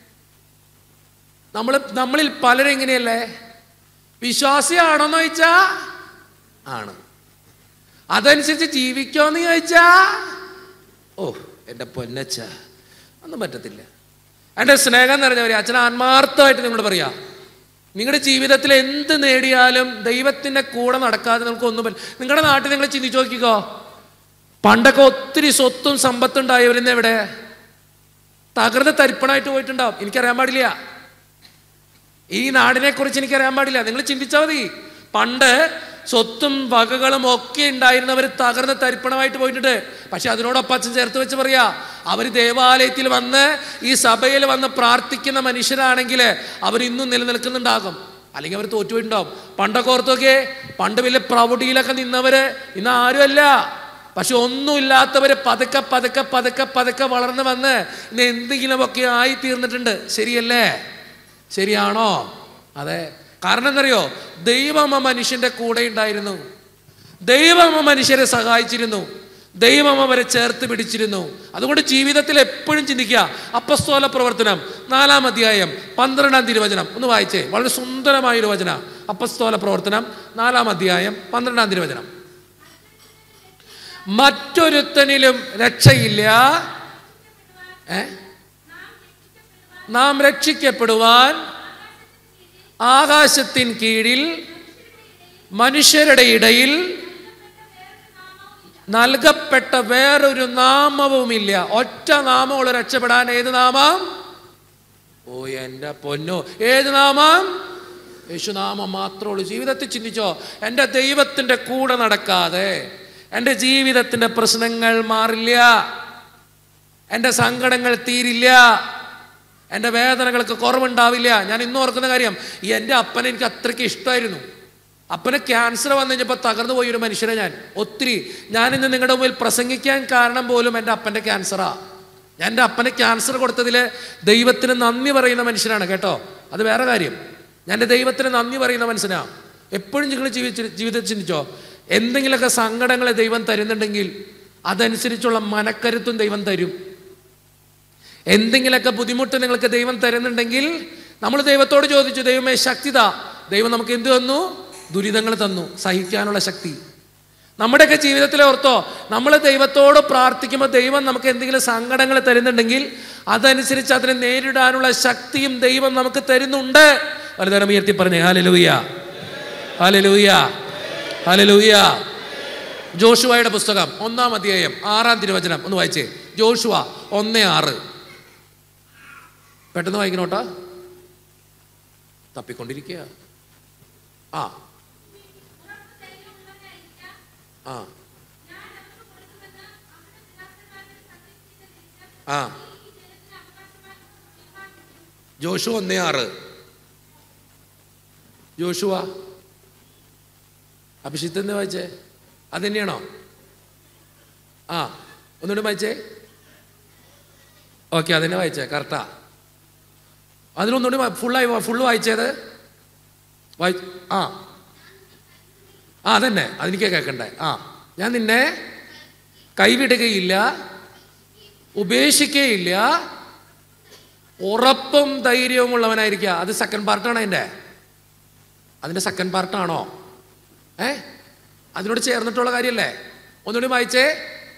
നമ്മൾ നമ്മളിൽ പലരും ഇങ്ങനെയല്ലേ വിശ്വാസിയാണോന്ന് ചോദിച്ചാ ആണ് അതനുസരിച്ച് ജീവിക്കോന്ന് ചോദിച്ചാ ഓ എൻ്റെ പൊന്നച്ച ഒന്നും പറ്റത്തില്ല എൻ്റെ സ്നേഹം നിറഞ്ഞവരെ അച്ഛൻ ആത്മാർത്ഥമായിട്ട് നിങ്ങളോട് പറയാ നിങ്ങളുടെ ജീവിതത്തിൽ എന്ത് നേടിയാലും ദൈവത്തിൻ്റെ കൂടെ നടക്കാതെ നിങ്ങൾക്ക് ഒന്നും പറ്റില്ല നിങ്ങളുടെ നാട്ടിൽ നിങ്ങൾ ചിന്തിച്ചു നോക്കിക്കോ പണ്ടൊക്കെ ഒത്തിരി സ്വത്തും സമ്പത്തും ഉണ്ടായവരുന്ന് എവിടെ തകർന്ന് തരിപ്പണായിട്ട് പോയിട്ടുണ്ടാവും എനിക്കറിയാൻ പാടില്ല ഈ നാടിനെ കുറിച്ച് എനിക്കറിയാൻ പാടില്ല നിങ്ങൾ ചിന്തിച്ചാൽ മതി പണ്ട് സ്വത്തും വകകളും ഒക്കെ ഉണ്ടായിരുന്നവർ തകർന്ന് തരിപ്പണമായിട്ട് പോയിട്ടുണ്ട് പക്ഷെ അതിനോടൊപ്പം അച്ഛൻ ചേർത്ത് വെച്ച് പറയാ അവർ ദേവാലയത്തിൽ വന്ന് ഈ സഭയിൽ വന്ന് പ്രാർത്ഥിക്കുന്ന മനുഷ്യരാണെങ്കിൽ അവർ ഇന്നും നിലനിൽക്കുന്നുണ്ടാകും അല്ലെങ്കിൽ അവർ തോറ്റുപോയിട്ടുണ്ടാവും പണ്ടൊക്കെ ഓർത്തൊക്കെ പണ്ട് വലിയ പ്രൗഢിയിലൊക്കെ നിന്നവര് ഇന്ന് ആരുമല്ല പക്ഷെ ഒന്നുമില്ലാത്തവര് പതുക്കെ പതുക്കെ പതുക്കെ പതുക്കെ വളർന്നു വന്ന് ഇന്ന് എന്തെങ്കിലുമൊക്കെ ആയി തീർന്നിട്ടുണ്ട് ശരിയല്ലേ ശരിയാണോ അതെ കാരണം എന്തറിയോ ദൈവം ആ മനുഷ്യന്റെ കൂടെ ഉണ്ടായിരുന്നു ദൈവം ആ മനുഷ്യരെ സഹായിച്ചിരുന്നു ദൈവം അവരെ ചേർത്ത് പിടിച്ചിരുന്നു അതുകൊണ്ട് ജീവിതത്തിൽ എപ്പോഴും ചിന്തിക്കുക അപ്പസ്തോല പ്രവർത്തനം നാലാം അധ്യായം പന്ത്രണ്ടാം തിരുവചനം ഒന്ന് വായിച്ചേ വളരെ സുന്ദരമായ ഒരു വചന അപ്പസ്തോല പ്രവർത്തനം നാലാം അധ്യായം പന്ത്രണ്ടാം തിരുവചനം മറ്റൊരുത്തനിലും രക്ഷയില്ല ഏ നാം രക്ഷിക്കപ്പെടുവാൻ ആകാശത്തിൻ കീഴിൽ മനുഷ്യരുടെ ഇടയിൽ നൽകപ്പെട്ട വേറൊരു നാമവുമില്ല ഒറ്റ നാമമുള്ള രക്ഷപ്പെടാൻ ഏത് നാമം ഓ എൻ്റെ പൊന്നോ ഏത് നാമം യേശുനാമം മാത്രമേ ഉള്ളൂ ജീവിതത്തിൽ ചിന്തിച്ചോ എൻ്റെ ദൈവത്തിൻ്റെ കൂടെ നടക്കാതെ എൻ്റെ ജീവിതത്തിൻ്റെ പ്രശ്നങ്ങൾ മാറില്ല എൻ്റെ സങ്കടങ്ങൾ തീരില്ല എൻ്റെ വേദനകൾക്ക് കുറവുണ്ടാവില്ല ഞാൻ ഇന്ന് ഓർക്കുന്ന കാര്യം ഈ എൻ്റെ അപ്പനെ എനിക്ക് അത്രയ്ക്ക് ഇഷ്ടമായിരുന്നു അപ്പന് ക്യാൻസർ വന്നു കഴിഞ്ഞപ്പോൾ തകർന്നു പോയ ഒരു മനുഷ്യനെ ഞാൻ ഒത്തിരി ഞാൻ ഇന്ന് നിങ്ങളുടെ മുമ്പിൽ പ്രസംഗിക്കാൻ കാരണം പോലും എൻ്റെ അപ്പൻ്റെ ക്യാൻസറാ ഞാൻ എൻ്റെ അപ്പന് ക്യാൻസർ കൊടുത്തതിൽ ദൈവത്തിന് നന്ദി പറയുന്ന മനുഷ്യനാണ് കേട്ടോ അത് വേറെ കാര്യം ഞാൻ എൻ്റെ ദൈവത്തിന് നന്ദി പറയുന്ന മനുഷ്യനാ എപ്പോഴും നിങ്ങൾ ജീവിച്ച ജീവിതത്തിൽ ചിന്തിച്ചോ എന്തെങ്കിലുമൊക്കെ സങ്കടങ്ങളെ ദൈവം തരുന്നുണ്ടെങ്കിൽ അതനുസരിച്ചുള്ള മനക്കരുത്തും ദൈവം തരും എന്തെങ്കിലുമൊക്കെ ബുദ്ധിമുട്ട് നിങ്ങൾക്ക് ദൈവം തരുന്നുണ്ടെങ്കിൽ നമ്മൾ ദൈവത്തോട് ചോദിച്ചു ദൈവമേ ശക്തിത ദൈവം നമുക്ക് എന്ത് തന്നു ദുരിതങ്ങൾ തന്നു സഹിക്കാനുള്ള ശക്തി നമ്മുടെയൊക്കെ ജീവിതത്തിൽ ഓർത്തോ നമ്മൾ ദൈവത്തോട് പ്രാർത്ഥിക്കുമ്പോൾ ദൈവം നമുക്ക് എന്തെങ്കിലും സങ്കടങ്ങൾ തരുന്നുണ്ടെങ്കിൽ അതനുസരിച്ച് അതിനെ നേരിടാനുള്ള ശക്തിയും ദൈവം നമുക്ക് തരുന്നുണ്ട് വലുതരം ഉയർത്തി പറഞ്ഞേ ഹാലലൂയ ഹാലലൂയ ഹാലലൂയ ജോഷുവയുടെ പുസ്തകം ഒന്നാം അധ്യായം ആറാം തിരുവചനം ഒന്ന് വായിച്ചേ ജോഷുവ ഒന്ന് ആറ് പെട്ടെന്ന് വായിക്കണോട്ടാ തപ്പിക്കൊണ്ടിരിക്കുക ആ ആ ആ ജോഷു ഒന്നേ ആറ് ജോഷുവ അഭിഷിത്ത് എന്ന് വായിച്ചേ അതെന്നെയാണോ ആ ഒന്നുകൂടി വായിച്ചേ ഓക്കെ അതന്നെ വായിച്ചേ കറക്റ്റാ അതിലൊന്നുകൂടി ഫുള്ളായി ഫുള്ള് വായിച്ചത് വായി ആ ആ അതന്നെ അതെനിക്ക് കേൾക്കണ്ടേ ആ ഞാൻ നിന്നെ കൈവിടുകയില്ല ഉപേക്ഷിക്കുകയില്ല ഉറപ്പും ധൈര്യവും ഉള്ളവനായിരിക്കുക അത് സെക്കൻഡ് പാർട്ടാണ് അതിൻ്റെ അതിൻ്റെ സെക്കൻഡ് പാർട്ടാണോ ഏ അതിനോട് ചേർന്നിട്ടുള്ള കാര്യമല്ലേ ഒന്നുകൂടി വായിച്ചേ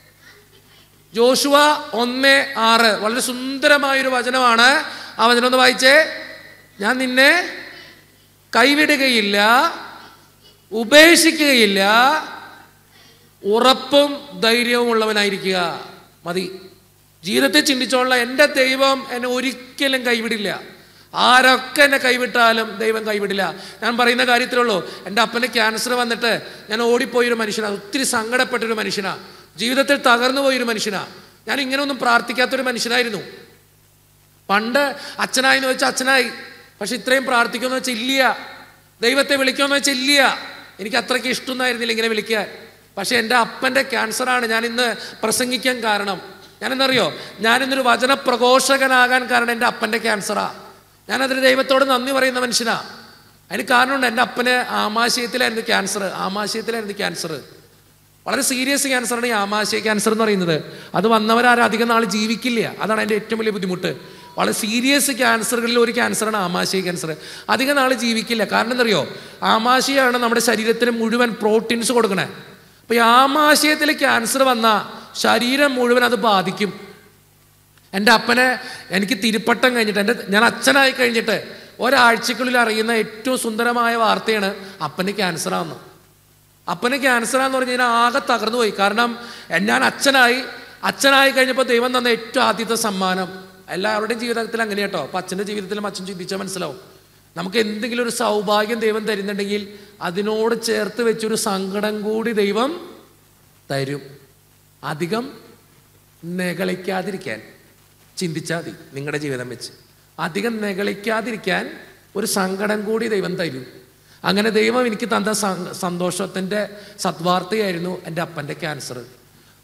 ജോഷുവ ഒന്ന് ആറ് വളരെ സുന്ദരമായൊരു വചനമാണ് ആ വചനം ഒന്ന് വായിച്ചേ ഞാൻ നിന്നെ കൈവിടുകയില്ല ഉപേക്ഷിക്കുകയില്ല ഉറപ്പും ധൈര്യവും ഉള്ളവനായിരിക്കുക മതി ജീവിതത്തെ ചിന്തിച്ചോളാം എൻ്റെ ദൈവം എന്നെ ഒരിക്കലും കൈവിടില്ല ആരൊക്കെ എന്നെ കൈവിട്ടാലും ദൈവം കൈവിടില്ല ഞാൻ പറയുന്ന കാര്യത്തിലുള്ളൂ എൻ്റെ അപ്പന് ക്യാൻസർ വന്നിട്ട് ഞാൻ ഓടിപ്പോയൊരു മനുഷ്യനാണ് ഒത്തിരി സങ്കടപ്പെട്ടൊരു മനുഷ്യനാണ് ജീവിതത്തിൽ തകർന്നു പോയൊരു മനുഷ്യനാണ് ഞാൻ ഇങ്ങനെയൊന്നും പ്രാർത്ഥിക്കാത്തൊരു മനുഷ്യനായിരുന്നു പണ്ട് അച്ഛനായി എന്ന് വെച്ചാൽ അച്ഛനായി പക്ഷെ ഇത്രയും പ്രാർത്ഥിക്കുമെന്ന് വെച്ചാൽ ഇല്ല ദൈവത്തെ വിളിക്കുമെന്ന് വെച്ചാൽ ഇല്ല എനിക്ക് അത്രയ്ക്ക് ഇഷ്ടമൊന്നായിരുന്നില്ല ഇങ്ങനെ വിളിക്കാൻ പക്ഷെ എൻ്റെ അപ്പൻ്റെ ക്യാൻസറാണ് ഞാൻ ഇന്ന് പ്രസംഗിക്കാൻ കാരണം ഞാൻ എന്നറിയോ ഞാനിന്നൊരു വചന പ്രഘോഷകനാകാൻ കാരണം എൻ്റെ അപ്പൻ്റെ ക്യാൻസറാ ഞാനതിന് ദൈവത്തോട് നന്ദി പറയുന്ന മനുഷ്യനാ അതിന് കാരണമുണ്ട് എൻ്റെ അപ്പന് ആമാശയത്തിലായിരുന്നു ക്യാൻസർ ആമാശയത്തിലായിരുന്നു ക്യാൻസർ വളരെ സീരിയസ് ക്യാൻസറാണ് ഈ ആമാശയ ക്യാൻസർ എന്ന് പറയുന്നത് അത് വന്നവരാരും അധികം നാൾ ജീവിക്കില്ല അതാണ് എൻ്റെ ഏറ്റവും വലിയ ബുദ്ധിമുട്ട് വളരെ സീരിയസ് ക്യാൻസറുകളിൽ ഒരു ക്യാൻസറാണ് ആമാശയ ക്യാൻസർ അധികം നാൾ ജീവിക്കില്ല കാരണം എന്തറിയോ ആമാശയമാണ് നമ്മുടെ ശരീരത്തിന് മുഴുവൻ പ്രോട്ടീൻസ് കൊടുക്കണേ അപ്പോൾ ഈ ആമാശയത്തിൽ ക്യാൻസർ വന്ന ശരീരം മുഴുവൻ അത് ബാധിക്കും എൻ്റെ അപ്പനെ എനിക്ക് തിരുപ്പട്ടം കഴിഞ്ഞിട്ട് എൻ്റെ ഞാൻ അച്ഛനായി കഴിഞ്ഞിട്ട് ഒരാഴ്ചക്കുള്ളിൽ അറിയുന്ന ഏറ്റവും സുന്ദരമായ വാർത്തയാണ് അപ്പന് ക്യാൻസറാന്ന് അപ്പന് ക്യാൻസറാന്ന് പറഞ്ഞു കഴിഞ്ഞാൽ ആകെ തകർന്നു പോയി കാരണം ഞാൻ അച്ഛനായി അച്ഛനായി കഴിഞ്ഞപ്പോൾ ദൈവം തന്ന ഏറ്റവും ആദ്യത്തെ സമ്മാനം എല്ലാവരുടെയും ജീവിതത്തിൽ അങ്ങനെ കേട്ടോ അപ്പം അച്ഛൻ്റെ ജീവിതത്തിലും അച്ഛൻ ചിന്തിച്ചാൽ മനസ്സിലാവും നമുക്ക് എന്തെങ്കിലും ഒരു സൗഭാഗ്യം ദൈവം തരുന്നുണ്ടെങ്കിൽ അതിനോട് ചേർത്ത് വെച്ചൊരു സങ്കടം കൂടി ദൈവം തരും അധികം നെകളിക്കാതിരിക്കാൻ ചിന്തിച്ചാൽ മതി നിങ്ങളുടെ ജീവിതം വെച്ച് അധികം നെകളിക്കാതിരിക്കാൻ ഒരു സങ്കടം കൂടി ദൈവം തരും അങ്ങനെ ദൈവം എനിക്ക് തന്ന സ- സന്തോഷത്തിൻ്റെ സദ്വാർത്തയായിരുന്നു എൻ്റെ അപ്പൻ്റെ ക്യാൻസർ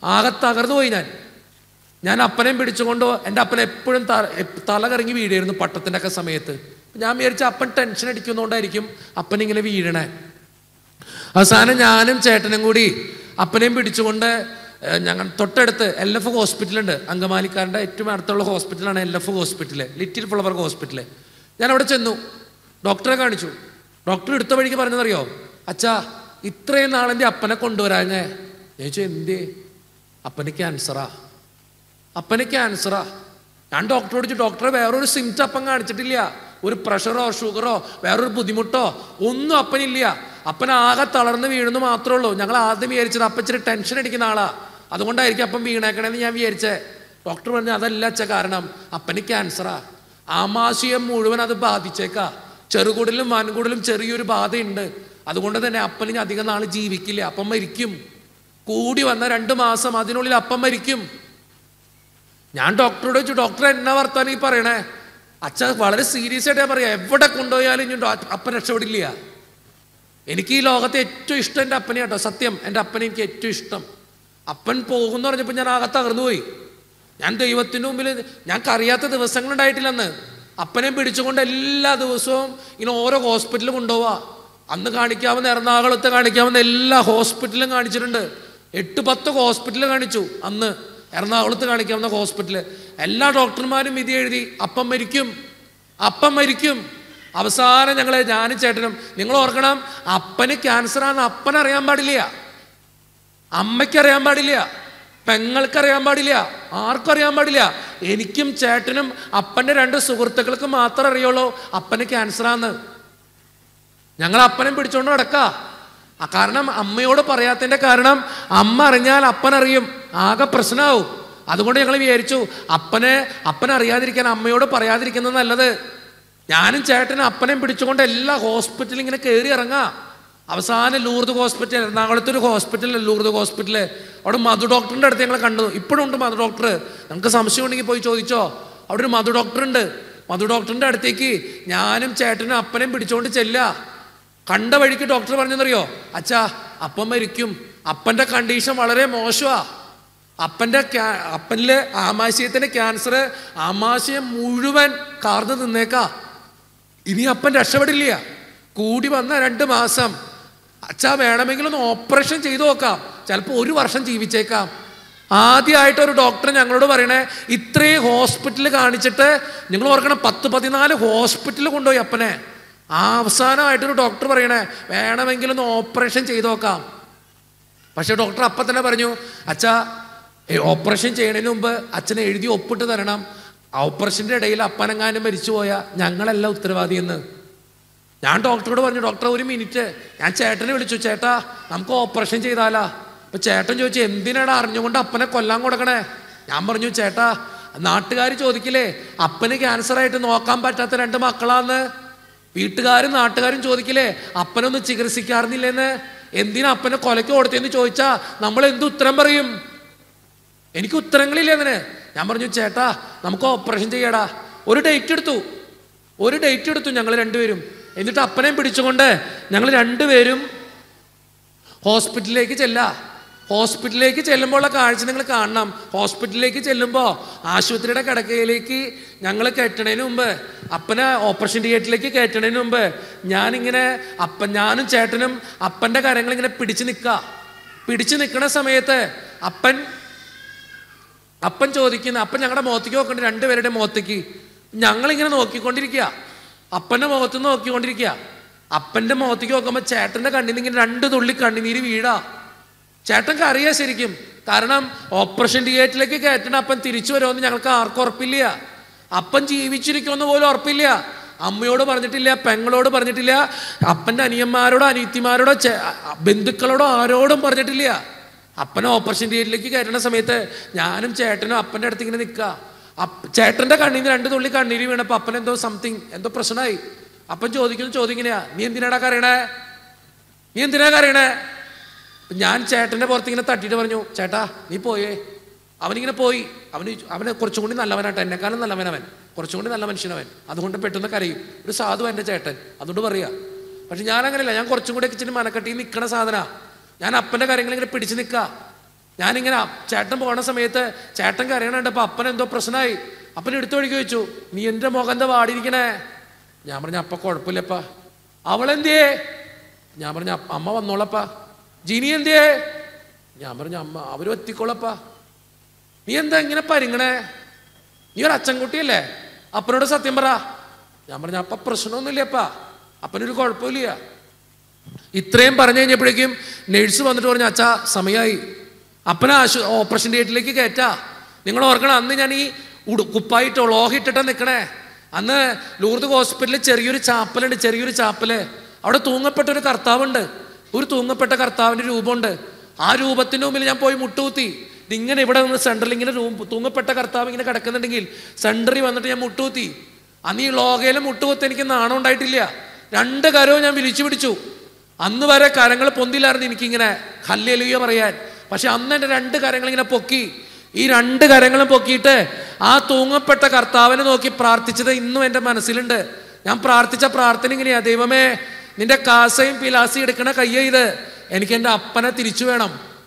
ആകെ തകർന്നു പോയി ഞാൻ ഞാൻ അപ്പനെയും പിടിച്ചുകൊണ്ട് എൻ്റെ അപ്പൻ എപ്പോഴും ത- എപ്- തല കറങ്ങി വീഴായിരുന്നു പട്ടത്തിൻ്റെ ഒക്കെ സമയത്ത് ഞാൻ വിചാരിച്ച അപ്പൻ ടെൻഷൻ അടിക്കുന്നതുകൊണ്ടായിരിക്കും അപ്പൻ ഇങ്ങനെ വീഴണേ അവസാനം ഞാനും ചേട്ടനും കൂടി അപ്പനെയും പിടിച്ചുകൊണ്ട് ഏഹ്, ഞങ്ങൾ തൊട്ടടുത്ത് എൽ എഫ് ഹോസ്പിറ്റലുണ്ട് അങ്കമാലിക്കാരൻ്റെ ഏറ്റവും അടുത്തുള്ള ഹോസ്പിറ്റലാണ് L F hospital little flower hospital ഞാൻ അവിടെ ചെന്നു ഡോക്ടറെ കാണിച്ചു ഡോക്ടർ എടുത്ത വഴിക്ക് പറഞ്ഞതറിയോ അച്ഛാ ഇത്രയും നാളെൻ്റെ അപ്പനെ കൊണ്ടുവരാഞ്ഞേ ഞാൻ ചോദിച്ചു എന്തേ അപ്പന് ക്യാൻസറാ അപ്പന് ക്യാൻസറാ ഞാൻ ഡോക്ടറോട് ചോദിച്ചു ഡോക്ടറെ വേറൊരു സിംറ്റം അപ്പം കാണിച്ചിട്ടില്ല ഒരു പ്രഷറോ ഷുഗറോ വേറൊരു ബുദ്ധിമുട്ടോ ഒന്നും അപ്പനില്ല അപ്പൻ ആകെ തളർന്ന് വീഴുന്നു മാത്രമേ ഉള്ളൂ ഞങ്ങൾ ആദ്യം വിചാരിച്ചത് അപ്പൻ ഇച്ചിരി ടെൻഷൻ അടിക്കുന്ന ആളാ അതുകൊണ്ടായിരിക്കും അപ്പം വീണേക്കണേന്ന് ഞാൻ വിചാരിച്ചേ ഡോക്ടർ പറഞ്ഞു അതല്ല അച്ഛ കാരണം അപ്പന് ക്യാൻസറാ ആമാശയം മുഴുവൻ അത് ബാധിച്ചേക്കാ ചെറുകുടലും വൻകുടലും ചെറിയൊരു ബാധയുണ്ട് അതുകൊണ്ട് തന്നെ അപ്പന് അധികം നാൾ ജീവിക്കില്ല അപ്പം മരിക്കും കൂടി വന്ന രണ്ട് മാസം അതിനുള്ളിൽ അപ്പം മരിക്കും ഞാൻ ഡോക്ടറോട് ചോദിച്ചു ഡോക്ടർ എന്നാ വർത്താനം ഈ പറയണേ അച്ഛൻ വളരെ സീരിയസ് ആയിട്ട് ഞാൻ പറയാം എവിടെ കൊണ്ടുപോയാലും ഇനി ഡോ- അപ്പൻ രക്ഷപ്പെടില്ല എനിക്ക് ഈ ലോകത്തെ ഏറ്റവും ഇഷ്ടം എൻ്റെ അപ്പനെ കേട്ടോ സത്യം എൻ്റെ അപ്പനെ എനിക്ക് ഏറ്റവും ഇഷ്ടം അപ്പൻ പോകുമെന്ന് പറഞ്ഞപ്പോൾ ഞാൻ ആകെ തകർന്നു പോയി ഞാൻ ദൈവത്തിൻ്റെ മുമ്പിൽ ഞങ്ങൾക്ക് അറിയാത്ത ദിവസങ്ങളുണ്ടായിട്ടില്ലെന്ന് അപ്പനെ പിടിച്ചുകൊണ്ട് എല്ലാ ദിവസവും ഇങ്ങനെ ഓരോ ഹോസ്പിറ്റലിൽ കൊണ്ടുപോവാ അന്ന് കാണിക്കാവുന്ന എറണാകുളത്ത് കാണിക്കാവുന്ന എല്ലാ ഹോസ്പിറ്റലും കാണിച്ചിട്ടുണ്ട് എട്ട് പത്ത് ഹോസ്പിറ്റൽ കാണിച്ചു അന്ന് എറണാകുളത്ത് കാണിക്കാവുന്ന ഹോസ്പിറ്റല് എല്ലാ ഡോക്ടർമാരും വിധി എഴുതി അപ്പം മരിക്കും അപ്പം മരിക്കും അവസാനം ഞങ്ങൾ ഞാനും ചേട്ടനും നിങ്ങൾ ഓർക്കണം അപ്പന് ക്യാൻസറാന്ന് അപ്പൻ അറിയാൻ പാടില്ല അമ്മയ്ക്ക് അറിയാൻ പാടില്ല പെങ്ങൾക്ക് അറിയാൻ പാടില്ല ആർക്കും അറിയാൻ പാടില്ല എനിക്കും ചേട്ടനും അപ്പൻ്റെ രണ്ട് സുഹൃത്തുക്കൾക്ക് മാത്രമേ അറിയുള്ളൂ അപ്പന് ക്യാൻസറാന്ന് ഞങ്ങൾ അപ്പനെ പിടിച്ചോണ്ട് നടക്ക ആ കാരണം അമ്മയോട് പറയാത്തതിന്റെ കാരണം അമ്മ അറിഞ്ഞാൽ അപ്പൻ അറിയും ആകെ പ്രശ്നമാവും അതുകൊണ്ട് ഞങ്ങൾ വിചാരിച്ചു അപ്പനെ അപ്പൻ അറിയാതിരിക്കാൻ അമ്മയോട് പറയാതിരിക്കുന്നത് നല്ലത് ഞാനും ചേട്ടനും അപ്പനെയും പിടിച്ചുകൊണ്ട് എല്ലാ ഹോസ്പിറ്റലും ഇങ്ങനെ കയറി ഇറങ്ങാ അവസാനം ലൂർദ് ഹോസ്പിറ്റൽ എറണാകുളത്ത് ഒരു ഹോസ്പിറ്റൽ ലൂർദ് ഹോസ്പിറ്റൽ അവിടെ മധു ഡോക്ടറിന്റെ അടുത്ത് ഞങ്ങൾ കണ്ടു ഇപ്പോഴും ഉണ്ട് മധു ഡോക്ടർ നമുക്ക് സംശയം ഉണ്ടെങ്കിൽ പോയി ചോദിച്ചോ അവിടെ ഒരു മധു ഡോക്ടർ ഉണ്ട് മധു ഡോക്ടറിന്റെ അടുത്തേക്ക് ഞാനും ചേട്ടനും അപ്പനെയും പിടിച്ചുകൊണ്ട് ചെല്ലുക കണ്ട വഴിക്ക് ഡോക്ടർ പറഞ്ഞെന്നറിയോ അച്ഛാ അപ്പം മരിക്കും അപ്പന്റെ കണ്ടീഷൻ വളരെ മോശമാ അപ്പന്റെ ക്യാ- അപ്പനിലെ ആമാശയത്തിന്റെ ക്യാൻസർ ആമാശയം മുഴുവൻ കാർന്ന് നിന്നേക്കാ ഇനി അപ്പൻ രക്ഷപ്പെടില്ല കൂടി വന്ന രണ്ട് മാസം അച്ഛാ വേണമെങ്കിൽ ഒന്ന് ഓപ്പറേഷൻ ചെയ്തു നോക്കാം ചിലപ്പോൾ ഒരു വർഷം ജീവിച്ചേക്കാം ആദ്യമായിട്ട് ഒരു ഡോക്ടർ ഞങ്ങളോട് പറയണേ ഇത്രയും ഹോസ്പിറ്റലിൽ കാണിച്ചിട്ട് നിങ്ങൾ ഓർക്കണം പത്ത് പതിനാല് ഹോസ്പിറ്റലിൽ കൊണ്ടുപോയി അപ്പനെ ആ അവസാനമായിട്ടൊരു ഡോക്ടർ പറയണേ വേണമെങ്കിൽ ഒന്ന് ഓപ്പറേഷൻ ചെയ്തു നോക്കാം പക്ഷെ ഡോക്ടർ അപ്പം തന്നെ പറഞ്ഞു അച്ഛാ ഏ, ഓപ്പറേഷൻ ചെയ്യണതിന് മുമ്പ് അച്ഛനെ എഴുതി ഒപ്പിട്ട് തരണം ആ ഓപ്പറേഷൻ്റെ ഇടയിൽ അപ്പനെങ്ങാനും മരിച്ചു പോയാൽ ഞങ്ങളല്ല ഉത്തരവാദിയെന്ന് ഞാൻ ഡോക്ടറോട് പറഞ്ഞു ഡോക്ടർ ഒരു മിനിറ്റ് ഞാൻ ചേട്ടനെ വിളിച്ചു ചേട്ടാ നമുക്ക് ഓപ്പറേഷൻ ചെയ്താലാ അപ്പൊ ചേട്ടൻ ചോദിച്ചു എന്തിനാണ് അറിഞ്ഞുകൊണ്ട് അപ്പനെ കൊല്ലാൻ കൊടുക്കണേ ഞാൻ പറഞ്ഞു ചേട്ടാ നാട്ടുകാർ ചോദിക്കില്ലേ അപ്പന് ക്യാൻസർ ആയിട്ട് നോക്കാൻ പറ്റാത്ത രണ്ട് മക്കളാന്ന് വീട്ടുകാരും നാട്ടുകാരും ചോദിക്കില്ലേ അപ്പനൊന്ന് ചികിത്സിക്കാറുന്നില്ലെന്ന് എന്തിനാ അപ്പനെ കൊലയ്ക്ക് കൊടുത്തെന്ന് ചോദിച്ചാ നമ്മൾ എന്ത് ഉത്തരം പറയും എനിക്ക് ഉത്തരങ്ങളില്ല അതിന് ഞാൻ പറഞ്ഞു ചേട്ടാ നമുക്ക് ഓപ്പറേഷൻ ചെയ്യടാ ഒരു ഡേറ്റ് എടുത്തു ഒരു ഡേറ്റ് എടുത്തു ഞങ്ങൾ രണ്ടുപേരും എന്നിട്ട് അപ്പനെയും പിടിച്ചുകൊണ്ട് ഞങ്ങൾ രണ്ടുപേരും ഹോസ്പിറ്റലിലേക്ക് ചെല്ലാ ഹോസ്പിറ്റലിലേക്ക് ചെല്ലുമ്പോഴുള്ള കാഴ്ച നിങ്ങൾ കാണണം ഹോസ്പിറ്റലിലേക്ക് ചെല്ലുമ്പോൾ ആശുപത്രിയുടെ കിടക്കയിലേക്ക് ഞങ്ങൾ കയറ്റണതിന് മുമ്പ് അപ്പനെ ഓപ്പറേഷൻ തിയേറ്ററിലേക്ക് കയറ്റണതിന് മുമ്പ് ഞാനിങ്ങനെ അപ്പൻ ഞാനും ചേട്ടനും അപ്പൻ്റെ കാര്യങ്ങൾ ഇങ്ങനെ പിടിച്ചു നിൽക്കുക പിടിച്ചു നിൽക്കുന്ന സമയത്ത് അപ്പൻ അപ്പൻ ചോദിക്കുന്ന അപ്പൻ ഞങ്ങളുടെ മുഖത്തേക്ക് നോക്കണ്ട രണ്ടുപേരുടെ മുഖത്തേക്ക് ഞങ്ങളിങ്ങനെ നോക്കിക്കൊണ്ടിരിക്കുക അപ്പൻ്റെ മുഖത്ത് നിന്ന് നോക്കിക്കൊണ്ടിരിക്കുക അപ്പൻ്റെ മുഖത്തേക്ക് നോക്കുമ്പോൾ ചേട്ടൻ്റെ കണ്ണിൽ നിന്ന് ഇങ്ങനെ രണ്ട് തുള്ളി കണ്ണുനീര് വീഴാ ചേട്ടൻക്ക് അറിയാം ശരിക്കും കാരണം ഓപ്പറേഷൻ തിയേറ്ററിലേക്ക് കയറ്റണ അപ്പൻ തിരിച്ചു വരുമെന്ന് ഞങ്ങൾക്ക് ആർക്കും ഉറപ്പില്ല അപ്പൻ ജീവിച്ചിരിക്കുമെന്ന് പോലും ഉറപ്പില്ല അമ്മയോട് പറഞ്ഞിട്ടില്ല പെങ്ങളോട് പറഞ്ഞിട്ടില്ല അപ്പൻ്റെ അനിയന്മാരോടോ അനിയത്തിമാരോടോ ചെ- ബന്ധുക്കളോടോ ആരോടും പറഞ്ഞിട്ടില്ല അപ്പനെ ഓപ്പറേഷൻ തിയേറ്ററിലേക്ക് കയറ്റുന്ന സമയത്ത് ഞാനും ചേട്ടനും അപ്പൻ്റെ അടുത്ത് ഇങ്ങനെ നിൽക്കുക ചേട്ടൻ്റെ കണ്ണിൽ നിന്ന് രണ്ട് തുള്ളി കണ്ണീര് വീണപ്പോൾ അപ്പൻ എന്തോ സംതിങ് എന്തോ പ്രശ്നമായി അപ്പൻ ചോദിക്കുന്ന ചോദ്യം ഇങ്ങനെയാ നീ എന്തിനാടാ കറിയണേ നീ എന്തിനാ കറിയണേ അപ്പൊ ഞാൻ ചേട്ടൻ്റെ പുറത്ത് ഇങ്ങനെ തട്ടിയിട്ട് പറഞ്ഞു ചേട്ടാ നീ പോയേ അവനിങ്ങനെ പോയി അവന് അവന് കുറച്ചും കൂടി നല്ലവനാട്ടോ എന്നെക്കാളും നല്ലവൻ അവൻ കുറച്ചും കൂടി നല്ല മനുഷ്യനവൻ അതുകൊണ്ട് പെട്ടെന്ന് കരയും ഒരു സാധു എൻ്റെ ചേട്ടൻ അതുകൊണ്ട് പറയാ പക്ഷെ ഞാൻ അങ്ങനെയല്ല ഞാൻ കുറച്ചും കൂടി ഇച്ചിരി മനക്കെട്ടി നിൽക്കണ സാധന ഞാൻ അപ്പൻ്റെ കാര്യങ്ങൾ ഇങ്ങനെ പിടിച്ചു നിൽക്കുക ഞാനിങ്ങനെ അ- ചേട്ടൻ പോണ സമയത്ത് ചേട്ടൻ കരയണണ്ടപ്പോൾ അപ്പൻ എന്തോ പ്രശ്നമായി അപ്പൻ എടുത്തു വഴിക്ക് വെച്ചു നീ എൻ്റെ മുഖം എന്താ വാടിയിരിക്കണേ ഞാൻ പറഞ്ഞ അപ്പ കുഴപ്പമില്ലപ്പാ അവളെന്തിയേ ഞാൻ പറഞ്ഞ "അപ്പ- അമ്മ വന്നോളപ്പാ ജിനി എന്തിയേ ഞാൻ പറഞ്ഞ അമ്മ അവര് എത്തിക്കോളപ്പാ നീ എന്താ ഇങ്ങനെ പരിങ്ങണേ നീ ഒരു അച്ഛൻകുട്ടിയല്ലേ അപ്പനോട് സത്യം പറ ഞാൻ പറഞ്ഞ അപ്പ പ്രശ്നമൊന്നുമില്ലപ്പാ അപ്പനൊരു കുഴപ്പമില്ല ഇത്രയും പറഞ്ഞു കഴിഞ്ഞപ്പോഴേക്കും നഴ്സ് വന്നിട്ട് പറഞ്ഞു അച്ഛാ സമയമായി അപ്പനെ ആശു ഓപ്പറേഷൻ തിയേറ്ററിലേക്ക് കയറ്റാ നിങ്ങൾ ഓർക്കണം അന്ന് ഞാൻ ഈ ഉടു കുപ്പായിട്ടോ ലോഹിട്ടിട്ടാ നിൽക്കണേ അന്ന് ലൂർദ് ഹോസ്പിറ്റലിൽ ചെറിയൊരു ചാപ്പലുണ്ട് ചെറിയൊരു ചാപ്പല് അവിടെ തൂങ്ങപ്പെട്ട ഒരു കർത്താവുണ്ട് ഒരു തൂങ്ങപ്പെട്ട കർത്താവിൻ്റെ രൂപമുണ്ട് ആ രൂപത്തിൻ്റെ മുമ്പിൽ ഞാൻ പോയി മുട്ടുകുത്തി ഇതിങ്ങനെ ഇവിടെ നിന്ന് സെൻറ്ററിൽ ഇങ്ങനെ രൂപ തൂങ്ങപ്പെട്ട കർത്താവ് ഇങ്ങനെ കിടക്കുന്നുണ്ടെങ്കിൽ സെൻറ്ററിൽ വന്നിട്ട് ഞാൻ മുട്ടുകുത്തി അന്ന് ഈ ലോകയിലെ മുട്ടുകുത്തി എനിക്ക് നാണം ഉണ്ടായിട്ടില്ല രണ്ട് കരവും ഞാൻ വിളിച്ചു പിടിച്ചു അന്ന് വരെ കരങ്ങൾ പൊന്തില്ലായിരുന്നു എനിക്കിങ്ങനെ ഹല്ലേലൂയ പറയാൻ പക്ഷെ അന്ന് എൻ്റെ രണ്ട് കരങ്ങൾ ഇങ്ങനെ പൊക്കി ഈ രണ്ട് കരങ്ങളും പൊക്കിയിട്ട് ആ തൂങ്ങപ്പെട്ട കർത്താവിനെ നോക്കി പ്രാർത്ഥിച്ചത് ഇന്നും എൻ്റെ മനസ്സിലുണ്ട് ഞാൻ പ്രാർത്ഥിച്ച പ്രാർത്ഥന ഇങ്ങനെയാ ദൈവമേ നിന്റെ കാസയും പിലാസയും എടുക്കണ കയ്യ ഇത് എനിക്ക് എൻ്റെ അപ്പനെ തിരിച്ചു വേണം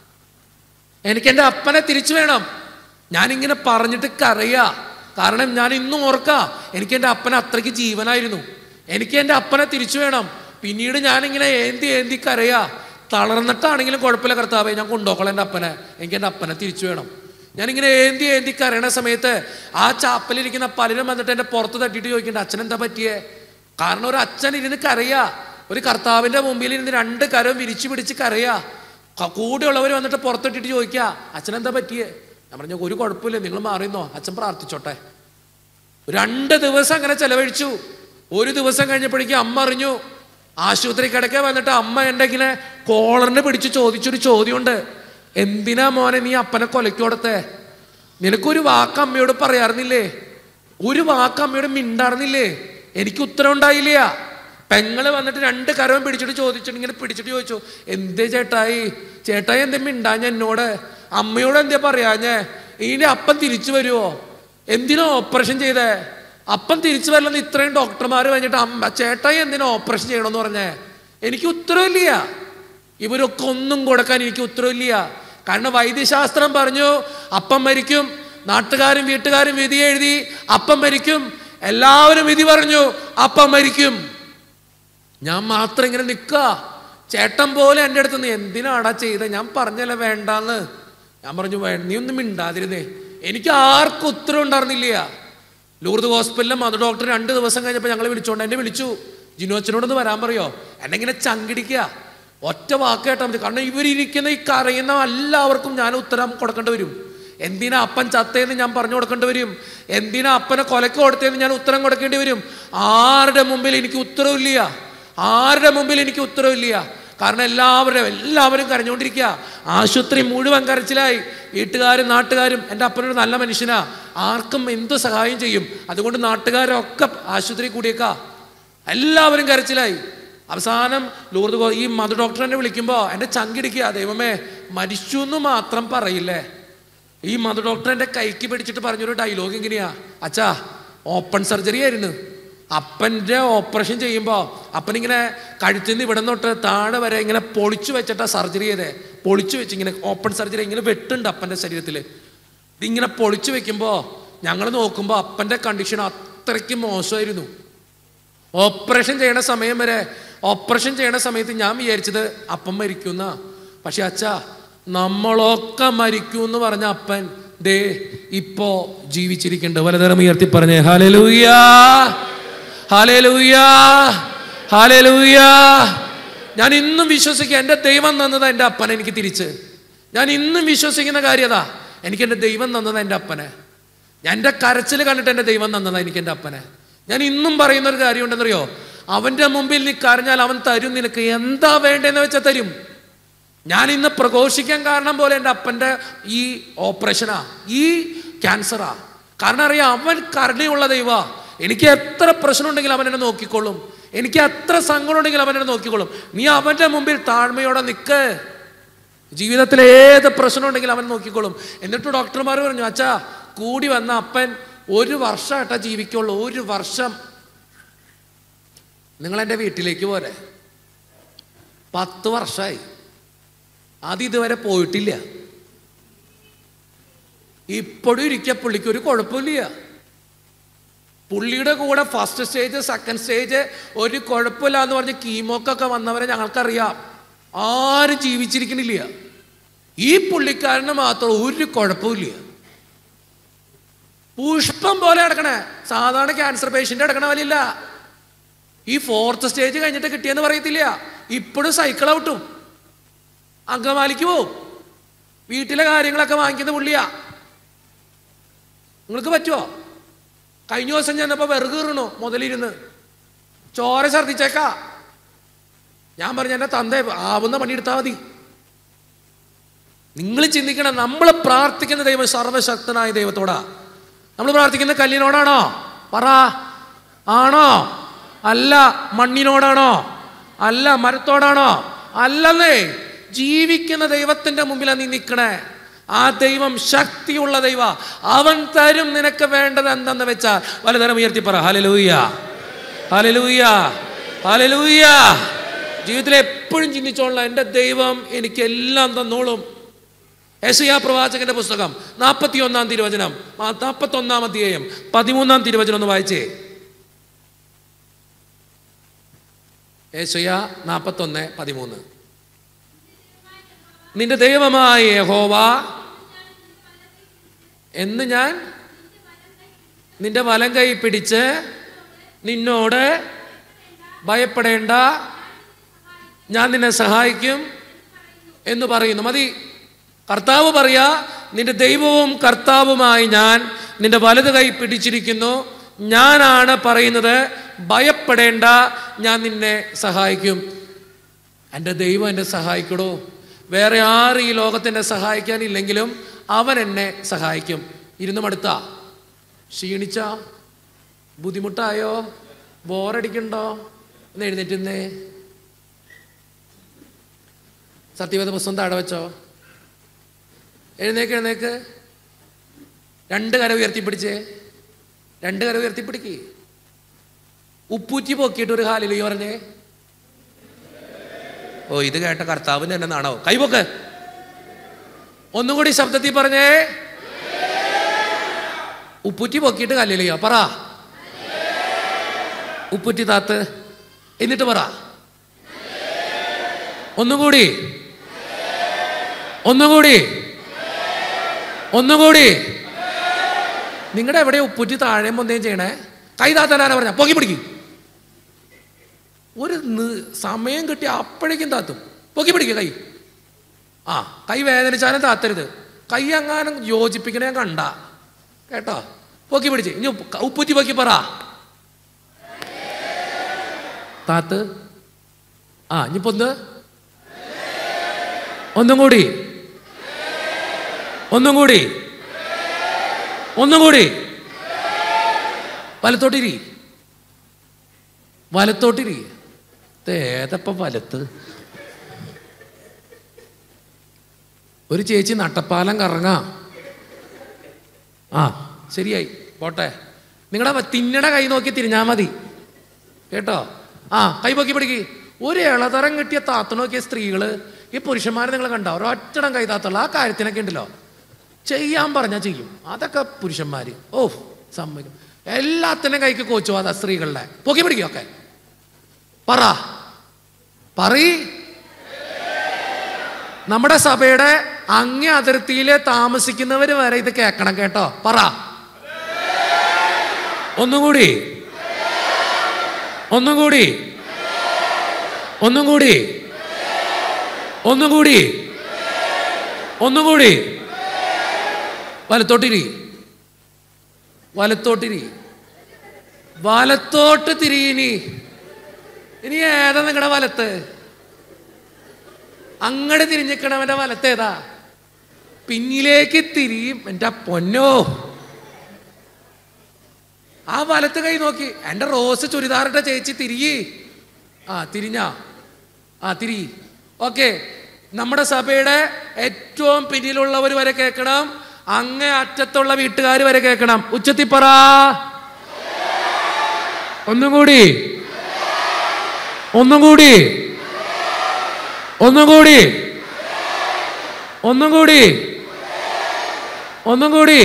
എനിക്ക് എൻ്റെ അപ്പനെ തിരിച്ചു വേണം ഞാനിങ്ങനെ പറഞ്ഞിട്ട് കരയാ കാരണം ഞാൻ ഇന്നും ഓർക്കാ എനിക്ക് എൻ്റെ അപ്പനെ അത്രയ്ക്ക് ജീവനായിരുന്നു എനിക്ക് എൻ്റെ അപ്പനെ തിരിച്ചു വേണം പിന്നീട് ഞാനിങ്ങനെ ഏന്തി ഏന്തി കരയാ തളർന്നിട്ടാണെങ്കിലും കുഴപ്പമില്ല കർത്താവേ ഞാൻ കൊണ്ടുപോക്കണം എൻ്റെ അപ്പനെ എനിക്ക് എൻ്റെ അപ്പനെ തിരിച്ചു വേണം ഞാനിങ്ങനെ ഏന്തി ഏന്തി കരയണ സമയത്ത് ആ ചാപ്പലിരിക്കുന്ന പലരും വന്നിട്ട് എൻ്റെ പുറത്ത് തട്ടിയിട്ട് ചോദിക്കണ്ട അച്ഛൻ എന്താ പറ്റിയേ കാരണം ഒരു അച്ഛൻ ഇരുന്ന് കരയാ ഒരു കർത്താവിൻ്റെ മുമ്പിൽ ഇരുന്ന് രണ്ട് കരം വിരിച്ചു പിടിച്ച് കരയാ ക- കൂടെയുള്ളവർ വന്നിട്ട് പുറത്തിട്ടിട്ട് ചോദിക്കുക അച്ഛൻ എന്താ പറ്റിയേ ഞാൻ പറഞ്ഞു ഒരു കുഴപ്പമില്ല നിങ്ങൾ മാറിയെന്നോ അച്ഛൻ പ്രാർത്ഥിച്ചോട്ടെ രണ്ട് ദിവസം അങ്ങനെ ചെലവഴിച്ചു ഒരു ദിവസം കഴിഞ്ഞപ്പോഴേക്കും അമ്മ അറിഞ്ഞു ആശുപത്രി കിടക്കെ വന്നിട്ട് അമ്മ എൻ്റെ ഇങ്ങനെ കോളറിനെ പിടിച്ച് ചോദിച്ചൊരു ചോദ്യമുണ്ട് എന്തിനാ മോനെ നീ അപ്പനെ കൊലയ്ക്ക് കൊടുത്തേ നിനക്കൊരു വാക്ക് അമ്മയോട് പറയാറുന്നില്ലേ ഒരു വാക്ക് അമ്മയോട് മിണ്ടാറുന്നില്ലേ എനിക്ക് ഉത്തരം ഉണ്ടായില്ല പെങ്ങള് വന്നിട്ട് രണ്ട് കരവും പിടിച്ചിട്ട് ചോദിച്ചിട്ട് ഇങ്ങനെ പിടിച്ചിട്ട് ചോദിച്ചു എന്തേ ചേട്ടായി ചേട്ടായി എന്തേ മിണ്ടാഞ്ഞ എന്നോട് അമ്മയോട് എന്തേ പറയാഞ്ഞേ ഇനി അപ്പം തിരിച്ചു വരുമോ എന്തിനാ ഓപ്പറേഷൻ ചെയ്തേ അപ്പം തിരിച്ചു വരലെന്ന് ഇത്രയും ഡോക്ടർമാർ കഴിഞ്ഞിട്ട് അമ്മ ചേട്ടായി എന്തിനാ ഓപ്പറേഷൻ ചെയ്യണമെന്ന് പറഞ്ഞേ എനിക്ക് ഉത്തരവില്ല ഇവരൊക്കെ ഒന്നും കൊടുക്കാൻ എനിക്ക് ഉത്തരവില്ല കാരണം വൈദ്യശാസ്ത്രം പറഞ്ഞു അപ്പം മരിക്കും നാട്ടുകാരും വീട്ടുകാരും വിധി എഴുതി അപ്പം മരിക്കും എല്ലാവരും വിധി പറഞ്ഞു അപ്പം മരിക്കും ഞാൻ മാത്രം ഇങ്ങനെ നിൽക്കുക ചേട്ടൻ പോലെ എൻ്റെ അടുത്ത് നീ എന്തിനാടാ ചെയ്തത് ഞാൻ പറഞ്ഞല്ലേ വേണ്ടാന്ന് ഞാൻ പറഞ്ഞു "വേ- നീ ഒന്നും മിണ്ടാതിരുന്നേ എനിക്ക് ആർക്കും ഉത്തരം ഉണ്ടായിരുന്നില്ല ലൂർദ് ഹോസ്പിറ്റലിലെ മധു ഡോക്ടർ രണ്ട് ദിവസം കഴിഞ്ഞപ്പോൾ ഞങ്ങൾ വിളിച്ചോണ്ട് എന്നെ വിളിച്ചു ജിനോച്ചനോടൊന്ന് വരാൻ പറയോ എന്നെ ഇങ്ങനെ ചങ്കിടിക്കുക ഒറ്റ വാക്ക് കേട്ടാൽ മതി കാരണം ഇവരിയ്ക്കുന്ന ഈ കരയുന്ന എല്ലാവർക്കും ഞാൻ ഉത്തരം കൊടുക്കേണ്ടി വരും എന്തിനാ അപ്പൻ ചത്തേന്ന് ഞാൻ പറഞ്ഞു കൊടുക്കേണ്ടി വരും എന്തിനാ അപ്പനെ കൊലക്ക് കൊടുത്തതെന്ന് ഞാൻ ഉത്തരം കൊടുക്കേണ്ടി വരും ആരുടെ മുമ്പിൽ എനിക്ക് ഉത്തരവില്ല ആരുടെ മുമ്പിൽ എനിക്ക് ഉത്തരവില്ല കാരണം എല്ലാവരും എല്ലാവരും കരഞ്ഞുകൊണ്ടിരിക്കുക ആശുപത്രി മുഴുവൻ കരച്ചിലായി വീട്ടുകാരും നാട്ടുകാരും എൻ്റെ അപ്പനൊരു നല്ല മനുഷ്യനാ ആർക്കും എന്ത് സഹായം ചെയ്യും അതുകൊണ്ട് നാട്ടുകാരൊക്കെ ആശുപത്രി കൂടിയേക്കാ എല്ലാവരും കരച്ചിലായി അവസാനം ലൂർദ് ഗോ- ഈ മധു ഡോക്ടർ എന്നെ വിളിക്കുമ്പോൾ എൻ്റെ ചങ്കിടിക്കുക ദൈവമേ മരിച്ചു എന്ന് മാത്രം പറയില്ലേ ഈ മധു ഡോക്ടർ എൻ്റെ കൈക്ക് പിടിച്ചിട്ട് പറഞ്ഞൊരു ഡയലോഗ് എങ്ങനെയാ അച്ഛാ ഓപ്പൺ സർജറി ആയിരുന്നു അപ്പൻ്റെ ഓപ്പറേഷൻ ചെയ്യുമ്പോൾ അപ്പനിങ്ങനെ കഴുത്തിൽ നിന്ന് ഇവിടെ തൊട്ട് താഴെ വരെ ഇങ്ങനെ പൊളിച്ചു വെച്ചിട്ടാ സർജറി ചെയ്തേ പൊളിച്ചു വെച്ച് ഇങ്ങനെ ഓപ്പൺ സർജറി ഇങ്ങനെ വെട്ടുണ്ട് അപ്പൻ്റെ ശരീരത്തിൽ ഇതിങ്ങനെ പൊളിച്ചു വെക്കുമ്പോൾ ഞങ്ങൾ നോക്കുമ്പോൾ അപ്പൻ്റെ കണ്ടീഷൻ അത്രയ്ക്ക് മോശമായിരുന്നു ഓപ്പറേഷൻ ചെയ്യണ സമയം വരെ ഓപ്പറേഷൻ ചെയ്യണ സമയത്ത് ഞാൻ വിചാരിച്ചത് അപ്പം മരിക്കുന്ന പക്ഷെ അച്ഛാ നമ്മളൊക്കെ മരിക്കും എന്ന് പറഞ്ഞ അപ്പൻ ദേ ഇപ്പോ ജീവിച്ചിരിക്കുന്നുണ്ട് വലതരം ഉയർത്തി പറഞ്ഞേ ഹാലലൂയാ ഹാലലൂയാ ഹാലലൂയാ ഞാൻ ഇന്നും വിശ്വസിക്കുക എൻ്റെ ദൈവം തന്നത് എൻ്റെ അപ്പനെ എനിക്ക് തിരിച്ച് ഞാൻ ഇന്നും വിശ്വസിക്കുന്ന കാര്യതാ എനിക്ക് എൻ്റെ ദൈവം തന്നത് എൻ്റെ അപ്പനെ ഞാൻ എൻ്റെ കരച്ചിൽ കണ്ടിട്ട് എൻ്റെ ദൈവം തന്നതാ എനിക്ക് എൻ്റെ അപ്പനെ ഞാൻ ഇന്നും പറയുന്ന ഒരു കാര്യം ഉണ്ടെന്നറിയോ അവൻ്റെ മുമ്പിൽ നീ കരഞ്ഞാൽ അവൻ തരും നിനക്ക് എന്താ വേണ്ടതെന്ന് വെച്ചാൽ തരും ഞാൻ ഇന്ന് പ്രഘോഷിക്കാൻ കാരണം പോലെ എൻ്റെ അപ്പൻ്റെ ഈ ഓപ്പറേഷനാ ഈ ക്യാൻസറാ കാരണം അറിയാം അവൻ കരുണയുള്ള ദൈവ എനിക്ക് എത്ര പ്രശ്നമുണ്ടെങ്കിലും അവൻ എന്നെ നോക്കിക്കൊള്ളും എനിക്ക് എത്ര സങ്കടം ഉണ്ടെങ്കിലും അവൻ എന്നെ നോക്കിക്കൊള്ളും നീ അവൻ്റെ മുമ്പിൽ താഴ്മയോടെ നിൽക്ക് ജീവിതത്തിൽ ഏത് പ്രശ്നം ഉണ്ടെങ്കിലും അവൻ നോക്കിക്കോളും എന്നിട്ട് ഡോക്ടർമാർ പറഞ്ഞു അച്ഛാ കൂടി വന്ന അപ്പൻ ഒരു വർഷമായിട്ടാ ജീവിക്കുള്ളൂ ഒരു വർഷം നിങ്ങൾ എൻ്റെ വീട്ടിലേക്ക് പോരെ പത്ത് വർഷമായി അത് ഇതുവരെ പോയിട്ടില്ല ഇപ്പോഴും ഇരിക്കുക പുള്ളിക്ക് ഒരു കുഴപ്പമില്ല പുള്ളിയുടെ കൂടെ ഫസ്റ്റ് സ്റ്റേജ് സെക്കൻഡ് സ്റ്റേജ് ഒരു കുഴപ്പമില്ല എന്ന് പറഞ്ഞ് കീമോക്കൊക്കെ വന്നവരെ ഞങ്ങൾക്കറിയാം ആരും ജീവിച്ചിരിക്കണില്ല ഈ പുള്ളിക്കാരന് മാത്രം ഒരു കുഴപ്പമില്ല പുഷ്പം പോലെ കിടക്കണേ സാധാരണ ക്യാൻസർ പേഷ്യൻ്റ് കിടക്കണ പോലെയില്ല ഈ ഫോർത്ത് സ്റ്റേജ് കഴിഞ്ഞിട്ട് കിട്ടിയെന്ന് പറയത്തില്ല ഇപ്പോഴും സൈക്കിൾ ഔട്ടും അങ്കമാലിക്ക് പോവും വീട്ടിലെ കാര്യങ്ങളൊക്കെ വാങ്ങിക്കുന്ന പുള്ളിയാ നിങ്ങൾക്ക് പറ്റുമോ കഴിഞ്ഞ ദിവസം ചെന്നപ്പോൾ വെറുതെ കീറണു മുതലിരുന്ന് ചോര ഛർദിച്ചേക്കാ ഞാൻ പറഞ്ഞു എൻ്റെ തന്ത ആവുന്ന പണിയെടുത്താൽ മതി നിങ്ങൾ ചിന്തിക്കണം നമ്മൾ പ്രാർത്ഥിക്കുന്ന ദൈവം സർവശക്തനായ ദൈവത്തോടാ നമ്മൾ പ്രാർത്ഥിക്കുന്ന കല്ലിനോടാണോ പറ ആണോ അല്ല മണ്ണിനോടാണോ അല്ല മരത്തോടാണോ അല്ലെന്നേ ജീവിക്കുന്ന ദൈവത്തിന്റെ മുമ്പിലാണ് നീ നിൽക്കണേ ആ ദൈവം ശക്തിയുള്ള ദൈവ അവൻ തരും നിനക്ക് വേണ്ടത് എന്തെന്ന് വെച്ചാൽ വലുതരം ഉയർത്തി പറ ഹലലൂയ ഹലലൂയ ഹലലൂയ ജീവിതത്തിൽ എപ്പോഴും ചിന്തിച്ചോളാം എൻ്റെ ദൈവം എനിക്ക് എല്ലാം തന്നോളും യശയാ പ്രവാചകന്റെ പുസ്തകം നാൽപ്പത്തി ഒന്നാം തിരുവചനം നാൽപ്പത്തി ഒന്നാം അധ്യായം പതിമൂന്നാം തിരുവചനം ഒന്ന് വായിച്ചേ യേശയ നാൽപ്പത്തൊന്ന് പതിമൂന്ന് നിന്റെ ദൈവമായ യഹോവ എന്ന് ഞാൻ നിന്റെ വലം കൈ പിടിച്ച് നിന്നോട് ഭയപ്പെടേണ്ട ഞാൻ നിന്നെ സഹായിക്കും എന്ന് പറയുന്നു മതി കർത്താവ് പറയാ നിന്റെ ദൈവവും കർത്താവുമായി ഞാൻ നിന്റെ വലത് കൈ പിടിച്ചിരിക്കുന്നു ഞാനാണ് പറയുന്നത് ഭയപ്പെടേണ്ട ഞാൻ നിന്നെ സഹായിക്കും എൻ്റെ ദൈവം എന്നെ സഹായിക്കടോ വേറെ ആരും ഈ ലോകത്തെന്നെ സഹായിക്കാനില്ലെങ്കിലും അവൻ എന്നെ സഹായിക്കും ഇരുന്ന് മടുത്ത ക്ഷീണിച്ച ബുദ്ധിമുട്ടായോ ബോറടിക്കണ്ടോ ഒന്ന് എഴുന്നേറ്റുന്നേ സത്യവേദ പുസ്തകം താഴെ വെച്ചോ എഴുന്നേക്ക് എഴുന്നേക്ക് രണ്ട് കര ഉയർത്തിപ്പിടിച്ചേ രണ്ട് കര ഉയർത്തിപ്പിടിക്ക് ഉപ്പൂറ്റി പൊക്കിയിട്ട് ഒരു ഹാലിൽ ഈ പറഞ്ഞേ ഓ ഇത് കേട്ട കർത്താവിന് എന്നെ നാണോ കൈപൊക്ക് ഒന്നും കൂടി ശബ്ദത്തിൽ പറഞ്ഞേ ഉപ്പുറ്റി പൊക്കിയിട്ട് കല്ലിലെയോ പറ ഉപ്പുറ്റി താത്ത് എന്നിട്ട് പറ ഒന്നുകൂടി ഒന്നുകൂടി ഒന്നുകൂടി നിങ്ങളുടെ എവിടെ ഉപ്പുറ്റി താഴെ പൊന്തേം ചെയ്യണേ കൈ താത്താനാ പറഞ്ഞ പൊക്കി പിടിക്കും ഒരു നി- സമയം കിട്ടി അപ്പോഴേക്കും താത്തും പൊക്കി പിടിക്കുക കൈ ആ കൈ വേദനിച്ചാലും താത്തരുത് കൈ അങ്ങാനും യോജിപ്പിക്കണേ കണ്ട കേട്ടോ പൊക്കി പിടിച്ച് ഇനി ഉപ്പ്- ഉപ്പുറ്റി പൊക്കി പറ താത്ത് ആ ഇനിയിപ്പോ ഒന്ന് ഒന്നും കൂടി ഒന്നും കൂടി ഒന്നും കൂടി വലത്തോട്ടിരി വലത്തോട്ടിരി ഇത് ഏതപ്പ വലത്ത് ഒരു ചേച്ചി നട്ടപ്പാലം കറങ്ങാ ആ ശരിയായി പോട്ടെ നിങ്ങളുടെ തിന്നട കൈ നോക്കി തിരിഞ്ഞാ മതി കേട്ടോ ആ കൈ പൊക്കി പിടിക്ക് ഒരു ഇളതരം കിട്ടിയ താത്ത നോക്കിയ സ്ത്രീകള് ഈ പുരുഷന്മാരെ നിങ്ങൾ കണ്ടോ ഒരൊറ്റടം കൈ താത്തുള്ള ആ കാര്യത്തിനൊക്കെ ഉണ്ടല്ലോ ചെയ്യാൻ പറഞ്ഞാൽ ചെയ്യും അതൊക്കെ പുരുഷന്മാര് ഓ സമ്മതിക്കും എല്ലാത്തിനും കൈക്ക് കോച്ചു അതാ സ്ത്രീകളുടെ പൊക്കി പിടിക്കും ഒക്കെ പറ പറീ നമ്മുടെ സഭയുടെ അങ്ങേ അതിർത്തിയിൽ താമസിക്കുന്നവർ വരെ ഇത് കേൾക്കണം കേട്ടോ പറ ഒന്നുകൂടി ഒന്നുകൂടി ഒന്നുകൂടി ഒന്നുകൂടി ഒന്നുകൂടി വലത്തോട്ടിരി വലത്തോട്ടിരി വലത്തോട്ട് തിരിയിനി ഇനി ഏതാ നിങ്ങളുടെ വലത്ത് അങ്ങട് തിരിഞ്ഞിക്കണവന്റെ വലത്ത് ഏതാ പിന്നിലേക്ക് തിരിയും എൻ്റെ പൊന്നോ ആ വലത്ത് കൈ നോക്കി എൻ്റെ റോസ് ചുരിദാറിട്ട ചേച്ചി തിരിയി ആ തിരിഞ്ഞ ആ തിരി ഓക്കെ നമ്മുടെ സഭയുടെ ഏറ്റവും പിന്നിലുള്ളവർ വരെ കേൾക്കണം അങ്ങേ അറ്റത്തുള്ള വീട്ടുകാർ വരെ കേൾക്കണം ഉച്ചത്തിൽ പറ ഒന്നും കൂടി ഒന്നും കൂടി ഒന്നും കൂടി ഒന്നും കൂടി ഒന്നും കൂടി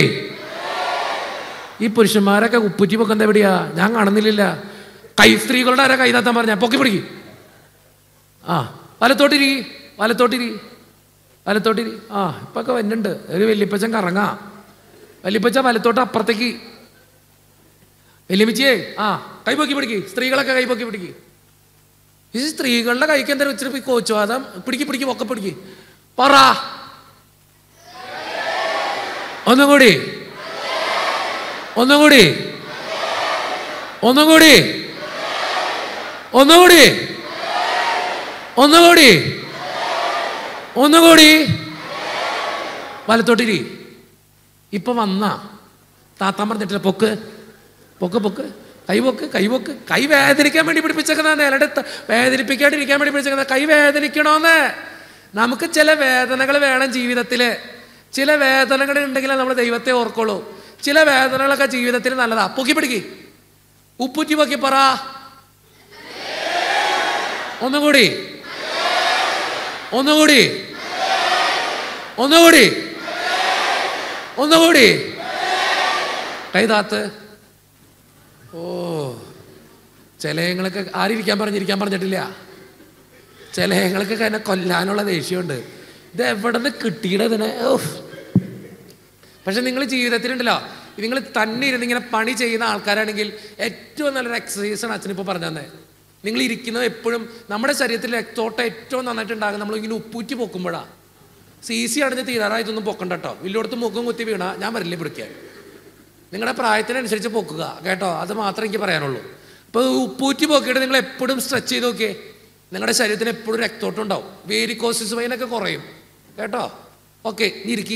ഈ പുരുഷന്മാരൊക്കെ ഉപ്പുറ്റി പൊക്കുന്ന എവിടെയാ ഞാൻ കാണുന്നില്ല കൈ സ്ത്രീകളുടെ ആരാ കൈ താത്താൻ പറഞ്ഞ പൊക്കി പിടിക്ക് ആ വലത്തോട്ടിരി വലത്തോട്ടിരി വലത്തോട്ടിരി ആ ഇപ്പൊക്കെ വരുന്നുണ്ട് ഒരു വല്യപ്പച്ചൻ കറങ്ങാ വല്യപ്പച്ച വലത്തോട്ട് അപ്പുറത്തേക്ക് വല്യമ്മച്ചിയേ ആ കൈ പൊക്കി പിടിക്ക് സ്ത്രീകളൊക്കെ കൈ പൊക്കി പിടിക്ക് ഈ സ്ത്രീകളുടെ കൈക്ക് എന്താ വെച്ചിട്ട് കോച്ചു അതം പിടിക്ക് പിടിക്ക് ഒക്കെ പിടിക്ക് പറ ഒന്നും കൂടി ഒന്നും കൂടി ഒന്നും കൂടി ഒന്നും കൂടി ഒന്നും കൂടി ഒന്നും കൂടി വലത്തോട്ടിരി ഇപ്പൊ വന്ന താത്താൻ പറഞ്ഞിട്ടില്ല പൊക്ക് പൊക്ക് പൊക്ക് കൈ പൊക്ക് കൈ പൊക്ക് കൈ വേദനിക്കാൻ വേണ്ടി പിടിപ്പിച്ചേക്കുന്നതാണ് അല്ലാണ്ട് ത- വേദനിപ്പിക്കാണ്ടിരിക്കാൻ വേണ്ടി പിടിച്ചേക്കുന്നത് കൈ വേദനിക്കണോന്ന് നമുക്ക് ചില വേദനകൾ വേണം ജീവിതത്തിൽ ചില വേദനകൾ ഉണ്ടെങ്കിലേ നമ്മൾ ദൈവത്തെ ഓർക്കുള്ളൂ ചില വേദനകളൊക്കെ ജീവിതത്തിൽ നല്ലതാ പൊക്കി പിടിക്ക് ഉപ്പുറ്റി പൊക്കി പറ ഒന്നുകൂടി ഒന്നുകൂടി ഒന്നുകൂടി ഒന്നുകൂടി കൈ താത്ത് ഓ ചിലയങ്ങൾക്ക് ആരിരിക്കാൻ പറഞ്ഞിരിക്കാൻ പറഞ്ഞിട്ടില്ല ചിലയങ്ങൾക്ക് എന്നെ കൊല്ലാനുള്ള ദേഷ്യമുണ്ട് ഇത് എവിടെ നിന്ന് കിട്ടിയിടതിനെ പക്ഷെ നിങ്ങൾ ജീവിതത്തിലുണ്ടല്ലോ നിങ്ങൾ തന്നെ ഇരുന്ന് ഇങ്ങനെ പണി ചെയ്യുന്ന ആൾക്കാരാണെങ്കിൽ ഏറ്റവും നല്ലൊരു എക്സസൈസാണ് അച്ഛനിപ്പോൾ പറഞ്ഞു തന്നെ നിങ്ങൾ ഇരിക്കുന്നത് എപ്പോഴും നമ്മുടെ ശരീരത്തിൽ രക്തോട്ടം ഏറ്റവും നന്നായിട്ട് ഉണ്ടാകും നമ്മൾ ഇങ്ങനെ ഉപ്പൂറ്റി പൊക്കുമ്പോഴാണ് സി സി അടഞ്ഞ് തീരാറായിട്ടൊന്നും പൊക്കണ്ട കേട്ടോ വലിയോടത്ത് മുഖം കുത്തി വീണ ഞാൻ വരില്ലേ പിടിക്കാൻ നിങ്ങളുടെ പ്രായത്തിനനുസരിച്ച് പൊക്കുക കേട്ടോ അത് മാത്രമേ എനിക്ക് പറയാനുള്ളൂ ഇപ്പോൾ ഉപ്പൂറ്റി പൊക്കിയിട്ട് നിങ്ങൾ എപ്പോഴും സ്ട്രെച്ച് ചെയ്ത് നോക്കിയേ നിങ്ങളുടെ ശരീരത്തിന് എപ്പോഴും രക്തോട്ടം ഉണ്ടാവും വേരിക്കോസിസ് വൈനൊക്കെ കുറയും കേട്ടോ ഓക്കെ ഇരിക്കി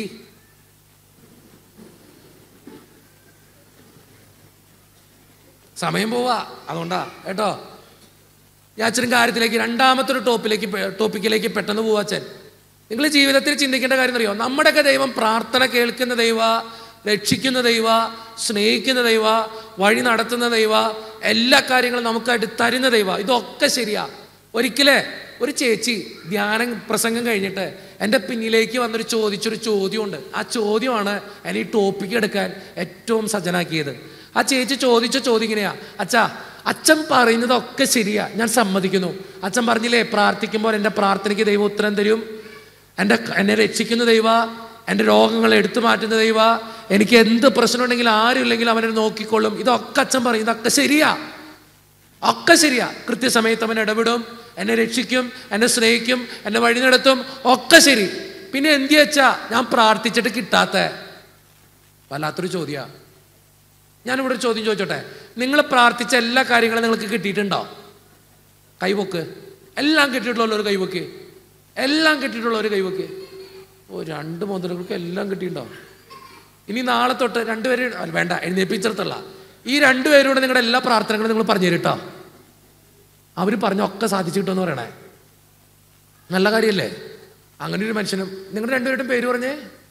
സമയം പോവാ അതുകൊണ്ടാ കേട്ടോ ഞാൻ അച്ഛനും കാര്യത്തിലേക്ക് രണ്ടാമത്തെ ഒരു ടോപ്പിലേക്ക് പെ- ടോപ്പിക്കിലേക്ക് പെട്ടെന്ന് പോവാ അച്ഛൻ നിങ്ങൾ ജീവിതത്തിൽ ചിന്തിക്കേണ്ട കാര്യം അറിയോ നമ്മുടെയൊക്കെ ദൈവം പ്രാർത്ഥന കേൾക്കുന്ന ദൈവ രക്ഷിക്കുന്ന ദൈവ സ്നേഹിക്കുന്ന ദൈവ വഴി നടത്തുന്ന ദൈവ എല്ലാ കാര്യങ്ങളും നമുക്കായിട്ട് തരുന്ന ദൈവ ഇതൊക്കെ ശരിയാ ഒരിക്കലേ ഒരു ചേച്ചി ധ്യാനം പ്രസംഗം കഴിഞ്ഞിട്ട് എൻ്റെ പിന്നിലേക്ക് വന്നൊരു ചോദിച്ചൊരു ചോദ്യമുണ്ട് ആ ചോദ്യമാണ് എന്നെ ഈ ടോപ്പിക്ക് എടുക്കാൻ ഏറ്റവും സജ്ജനാക്കിയത് ആ ചേച്ചി ചോദിച്ച ചോദ്യം ഇങ്ങനെയാ അച്ഛാ അച്ഛൻ പറയുന്നതൊക്കെ ശരിയാ ഞാൻ സമ്മതിക്കുന്നു അച്ഛൻ പറഞ്ഞില്ലേ പ്രാർത്ഥിക്കുമ്പോൾ എൻ്റെ പ്രാർത്ഥനയ്ക്ക് ദൈവം ഉത്തരം തരും എൻ്റെ എന്നെ രക്ഷിക്കുന്ന ദൈവ എൻ്റെ രോഗങ്ങൾ എടുത്തു മാറ്റുന്ന ദൈവ എനിക്ക് എന്ത് പ്രശ്നം ഉണ്ടെങ്കിലും ആരും ഇല്ലെങ്കിലും അവനെ നോക്കിക്കൊള്ളും ഇതൊക്കെ അച്ഛൻ പറയും ഇതൊക്കെ ശരിയാ ഒക്കെ ശരിയാ കൃത്യസമയത്ത് അവൻ ഇടപെടും എന്നെ രക്ഷിക്കും എന്നെ സ്നേഹിക്കും എന്നെ വഴി നടത്തും ഒക്കെ ശരി പിന്നെ എന്ത് വെച്ചാ ഞാൻ പ്രാർത്ഥിച്ചിട്ട് കിട്ടാത്ത വല്ലാത്തൊരു ചോദ്യ ഞാനിവിടെ ഒരു ചോദ്യം ചോദിച്ചോട്ടെ നിങ്ങൾ പ്രാർത്ഥിച്ച എല്ലാ കാര്യങ്ങളും നിങ്ങൾക്ക് കിട്ടിയിട്ടുണ്ടോ കൈവക്ക് എല്ലാം കിട്ടിയിട്ടുള്ള ഒരു കൈവക്ക് എല്ലാം കിട്ടിയിട്ടുള്ള ഒരു കൈവക്ക് ഓ രണ്ട് മുതലുകൾക്ക് എല്ലാം കിട്ടിയിട്ടുണ്ടോ ഇനി നാളെ തൊട്ട് രണ്ടുപേര് അല്ല, വേണ്ട എഴുന്നേപ്പിച്ചിടത്തല്ല ഈ രണ്ടുപേരോട് നിങ്ങളുടെ എല്ലാ പ്രാർത്ഥനകളും നിങ്ങൾ പറഞ്ഞു തരും കേട്ടോ അവർ പറഞ്ഞൊക്കെ സാധിച്ചു കിട്ടുമെന്ന് പറയണേ നല്ല കാര്യമല്ലേ അങ്ങനെ ഒരു മനുഷ്യനും നിങ്ങളുടെ രണ്ടുപേരുടെയും പേര് പറഞ്ഞേ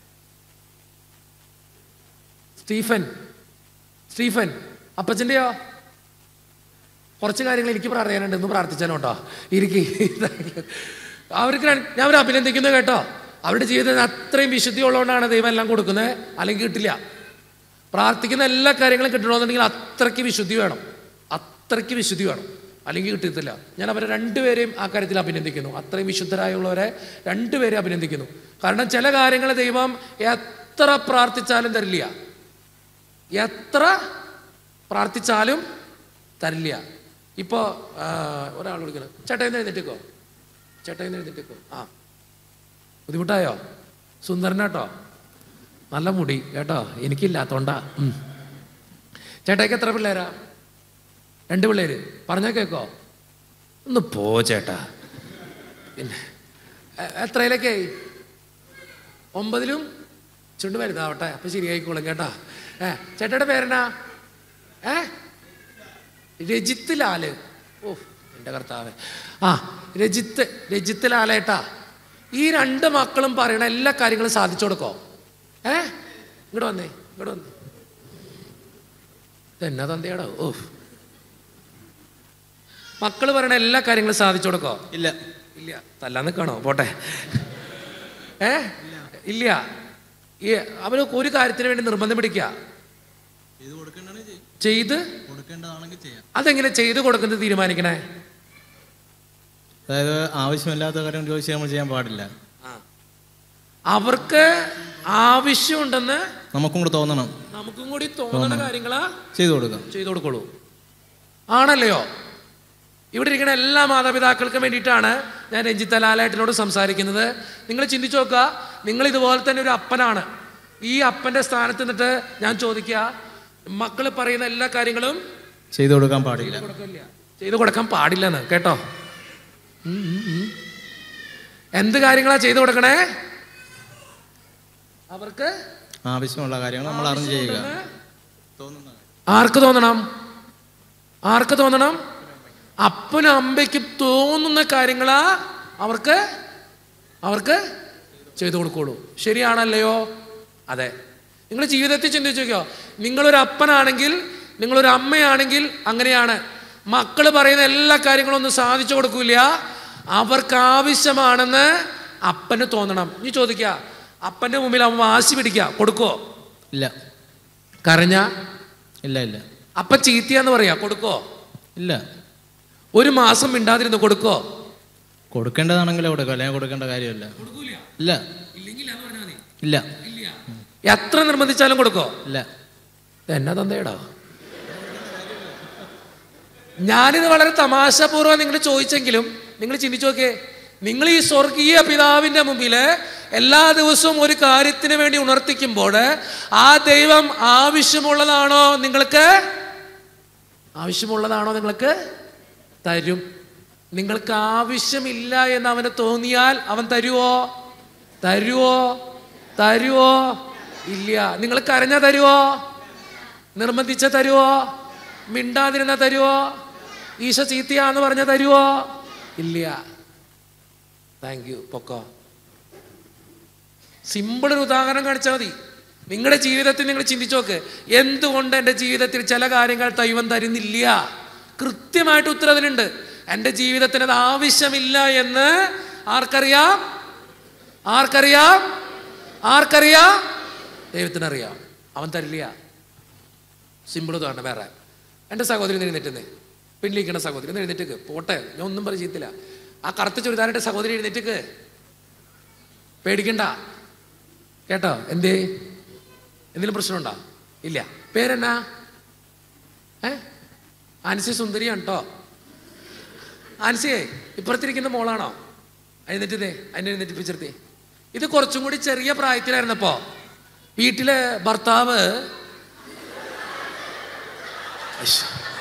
സ്റ്റീഫൻ സ്റ്റീഫൻ അപ്പച്ചൻ്റെയോ കുറച്ച് കാര്യങ്ങൾ എനിക്ക് പറയാനുണ്ട് ഒന്ന് പ്രാർത്ഥിച്ചാനോ കേട്ടോ ഇരിക്കി അവർക്ക് രണ്ട്- ഞാൻ അവരെ അഭിനന്ദിക്കുന്നത് കേട്ടോ അവരുടെ ജീവിതത്തിന് അത്രയും വിശുദ്ധി ഉള്ളതുകൊണ്ടാണ് ദൈവം എല്ലാം കൊടുക്കുന്നത് അല്ലെങ്കിൽ കിട്ടില്ല പ്രാർത്ഥിക്കുന്ന എല്ലാ കാര്യങ്ങളും കിട്ടണമെന്നുണ്ടെങ്കിൽ അത്രയ്ക്ക് വിശുദ്ധി വേണം അത്രയ്ക്ക് വിശുദ്ധി വേണം അല്ലെങ്കിൽ കിട്ടത്തില്ല ഞാൻ അവരെ രണ്ടുപേരെയും ആ കാര്യത്തിൽ അഭിനന്ദിക്കുന്നു അത്രയും വിശുദ്ധരായുള്ളവരെ രണ്ടുപേരെയും അഭിനന്ദിക്കുന്നു കാരണം ചില കാര്യങ്ങൾ ദൈവം എത്ര പ്രാർത്ഥിച്ചാലും തരില്ല എത്ര പ്രാർത്ഥിച്ചാലും തരില്ല ഇപ്പോൾ ഒരാൾ വിളിക്കണം ചേട്ടാ ഇന്ന് എഴുന്നേറ്റിക്കോ ചേട്ടാ ഇന്ന് എഴുന്നേറ്റിക്കോ ആ ബുദ്ധിമുട്ടായോ സുന്ദരനാട്ടോ നല്ല മുടി കേട്ടോ എനിക്കില്ലാത്തോണ്ടാ ഉം. ചേട്ടായിക്ക് എത്ര പിള്ളേരാ രണ്ട് പിള്ളേര് പറഞ്ഞാ കേക്കോ ഒന്ന് പോ ചേട്ടാ പിന്നെ എ- എത്രയിലൊക്കെ ഒമ്പതിലും ചുണ്ട് വലുതാവട്ടെ അപ്പൊ ശരിയായിക്കോളും കേട്ടാ ഏ ചേട്ടയുടെ പേരെന്നാ ഏ രജിത്ത് ലാല് ഓ എൻ്റെ കർത്താവ് ആ രജിത്ത് രജിത്ത് ലാലേട്ടാ ഈ രണ്ട് മക്കളും പറയണ എല്ലാ കാര്യങ്ങളും സാധിച്ചു കൊടുക്കോ ഏ ഇങ്ങോട്ട് വന്നേ ഇങ്ങോട്ട് വന്നേ ഇതെന്നാ തന്തയാടോ ഓ മക്കള് പറയണ എല്ലാ കാര്യങ്ങളും സാധിച്ചു കൊടുക്കോ ഇല്ല ഇല്ല തല്ലാൻ നിൽക്കണോ പോട്ടെ ഏ ഇല്ല ഈ അവർ ഒരു കാര്യത്തിന് വേണ്ടി നിർബന്ധം പിടിക്കുക ചെയ്ത് കൊടുക്കേണ്ടതാണെങ്കിൽ ചെയ്യും ചെയ്ത് കൊടുക്കേണ്ടതാണെങ്കിൽ ചെയ്യാം അതെങ്ങനെ ചെയ്ത് കൊടുക്കുന്നത് തീരുമാനിക്കണേ അതായത് ആവശ്യമില്ലാത്ത കാര്യം ചോദിച്ചാൽ നമ്മൾ ചെയ്യാൻ പാടില്ല അവർക്ക് ആവശ്യമുണ്ടെന്ന് നമുക്കും കൂടെ തോന്നണം നമുക്കും കൂടി തോന്നുന്ന കാര്യങ്ങളാ ചെയ്തു കൊടുക്കാം ചെയ്തു കൊടുക്കുള്ളൂ ആണല്ലയോ ഇവിടെ ഇരിക്കുന്ന എല്ലാ മാതാപിതാക്കൾക്കും വേണ്ടിയിട്ടാണ് ഞാൻ രഞ്ജിത്ത ലാലേട്ടനോട് സംസാരിക്കുന്നത് നിങ്ങൾ ചിന്തിച്ചു നോക്കുക നിങ്ങൾ ഇതുപോലെ തന്നെ ഒരു അപ്പനാണ് ഈ അപ്പന്റെ സ്ഥാനത്ത് നിന്നിട്ട് ഞാൻ ചോദിക്കുക മക്കൾ പറയുന്ന എല്ലാ കാര്യങ്ങളും ചെയ്തു കൊടുക്കാൻ പാടില്ല കൊടുക്കില്ല ചെയ്തു കൊടുക്കാൻ പാടില്ലെന്ന് കേട്ടോ ഉം, ഉം, ഉം. എന്ത് കാര്യങ്ങളാ ചെയ്തു കൊടുക്കണേ അവർക്ക് ആവശ്യമുള്ള കാര്യങ്ങൾ നമ്മൾ അറിഞ്ഞ് ചെയ്യുക തോന്നുന്ന കാര്യം. ആർക്ക് തോന്നണം ആർക്ക് തോന്നണം അപ്പനും അമ്മയ്ക്കും തോന്നുന്ന കാര്യങ്ങളാ അവർക്ക് അവർക്ക് ചെയ്തു കൊടുക്കുള്ളൂ ശരിയാണല്ലയോ അതെ നിങ്ങൾ ജീവിതത്തിൽ ചിന്തിച്ചു നോക്കിയോ നിങ്ങളൊരു അപ്പനാണെങ്കിൽ നിങ്ങളൊരു അമ്മയാണെങ്കിൽ അങ്ങനെയാണ് മക്കൾ പറയുന്ന എല്ലാ കാര്യങ്ങളും ഒന്നും സാധിച്ചു കൊടുക്കൂല അവർക്ക് ആവശ്യമാണെന്ന് അപ്പന് തോന്നണം നീ ചോദിക്കുക അപ്പന്റെ മുമ്പിൽ അവൻ വാശി പിടിക്കുക കൊടുക്കോ ഇല്ല കരഞ്ഞ ഇല്ല ഇല്ല അപ്പ ചീത്തയാന്ന് പറയാ കൊടുക്കോ ഇല്ല ഒരു മാസം മിണ്ടാതിരുന്ന് കൊടുക്കോ കൊടുക്കേണ്ടതാണെങ്കിലേ കൊടുക്കാം അല്ലെങ്കിൽ കൊടുക്കേണ്ട കാര്യമില്ല ഇല്ല ഇല്ല എത്ര നിർബന്ധിച്ചാലും കൊടുക്കോ ഇല്ല എന്നാ തന്തേടാ ഞാനിത് വളരെ തമാശപൂർവ്വം നിങ്ങൾ ചോദിച്ചെങ്കിലും നിങ്ങൾ ചിന്തിച്ചു നോക്കേ നിങ്ങൾ ഈ സ്വർഗീയ പിതാവിന്റെ മുമ്പിൽ എല്ലാ ദിവസവും ഒരു കാര്യത്തിന് വേണ്ടി ഉണർത്തിക്കുമ്പോൾ ആ ദൈവം ആവശ്യമുള്ളതാണോ നിങ്ങൾക്ക് ആവശ്യമുള്ളതാണോ നിങ്ങൾക്ക് തരും നിങ്ങൾക്ക് ആവശ്യമില്ല എന്ന് അവന് തോന്നിയാൽ അവൻ തരുവോ തരുവോ തരുവോ ഇല്ല നിങ്ങൾ കരഞ്ഞ തരുവോ നിർബന്ധിച്ച തരുവോ മിണ്ടാതിരുന്ന തരുവോ ഈശോ ചീത്തയാന്ന് പറഞ്ഞ തരുവോ ഇല്ല താങ്ക് യു പൊക്കോ സിമ്പിൾ ഒരു ഉദാഹരണം കാണിച്ചാൽ മതി നിങ്ങളുടെ ജീവിതത്തിൽ നിങ്ങൾ ചിന്തിച്ചു നോക്ക് എന്തുകൊണ്ട് എൻ്റെ ജീവിതത്തിൽ ചില കാര്യങ്ങൾ ദൈവം തരുന്നില്ല കൃത്യമായിട്ട് ഉത്തരവിനുണ്ട് എൻ്റെ ജീവിതത്തിന് അത് ആവശ്യമില്ല എന്ന് ആർക്കറിയാം ആർക്കറിയാം ആർക്കറിയാം ദൈവത്തിനറിയാം അവൻ തരില്ല സിമ്പിൾ ഉദാഹരണം വേറെ എൻ്റെ സഹോദരി ഒന്ന് എഴുന്നേറ്റുന്നേ പിന്നിലിരിക്കണ സഹോദരി ഒന്ന് എഴുന്നേറ്റക്ക് പോട്ടെ ഞാൻ ഒന്നും പറഞ്ഞ് ചെയ്യത്തില്ല ആ കറുത്ത ചുരിദാറിൻ്റെ സഹോദരി എഴുന്നേറ്റക്ക് പേടിക്കണ്ട കേട്ടോ എന്തേ എന്തെങ്കിലും പ്രശ്നമുണ്ടോ ഇല്ല പേരെന്നാ ഏ ആൻസി സുന്ദരിയാണ് കേട്ടോ ആൻസിയെ ഇപ്പുറത്തിരിക്കുന്ന മോളാണോ എഴുന്നേറ്റതേ അതിനെ എഴുന്നേറ്റിപ്പിച്ചിരുത്തി ഇത് കുറച്ചും കൂടി ചെറിയ പ്രായത്തിലായിരുന്നപ്പോ വീട്ടിലെ ഭർത്താവ് അശ്ശ്.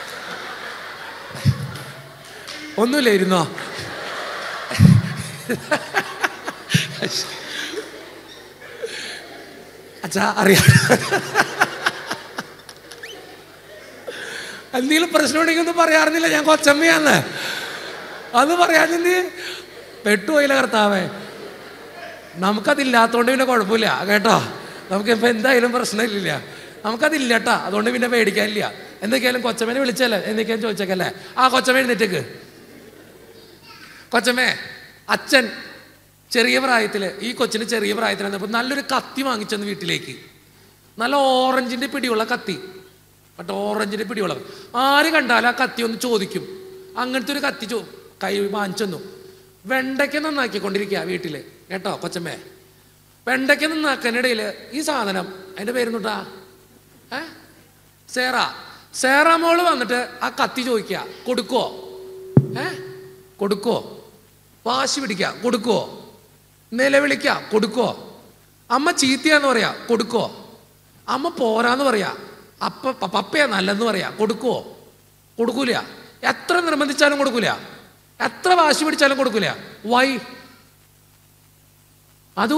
ഒന്നുമില്ലായിരുന്നോ അശ്ശ്. അച്ഛാ അറിയാം എന്തെങ്കിലും പ്രശ്നമുണ്ടെങ്കിൽ ഒന്നും പറയാറുന്നില്ല ഞാൻ കൊച്ചമ്മയാന്ന് അത് പറയാഞ്ഞെന്ത് പെട്ടുപോയില്ല കർത്താവേ നമുക്കതില്ലാത്തതുകൊണ്ട് പിന്നെ കുഴപ്പമില്ല കേട്ടോ നമുക്കിപ്പോൾ എന്തായാലും പ്രശ്നമില്ല നമുക്കതില്ല കേട്ടോ അതുകൊണ്ട് പിന്നെ പേടിക്കാനില്ല എന്തൊക്കെയായാലും കൊച്ചമ്മേനെ വിളിച്ചല്ലേ എന്തൊക്കെയാലും ചോദിച്ചേക്കല്ലേ ആ കൊച്ചമ്മ എഴുന്നേറ്റക്ക് കൊച്ചമ്മേ അച്ഛൻ ചെറിയ പ്രായത്തിൽ ഈ കൊച്ചിന് ചെറിയ പ്രായത്തിൽ വന്നപ്പോൾ നല്ലൊരു കത്തി വാങ്ങിച്ചെന്ന് വീട്ടിലേക്ക് നല്ല ഓറഞ്ചിൻ്റെ പിടിയുള്ള കത്തി മറ്റേ ഓറഞ്ചിൻ്റെ പിടിയുള്ള ആര് കണ്ടാലും ആ കത്തി ഒന്ന് ചോദിക്കും അങ്ങനത്തെ ഒരു കത്തി ചോ കൈ വാങ്ങിച്ചെന്നു വെണ്ടയ്ക്ക നന്നാക്കിക്കൊണ്ടിരിക്കുക വീട്ടിൽ കേട്ടോ കൊച്ചമ്മേ വെണ്ടയ്ക്ക നന്നാക്കാനിടയിൽ ഈ സാധനം അതിൻ്റെ പേരുന്നുട്ടാ ഏ സേറ സേറ മോള് വന്നിട്ട് ആ കത്തി ചോദിക്കുക കൊടുക്കോ ഏ കൊടുക്കോ വാശി പിടിക്കുക കൊടുക്കോ നിലവിളിക്ക കൊടുക്കോ അമ്മ ചീത്തയാന്ന് പറയാ കൊടുക്കോ അമ്മ പോരാന്ന് പറയാ അപ്പ പ- പപ്പയാ നല്ലെന്ന് പറയാ കൊടുക്കോ കൊടുക്കൂല എത്ര നിർബന്ധിച്ചാലും കൊടുക്കൂല എത്ര വാശി പിടിച്ചാലും കൊടുക്കൂല വൈ അത്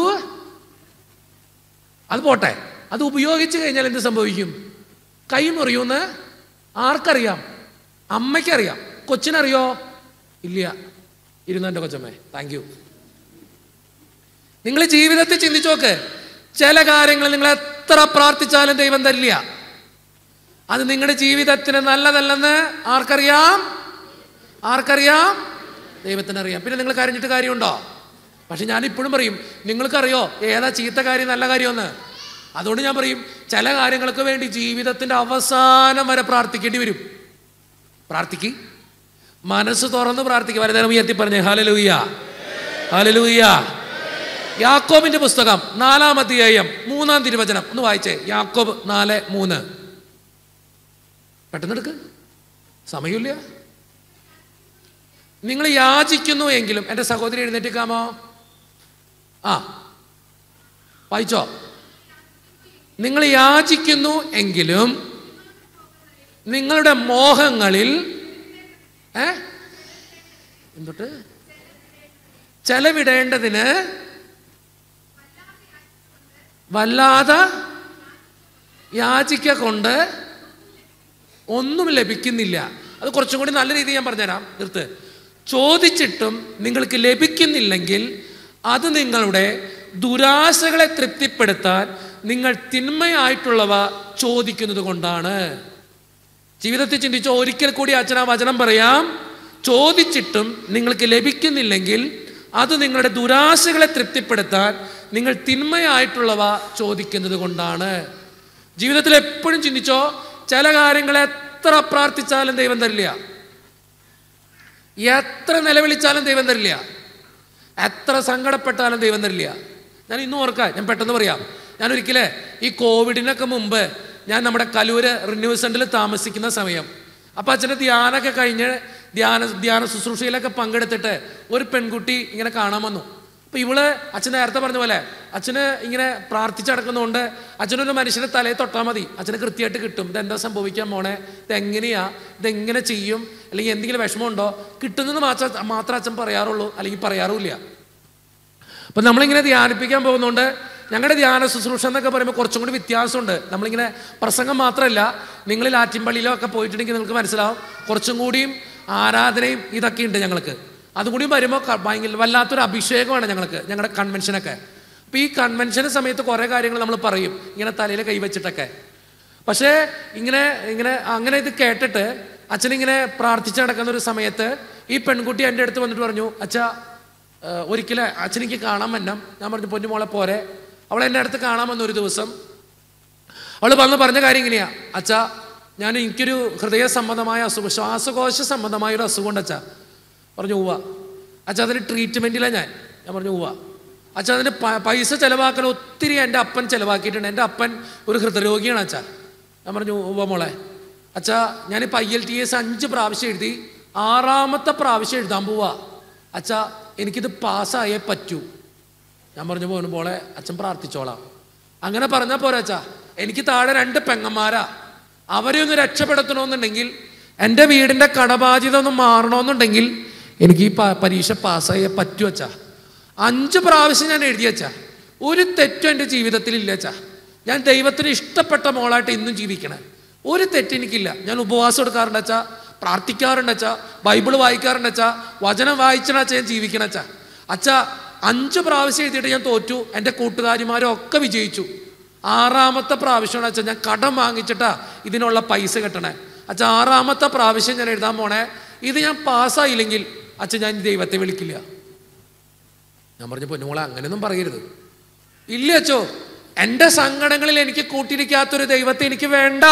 അത് പോട്ടെ അത് ഉപയോഗിച്ച് കഴിഞ്ഞാൽ എന്ത് സംഭവിക്കും കൈ മുറിയൂന്ന് ആർക്കറിയാം അമ്മയ്ക്കറിയാം കൊച്ചിനറിയോ ഇല്ല ഇരുന്നു എൻ്റെ കൊച്ചമ്മേ താങ്ക് യു നിങ്ങൾ ജീവിതത്തിൽ ചിന്തിച്ചു നോക്ക് ചില കാര്യങ്ങൾ നിങ്ങൾ എത്ര പ്രാർത്ഥിച്ചാലും ദൈവം തരില്ല അത് നിങ്ങളുടെ ജീവിതത്തിന് നല്ലതല്ലെന്ന് ആർക്കറിയാം ആർക്കറിയാം ദൈവത്തിനറിയാം പിന്നെ നിങ്ങൾ കരഞ്ഞിട്ട് കാര്യമുണ്ടോ പക്ഷെ ഞാൻ ഇപ്പോഴും പറയും നിങ്ങൾക്കറിയോ ഏതാ ചീത്ത കാര്യം നല്ല കാര്യമെന്ന് അതുകൊണ്ട് ഞാൻ പറയും ചില കാര്യങ്ങൾക്ക് വേണ്ടി ജീവിതത്തിന്റെ അവസാനം വരെ പ്രാർത്ഥിക്കേണ്ടി വരും പ്രാർത്ഥിക്ക് മനസ്സ് തുറന്ന് പ്രാർത്ഥിക്കുക വലുതരം ഉയർത്തി പറഞ്ഞേ ഹാലലൂയ ഹാലലൂയ യാക്കോബിന്റെ പുസ്തകം നാലാം അധ്യായം മൂന്നാം തിരുവചനം ഒന്ന് വായിച്ചേ യാക്കോബ് നാല് മൂന്ന് പെട്ടെന്ന് എടുക്ക് സമയമില്ല നിങ്ങൾ യാചിക്കുന്നു എങ്കിലും എൻ്റെ സഹോദരി എഴുന്നേറ്റിക്കാമോ ആ വായിച്ചോ നിങ്ങൾ യാചിക്കുന്നു എങ്കിലും നിങ്ങളുടെ മോഹങ്ങളിൽ ഏ എന്തൊട്ട് ചെലവിടേണ്ടതിന് വല്ലാതെ യാചിക്ക കൊണ്ട് ഒന്നും ലഭിക്കുന്നില്ല അത് കുറച്ചും കൂടി നല്ല രീതിയിൽ ഞാൻ പറഞ്ഞുതരാം നിർത്ത് ചോദിച്ചിട്ടും നിങ്ങൾക്ക് ലഭിക്കുന്നില്ലെങ്കിൽ അത് നിങ്ങളുടെ ദുരാശകളെ തൃപ്തിപ്പെടുത്താൻ നിങ്ങൾ തിന്മയായിട്ടുള്ളവ ചോദിക്കുന്നത് കൊണ്ടാണ് ജീവിതത്തിൽ ചിന്തിച്ചോ ഒരിക്കൽ കൂടി അച്ഛൻ ആ വചനം പറയാം ചോദിച്ചിട്ടും നിങ്ങൾക്ക് ലഭിക്കുന്നില്ലെങ്കിൽ അത് നിങ്ങളുടെ ദുരാശകളെ തൃപ്തിപ്പെടുത്താൻ നിങ്ങൾ തിന്മയായിട്ടുള്ളവ ചോദിക്കുന്നത് കൊണ്ടാണ് ജീവിതത്തിൽ എപ്പോഴും ചിന്തിച്ചോ ചില കാര്യങ്ങൾ എത്ര പ്രാർത്ഥിച്ചാലും ദൈവം തരില്ല എത്ര നിലവിളിച്ചാലും ദൈവം തരില്ല എത്ര സങ്കടപ്പെട്ടാലും ദൈവം തരില്ല ഞാൻ ഇന്നും ഓർക്കാം ഞാൻ പെട്ടെന്ന് പറയാം ഞാൻ ഒരിക്കലേ ഈ കോവിഡിനൊക്കെ മുമ്പ് ഞാൻ നമ്മുടെ കലൂര് റിന്യൂ സെന്ററിൽ താമസിക്കുന്ന സമയം അപ്പം അച്ഛൻ്റെ ധ്യാനമൊക്കെ കഴിഞ്ഞ് ധ്യാന ധ്യാന ശുശ്രൂഷയിലൊക്കെ പങ്കെടുത്തിട്ട് ഒരു പെൺകുട്ടി ഇങ്ങനെ കാണാൻ വന്നു അപ്പം ഇവള് അച്ഛൻ നേരത്തെ പറഞ്ഞ പോലെ അച്ഛന് ഇങ്ങനെ പ്രാർത്ഥിച്ചടക്കുന്നതുകൊണ്ട് അച്ഛനൊരു മനുഷ്യനെ തലയിൽ തൊട്ടാൽ മതി അച്ഛന് കൃത്യമായിട്ട് കിട്ടും ഇതെന്താ സംഭവിക്കാൻ പോണേ ഇതെങ്ങനെയാ ഇതെങ്ങനെ ചെയ്യും അല്ലെങ്കിൽ എന്തെങ്കിലും വിഷമമുണ്ടോ കിട്ടുന്നത് മാത്രം മാത്രം അച്ഛൻ പറയാറുള്ളൂ അല്ലെങ്കിൽ പറയാറുമില്ല അപ്പം നമ്മളിങ്ങനെ ധ്യാനിപ്പിക്കാൻ പോകുന്നതുകൊണ്ട് ഞങ്ങളുടെ ധ്യാന ശുശ്രൂഷ എന്നൊക്കെ പറയുമ്പോൾ കുറച്ചും കൂടി വ്യത്യാസമുണ്ട് നമ്മളിങ്ങനെ പ്രസംഗം മാത്രമല്ല നിങ്ങൾ ആറ്റിൻപള്ളിയിലോ ഒക്കെ പോയിട്ടുണ്ടെങ്കിൽ നിങ്ങൾക്ക് മനസ്സിലാവും കുറച്ചും കൂടിയും ആരാധനയും ഇതൊക്കെ ഉണ്ട് ഞങ്ങൾക്ക് അതും കൂടി വരുമ്പോൾ ക- ഭയങ്കര വല്ലാത്തൊരു അഭിഷേകമാണ് ഞങ്ങൾക്ക് ഞങ്ങളുടെ കൺവെൻഷനൊക്കെ അപ്പോൾ ഈ കൺവെൻഷൻ സമയത്ത് കുറേ കാര്യങ്ങൾ നമ്മൾ പറയും ഇങ്ങനെ തലയിൽ കൈവച്ചിട്ടൊക്കെ പക്ഷേ ഇങ്ങനെ ഇങ്ങനെ അങ്ങനെ ഇത് കേട്ടിട്ട് അച്ഛനിങ്ങനെ പ്രാർത്ഥിച്ച് നടക്കുന്ന ഒരു സമയത്ത് ഈ പെൺകുട്ടി എൻ്റെ അടുത്ത് വന്നിട്ട് പറഞ്ഞു അച്ഛാ ഒരിക്കലും അച്ഛനെനിക്ക് കാണാൻ വന്നം ഞാൻ പറഞ്ഞു പൊന്നു മോളെ പോരെ അവൾ എൻ്റെ അടുത്ത് കാണാൻ വന്ന ഒരു ദിവസം അവൾ വന്ന് പറഞ്ഞ കാര്യം ഇങ്ങനെയാ അച്ഛാ ഞാൻ എനിക്കൊരു ഹൃദയ സംബന്ധമായ അസുഖം ശ്വാസകോശ സംബന്ധമായ ഒരു അസുഖം ഉണ്ട് അച്ഛാ പറഞ്ഞു ഉവ്വ അച്ഛാ അതിന് ട്രീറ്റ്മെൻറ്റിലാണ് ഞാൻ ഞാൻ പറഞ്ഞു ഉവ്വ അച്ഛാ അതിന് പ- പൈസ ചിലവാക്കാൻ ഒത്തിരി എൻ്റെ അപ്പൻ ചിലവാക്കിയിട്ടുണ്ട് എൻ്റെ അപ്പൻ ഒരു ഹൃദയരോഗിയാണ് അച്ഛാ ഞാൻ പറഞ്ഞു ഉവ്വ മോളെ അച്ഛാ ഞാനിപ്പോൾ ഐ എൽ ടി എസ് അഞ്ച് പ്രാവശ്യം എഴുതി ആറാമത്തെ പ്രാവശ്യം എഴുതാൻ പോവാ അച്ഛാ എനിക്കിത് പാസ്സായേ പറ്റൂ ഞാൻ പറഞ്ഞു പോകണം പോളെ അച്ഛൻ പ്രാർത്ഥിച്ചോളാം അങ്ങനെ പറഞ്ഞാൽ പോരാ അച്ഛാ എനിക്ക് താഴെ രണ്ട് പെങ്ങന്മാരാ അവരെ ഒന്ന് രക്ഷപ്പെടുത്തണമെന്നുണ്ടെങ്കിൽ എൻ്റെ വീടിൻ്റെ കടബാധ്യത ഒന്ന് മാറണമെന്നുണ്ടെങ്കിൽ എനിക്ക് ഈ പ- പരീക്ഷ പാസ്സായേ പറ്റൂ അച്ഛാ അഞ്ച് പ്രാവശ്യം ഞാൻ എഴുതി അച്ഛാ ഒരു തെറ്റും എൻ്റെ ജീവിതത്തിൽ ഇല്ല അച്ഛാ ഞാൻ ദൈവത്തിന് ഇഷ്ടപ്പെട്ട മോളായിട്ട് ഇന്നും ജീവിക്കണേ ഒരു തെറ്റ് എനിക്കില്ല ഞാൻ ഉപവാസം എടുക്കാറുണ്ട് അച്ഛാ പ്രാർത്ഥിക്കാറുണ്ട് അച്ഛാ ബൈബിൾ വായിക്കാറുണ്ട് അച്ഛാ വചനം വായിച്ചണ അച്ഛാ ഞാൻ ജീവിക്കണ അച്ഛാ അച്ഛാ അഞ്ച് പ്രാവശ്യം എഴുതിയിട്ട് ഞാൻ തോറ്റു എൻ്റെ കൂട്ടുകാരിമാരും ഒക്കെ വിജയിച്ചു ആറാമത്തെ പ്രാവശ്യമാണ് അച്ഛാ ഞാൻ കടം വാങ്ങിച്ചിട്ടാ ഇതിനുള്ള പൈസ കെട്ടണേ അച്ഛാ ആറാമത്തെ പ്രാവശ്യം ഞാൻ എഴുതാൻ പോണേ ഇത് ഞാൻ പാസ്സായില്ലെങ്കിൽ അച്ഛൻ ഞാൻ ദൈവത്തെ വിളിക്കില്ല ഞാൻ പറഞ്ഞു പൊന്നുമോളെ അങ്ങനെയൊന്നും പറയരുത് ഇല്ല അച്ചോ എൻ്റെ സങ്കടങ്ങളിൽ എനിക്ക് കൂട്ടിയിരിക്കാത്തൊരു ദൈവത്തെ എനിക്ക് വേണ്ട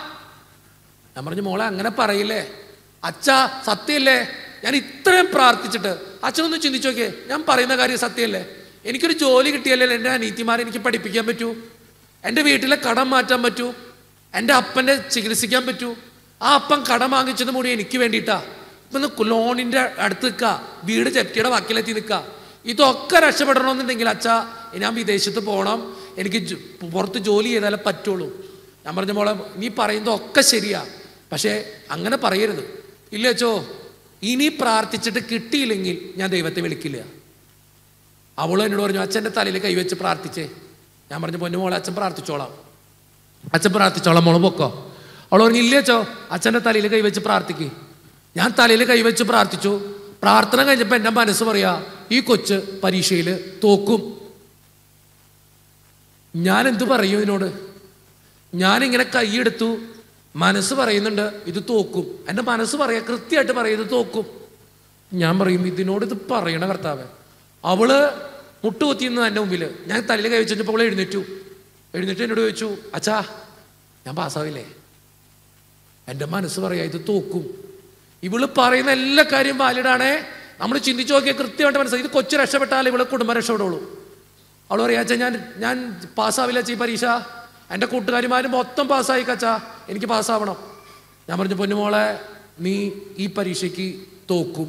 ഞാൻ പറഞ്ഞു മോളെ അങ്ങനെ പറയില്ലേ അച്ഛാ സത്യമല്ലേ ഞാൻ ഇത്രയും പ്രാർത്ഥിച്ചിട്ട് അച്ഛനൊന്ന് ചിന്തിച്ചു നോക്കിയേ ഞാൻ പറയുന്ന കാര്യം സത്യമല്ലേ എനിക്കൊരു ജോലി കിട്ടിയല്ലേ എൻ്റെ അനീതിമാരെ എനിക്ക് പഠിപ്പിക്കാൻ പറ്റൂ എൻ്റെ വീട്ടിലെ കടം മാറ്റാൻ പറ്റൂ എൻ്റെ അപ്പൻ്റെ ചികിത്സിക്കാൻ പറ്റൂ ആ അപ്പൻ കടം വാങ്ങിച്ചത് കൂടി എനിക്ക് വേണ്ടിയിട്ടാ ഇപ്പം ലോണിൻ്റെ അടുത്ത് നിൽക്കുക വീട് ജപ്തിയുടെ വക്കിലെത്തി നിൽക്കുക ഇതൊക്കെ രക്ഷപ്പെടണമെന്നുണ്ടെങ്കിൽ അച്ഛാ ഞാൻ വിദേശത്ത് പോകണം എനിക്ക് ജോ- പുറത്ത് ജോലി ചെയ്താലേ പറ്റുള്ളൂ ഞാൻ പറഞ്ഞ മോളെ നീ പറയുന്നതൊക്കെ ശരിയാ പക്ഷേ അങ്ങനെ പറയരുത് ഇല്ല അച്ചോ ഇനി പ്രാർത്ഥിച്ചിട്ട് കിട്ടിയില്ലെങ്കിൽ ഞാൻ ദൈവത്തെ വിളിക്കില്ല അവളും എന്നോട് പറഞ്ഞു അച്ഛൻ്റെ തലയിൽ കൈവച്ച് പ്രാർത്ഥിച്ചേ ഞാൻ പറഞ്ഞു പൊന്നു മോളെ അച്ഛൻ പ്രാർത്ഥിച്ചോളാം അച്ഛൻ പ്രാർത്ഥിച്ചോളാം മോള് പൊക്കോ അവൾ പറഞ്ഞു ഇല്ല അച്ചോ അച്ഛൻ്റെ തലയിൽ കൈവച്ച് പ്രാർത്ഥിക്ക് ഞാൻ തലയിൽ കൈവച്ച് പ്രാർത്ഥിച്ചു പ്രാർത്ഥന കഴിഞ്ഞപ്പോൾ എൻ്റെ മനസ്സ് പറയാ ഈ കൊച്ച് പരീക്ഷയിൽ തോക്കും ഞാൻ എന്തു പറയും ഇതിനോട് ഞാനിങ്ങനെ കൈയെടുത്തു മനസ്സ് പറയുന്നുണ്ട് ഇത് തോക്കും എൻ്റെ മനസ്സ് പറയാ കൃത്യമായിട്ട് പറയും ഇത് തോക്കും ഞാൻ പറയും ഇതിനോട് ഇത് പറയണ കർത്താവ് അവള് മുട്ടുകുത്തിന്ന് എൻ്റെ മുമ്പിൽ ഞാൻ തലയിൽ കൈ വെച്ചപ്പോൾ അവൾ എഴുന്നേറ്റു എഴുന്നേറ്റ് എന്നോട് ചോദിച്ചു അച്ഛാ ഞാൻ പാസ്സാവില്ലേ എൻ്റെ മനസ്സ് പറയാ ഇത് തോക്കും ഇവള് പറയുന്ന എല്ലാ കാര്യം വാലിഡാണേ നമ്മൾ ചിന്തിച്ചു നോക്കിയാൽ കൃത്യമായിട്ട് മനസ്സിലായി ഇത് കൊച്ചു രക്ഷപ്പെട്ടാൽ ഇവള് കുടുംബം രക്ഷപ്പെടുള്ളൂ അവൾ പറയാ അച്ഛാ ഞാൻ ഞാൻ പാസ്സാവില്ല അച്ഛാ ഈ പരീക്ഷ എൻ്റെ കൂട്ടുകാരിമാർ മൊത്തം പാസ്സായി കച്ചാ എനിക്ക് പാസ്സാവണം ഞാൻ പറഞ്ഞു പൊന്നുമോളെ നീ ഈ പരീക്ഷയ്ക്ക് തോക്കും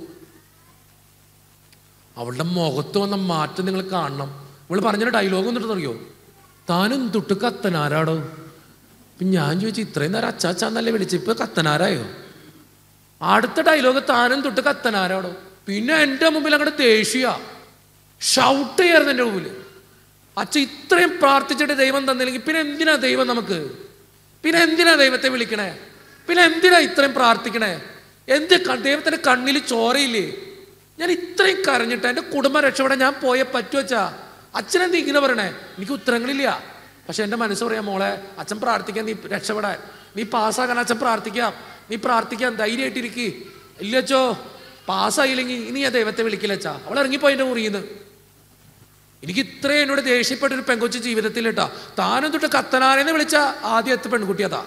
അവളുടെ മുഖത്ത് വന്ന മാറ്റം നിങ്ങൾ കാണണം ഇവള് പറഞ്ഞൊരു ഡയലോഗ് എന്നിട്ട് അറിയോ താനും തൊട്ട് കത്തനാരാടോ ഇപ്പം ഞാൻ ചോദിച്ചു ഇത്രയും നേരം അച്ചാച്ചാന്നല്ലേ വിളിച്ചു ഇപ്പൊ കത്തനാരായോ അടുത്ത ഡയലോഗ് താനും തൊട്ട് കത്തനാരാടോ പിന്നെ എൻ്റെ മുമ്പിൽ അങ്ങോട്ട് ദേഷ്യ ഷൗട്ട് ചെയ്യായിരുന്നു എൻ്റെ മുമ്പിൽ അച്ഛ ഇത്രയും പ്രാർത്ഥിച്ചിട്ട് ദൈവം തന്നില്ലെങ്കിൽ പിന്നെ എന്തിനാ ദൈവം നമുക്ക് പിന്നെ എന്തിനാ ദൈവത്തെ വിളിക്കണേ പിന്നെ എന്തിനാ ഇത്രയും പ്രാർത്ഥിക്കണേ എന്ത് ക- ദൈവത്തിന്റെ കണ്ണിൽ ചോരയില്ലേ ഞാൻ ഇത്രയും കരഞ്ഞിട്ട് എൻ്റെ കുടുംബം രക്ഷപ്പെടാൻ ഞാൻ പോയേ പറ്റുവച്ചാ അച്ഛനെന്ത് ഇങ്ങനെ പറയണേ എനിക്ക് ഉത്തരങ്ങളില്ല പക്ഷെ എൻ്റെ മനസ്സ് പറയാം മോളെ അച്ഛൻ പ്രാർത്ഥിക്കാൻ നീ രക്ഷപ്പെടാൻ നീ പാസ്സാകാൻ അച്ഛൻ പ്രാർത്ഥിക്കാം നീ പ്രാർത്ഥിക്കാൻ ധൈര്യമായിട്ടിരിക്കി ഇല്ലച്ചോ പാസ്സായില്ലെങ്കിൽ ഇനി ഞാൻ ദൈവത്തെ വിളിക്കില്ല അച്ഛാ അവൾ ഇറങ്ങിപ്പോയി എൻ്റെ മുറിയുന്നു എനിക്ക് ഇത്രയും എന്നോട് ദേഷ്യപ്പെട്ട ഒരു പെൺകൊച്ചു ജീവിതത്തിൽ കേട്ടോ താനും തൊട്ട് കത്തനാരെന്ന് വിളിച്ച ആദ്യത്തെ പെൺകുട്ടിയതാ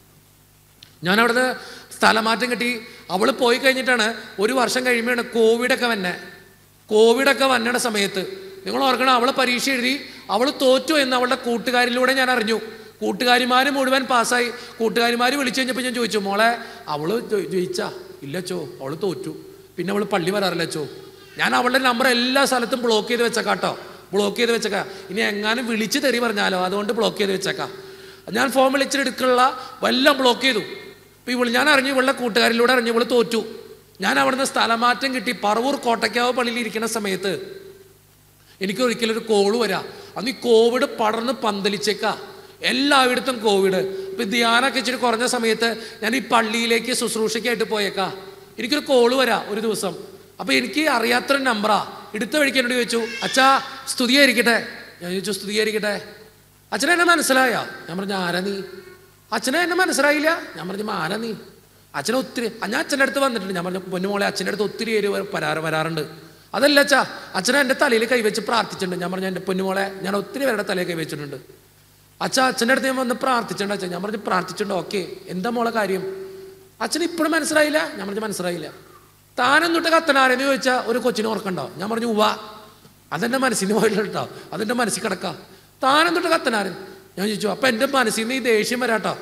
ഞാൻ അവിടുന്ന് സ്ഥലമാറ്റം കിട്ടി അവൾ പോയി കഴിഞ്ഞിട്ടാണ് ഒരു വർഷം കഴിയുമ്പോഴാണ് കോവിഡൊക്കെ വന്നെ കോവിഡൊക്കെ വന്നയുടെ സമയത്ത് നിങ്ങൾ ഓർക്കണം അവൾ പരീക്ഷ എഴുതി അവൾ തോറ്റു എന്ന് അവളുടെ കൂട്ടുകാരിലൂടെ ഞാൻ അറിഞ്ഞു കൂട്ടുകാരിമാർ മുഴുവൻ പാസ്സായി കൂട്ടുകാരിമാർ വിളിച്ചു കഴിഞ്ഞപ്പോൾ ഞാൻ ചോദിച്ചു മോളെ അവള് ജയി- ജയിച്ചാ ഇല്ലച്ചോ അവള് തോറ്റു പിന്നെ അവൾ പള്ളി വരാറില്ലച്ചോ ഞാൻ അവളുടെ നമ്പർ എല്ലാ സ്ഥലത്തും ബ്ലോക്ക് ചെയ്ത് വെച്ചേക്കാട്ടോ ബ്ലോക്ക് ചെയ്ത് വെച്ചേക്കാ ഇനി എങ്ങാനും വിളിച്ച് തെറി പറഞ്ഞാലോ അതുകൊണ്ട് ബ്ലോക്ക് ചെയ്ത് വെച്ചേക്കാം ഞാൻ ഫോൺ വിളിച്ചെടുക്കുള്ള എല്ലാം ബ്ലോക്ക് ചെയ്തു ഇപ്പൊ ഇവള് ഞാൻ അറിഞ്ഞു ഇവളുടെ കൂട്ടുകാരിലൂടെ അറിഞ്ഞു ഇവള് തോറ്റു ഞാൻ അവിടുന്ന് സ്ഥലമാറ്റം കിട്ടി പറവൂർ കോട്ടയ്ക്കാവ് പള്ളിയിൽ ഇരിക്കുന്ന സമയത്ത് എനിക്ക് ഒരിക്കലും ഒരു കോള് വരാം അന്ന് ഈ കോവിഡ് പടർന്ന് പന്തലിച്ചേക്ക എല്ലായിടത്തും കോവിഡ് ഇപ്പൊ ധ്യാനൊക്കെ ഇച്ചിരി കുറഞ്ഞ സമയത്ത് ഞാൻ ഈ പള്ളിയിലേക്ക് ശുശ്രൂഷയ്ക്കായിട്ട് പോയേക്കാ എനിക്കൊരു കോള് വരാം ഒരു ദിവസം അപ്പൊ എനിക്ക് അറിയാത്തൊരു നമ്പറാ എടുത്ത വഴിക്ക് എന്നോട് ചോദിച്ചു അച്ഛാ സ്തുതിയായിരിക്കട്ടെ ഞാൻ ചോദിച്ചു സ്തുതിയായിരിക്കട്ടെ അച്ഛനെ എന്നെ മനസ്സിലായ ഞാൻ പറഞ്ഞു ആരാ നീ അച്ഛനെ എന്നെ മനസ്സിലായില്ല ഞാൻ പറഞ്ഞു ആരാ നീ അച്ഛനെ ഒത്തിരി ആ, ഞാൻ അച്ഛൻ്റെ അടുത്ത് വന്നിട്ടുണ്ട് ഞാൻ പറഞ്ഞു പൊന്നുമോളെ അച്ഛൻ്റെ അടുത്ത് ഒത്തിരി പേര് വ- വരാറ് വരാറുണ്ട് അതല്ല അച്ഛാ അച്ഛനെ എൻ്റെ തലയിൽ കൈവച്ച് പ്രാർത്ഥിച്ചിട്ടുണ്ട് ഞാൻ പറഞ്ഞു എൻ്റെ പൊന്നുമോളെ ഞാൻ ഒത്തിരി പേരുടെ തലയിൽ കൈവച്ചിട്ടുണ്ട് അച്ഛാ അച്ഛൻ്റെ അടുത്ത് ഞാൻ വന്ന് പ്രാർത്ഥിച്ചിട്ടുണ്ട് അച്ഛൻ ഞാൻ പറഞ്ഞു പ്രാർത്ഥിച്ചിട്ടുണ്ട് ഓക്കെ എന്താ മോളെ കാര്യം അച്ഛന് ഇപ്പോഴും മനസ്സിലായില്ല ഞാൻ പറഞ്ഞു മനസ്സിലായില്ല താനും തൊട്ട് കത്തനാരെന്ന് ചോദിച്ചാൽ ഒരു കൊച്ചിനെ ഓർക്കണ്ടോ ഞാൻ പറഞ്ഞു ഉവ്വ അതെൻ്റെ മനസ്സിന് പോയില്ല കേട്ടോ അതെൻ്റെ മനസ്സിൽ കിടക്കാം താനും തൊട്ട് കത്തനാരൻ ഞാൻ ചോദിച്ചു അപ്പം എൻ്റെ മനസ്സിൽ നിന്ന് ഈ ദേഷ്യം വരാട്ടോ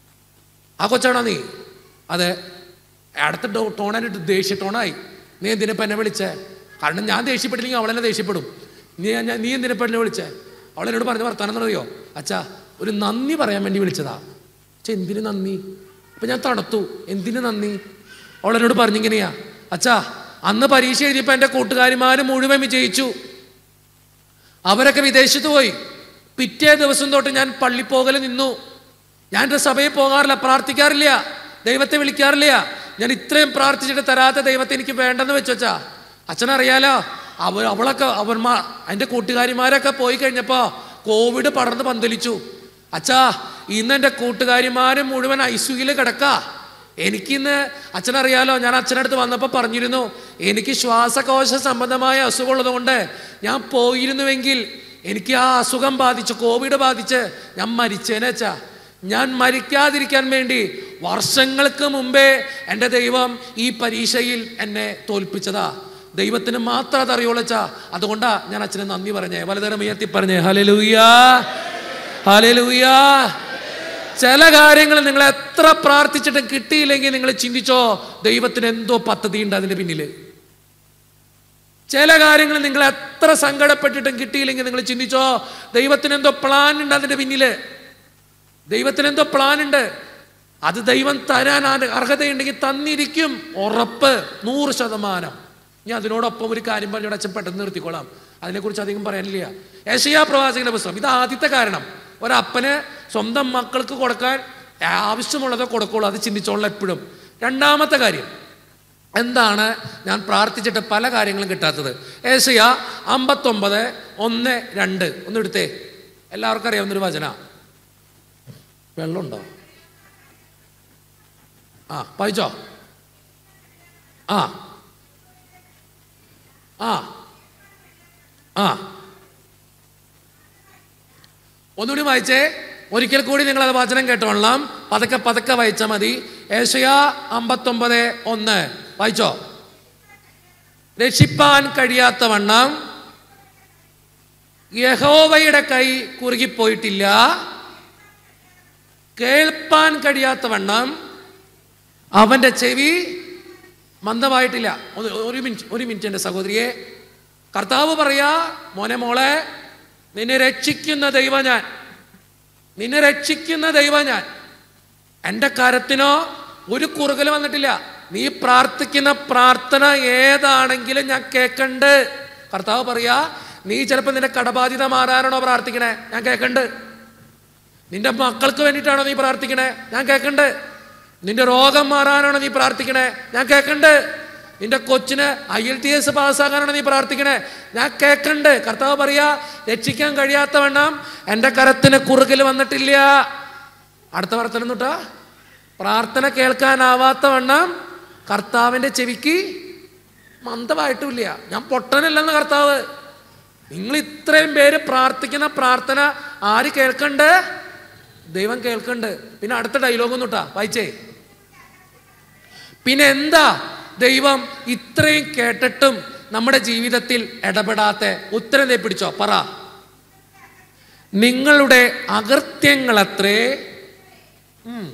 ആ കൊച്ചാണോ നീ അതെ അടുത്ത ടോ- ടോണായിട്ട് ദേഷ്യ ടോണായി നീ എന്തിനിപ്പം എന്നെ വിളിച്ചേ കാരണം ഞാൻ ദേഷ്യപ്പെട്ടില്ലെങ്കിൽ അവളെന്നെ ദേഷ്യപ്പെടും നീ ഞാൻ- നീ എന്തിനിപ്പം എന്നെ വിളിച്ചേ അവളെന്നോട് പറഞ്ഞ വർത്താനം എന്നറിയോ അച്ഛാ ഒരു നന്ദി പറയാൻ വേണ്ടി വിളിച്ചതാ അച്ഛാ എന്തിനു നന്ദി അപ്പം ഞാൻ തണുത്തു എന്തിനു നന്ദി അവളെന്നോട് പറഞ്ഞിങ്ങനെയാ അച്ഛാ അന്ന് പരീക്ഷ എഴുതിയപ്പോൾ എൻ്റെ കൂട്ടുകാരിമാർ മുഴുവൻ വിജയിച്ചു അവരൊക്കെ വിദേശത്ത് പോയി പിറ്റേ ദിവസം തൊട്ട് ഞാൻ പള്ളി പോകൽ നിന്നു ഞാൻ എൻ്റെ സഭയിൽ പോകാറില്ല പ്രാർത്ഥിക്കാറില്ല ദൈവത്തെ വിളിക്കാറില്ല ഞാൻ ഇത്രയും പ്രാർത്ഥിച്ചിട്ട് തരാത്ത ദൈവത്തെ എനിക്ക് വേണ്ടെന്ന് വെച്ചാ അച്ഛനറിയാലോ അവ അവളൊക്കെ അവന്മാ എൻ്റെ കൂട്ടുകാരിമാരൊക്കെ പോയി കഴിഞ്ഞപ്പോൾ കോവിഡ് പടർന്ന് പന്തലിച്ചു അച്ഛാ ഇന്ന് എൻ്റെ കൂട്ടുകാരിമാരും മുഴുവൻ ഐസുയിൽ കിടക്കാ എനിക്കിന്ന് അച്ഛനറിയാലോ ഞാൻ അച്ഛനടുത്ത് വന്നപ്പോൾ പറഞ്ഞിരുന്നു എനിക്ക് ശ്വാസകോശ സംബന്ധമായ അസുഖമുള്ളത് കൊണ്ട് ഞാൻ പോയിരുന്നുവെങ്കിൽ എനിക്ക് ആ അസുഖം ബാധിച്ച് കോവിഡ് ബാധിച്ച് ഞാൻ മരിച്ചേനെ അച്ഛാ ഞാൻ മരിക്കാതിരിക്കാൻ വേണ്ടി വർഷങ്ങൾക്ക് മുമ്പേ എൻ്റെ ദൈവം ഈ പരീക്ഷയിൽ എന്നെ തോൽപ്പിച്ചതാ ദൈവത്തിന് മാത്രം അത് അറിയോളച്ചാ അതുകൊണ്ടാ ഞാൻ അച്ഛന് നന്ദി പറഞ്ഞേ വലതരം ഉയർത്തി പറഞ്ഞേ ഹലലൂയാ ഹലലൂയാ ചില കാര്യങ്ങൾ നിങ്ങൾ എത്ര പ്രാർത്ഥിച്ചിട്ടും കിട്ടിയില്ലെങ്കിൽ നിങ്ങൾ ചിന്തിച്ചോ ദൈവത്തിന് എന്തോ പദ്ധതി ഉണ്ട് അതിന്റെ പിന്നിൽ ചില കാര്യങ്ങൾ നിങ്ങൾ എത്ര സങ്കടപ്പെട്ടിട്ടും കിട്ടിയില്ലെങ്കിൽ നിങ്ങൾ ചിന്തിച്ചോ ദൈവത്തിന് എന്തോ പ്ലാൻ ഉണ്ട് അതിന്റെ പിന്നില് ദൈവത്തിന് എന്തോ പ്ലാൻ ഉണ്ട് അത് ദൈവം തരാൻ ആ- അർഹതയുണ്ടെങ്കിൽ തന്നിരിക്കും ഉറപ്പ് നൂറ് ശതമാനം ഇനി അതിനോടൊപ്പം ഒരു കാര്യം പറഞ്ഞോട് അച്ഛൻ പെട്ടെന്ന് നിർത്തിക്കോളാം അതിനെക്കുറിച്ച് അധികം പറയാനില്ല ഏഷ്യാ പ്രവാചകന്റെ പുസ്തകം ഇത് ആദ്യത്തെ കാരണം ഒരപ്പന് സ്വന്തം മക്കൾക്ക് കൊടുക്കാൻ ആവശ്യമുള്ളതോ കൊടുക്കുള്ളൂ അത് ചിന്തിച്ചോളാം എപ്പോഴും രണ്ടാമത്തെ കാര്യം എന്താണ് ഞാൻ പ്രാർത്ഥിച്ചിട്ട് പല കാര്യങ്ങളും കിട്ടാത്തത് ഏഷ്യ അമ്പത്തൊമ്പത് ഒന്ന് രണ്ട് ഒന്ന് എടുത്തേ എല്ലാവർക്കും അറിയാവുന്നൊരു വചന വെള്ളമുണ്ടോ ആ വായിച്ചോ ആ ആ ആ ഒന്നുകൂടി വായിച്ചേ ഒരിക്കൽ കൂടി നിങ്ങൾ അത് വചനം കേട്ടോളാം പതുക്കെ പതുക്കെ വായിച്ചാൽ മതി ഏഷ്യ അമ്പത്തൊമ്പത് ഒന്ന് വായിച്ചോ രക്ഷിപ്പാൻ കഴിയാത്ത വണ്ണം യഹോവയുടെ കൈ കുറുകിപ്പോയിട്ടില്ല കേൾപ്പാൻ കഴിയാത്ത വണ്ണം അവന്റെ ചെവി മന്ദമായിട്ടില്ല ഒന്ന് ഒരു മിനിറ്റ് ഒരു മിനിറ്റ് എൻ്റെ സഹോദരിയെ കർത്താവ് പറയാ മോനെ മോളെ നിന്നെ രക്ഷിക്കുന്ന ദൈവം ഞാൻ നിന്നെ രക്ഷിക്കുന്ന ദൈവം ഞാൻ എൻ്റെ കരത്തിനോ ഒരു കുറുകൽ വന്നിട്ടില്ല നീ പ്രാർത്ഥിക്കുന്ന പ്രാർത്ഥന ഏതാണെങ്കിലും ഞാൻ കേൾക്കണ്ട് കർത്താവ് പറയാ നീ ചിലപ്പോൾ നിന്റെ കടബാധ്യത മാറാനാണോ പ്രാർത്ഥിക്കണേ ഞാൻ കേൾക്കണ്ട് നിന്റെ മക്കൾക്ക് വേണ്ടിയിട്ടാണോ നീ പ്രാർത്ഥിക്കണേ ഞാൻ കേൾക്കണ്ട് നിന്റെ രോഗം മാറാനാണോ നീ പ്രാർത്ഥിക്കണേ ഞാൻ കേൾക്കണ്ട് നിന്റെ കൊച്ചിന് ഐ എൽ ടി എസ് പാസ്സാകാനാണോ നീ പ്രാർത്ഥിക്കണേ ഞാൻ കേൾക്കണ്ട് കർത്താവ് പറയാ രക്ഷിക്കാൻ കഴിയാത്തവണ്ണം എൻ്റെ കരത്തിന് കുറുകിൽ വന്നിട്ടില്ല അടുത്ത വർത്തനം തൊട്ടാ പ്രാർത്ഥന കേൾക്കാനാവാത്ത വണ്ണം കർത്താവിൻ്റെ ചെവിക്ക് മന്ദമായിട്ടുമില്ല ഞാൻ പൊട്ടനല്ലെന്ന് കർത്താവ് നിങ്ങൾ ഇത്രയും പേര് പ്രാർത്ഥിക്കുന്ന പ്രാർത്ഥന ആര് കേൾക്കണ്ട് ദൈവം കേൾക്കണ്ട് പിന്നെ അടുത്ത ഡയലോഗ് ഒന്നുട്ടാ വായിച്ചേ പിന്നെ എന്താ ദൈവം ഇത്രയും കേട്ടിട്ടും നമ്മുടെ ജീവിതത്തിൽ ഇടപെടാത്ത ഉത്തരം ദേ പിടിച്ചോ പറ നിങ്ങളുടെ അകൃത്യങ്ങളത്രേ ഉം.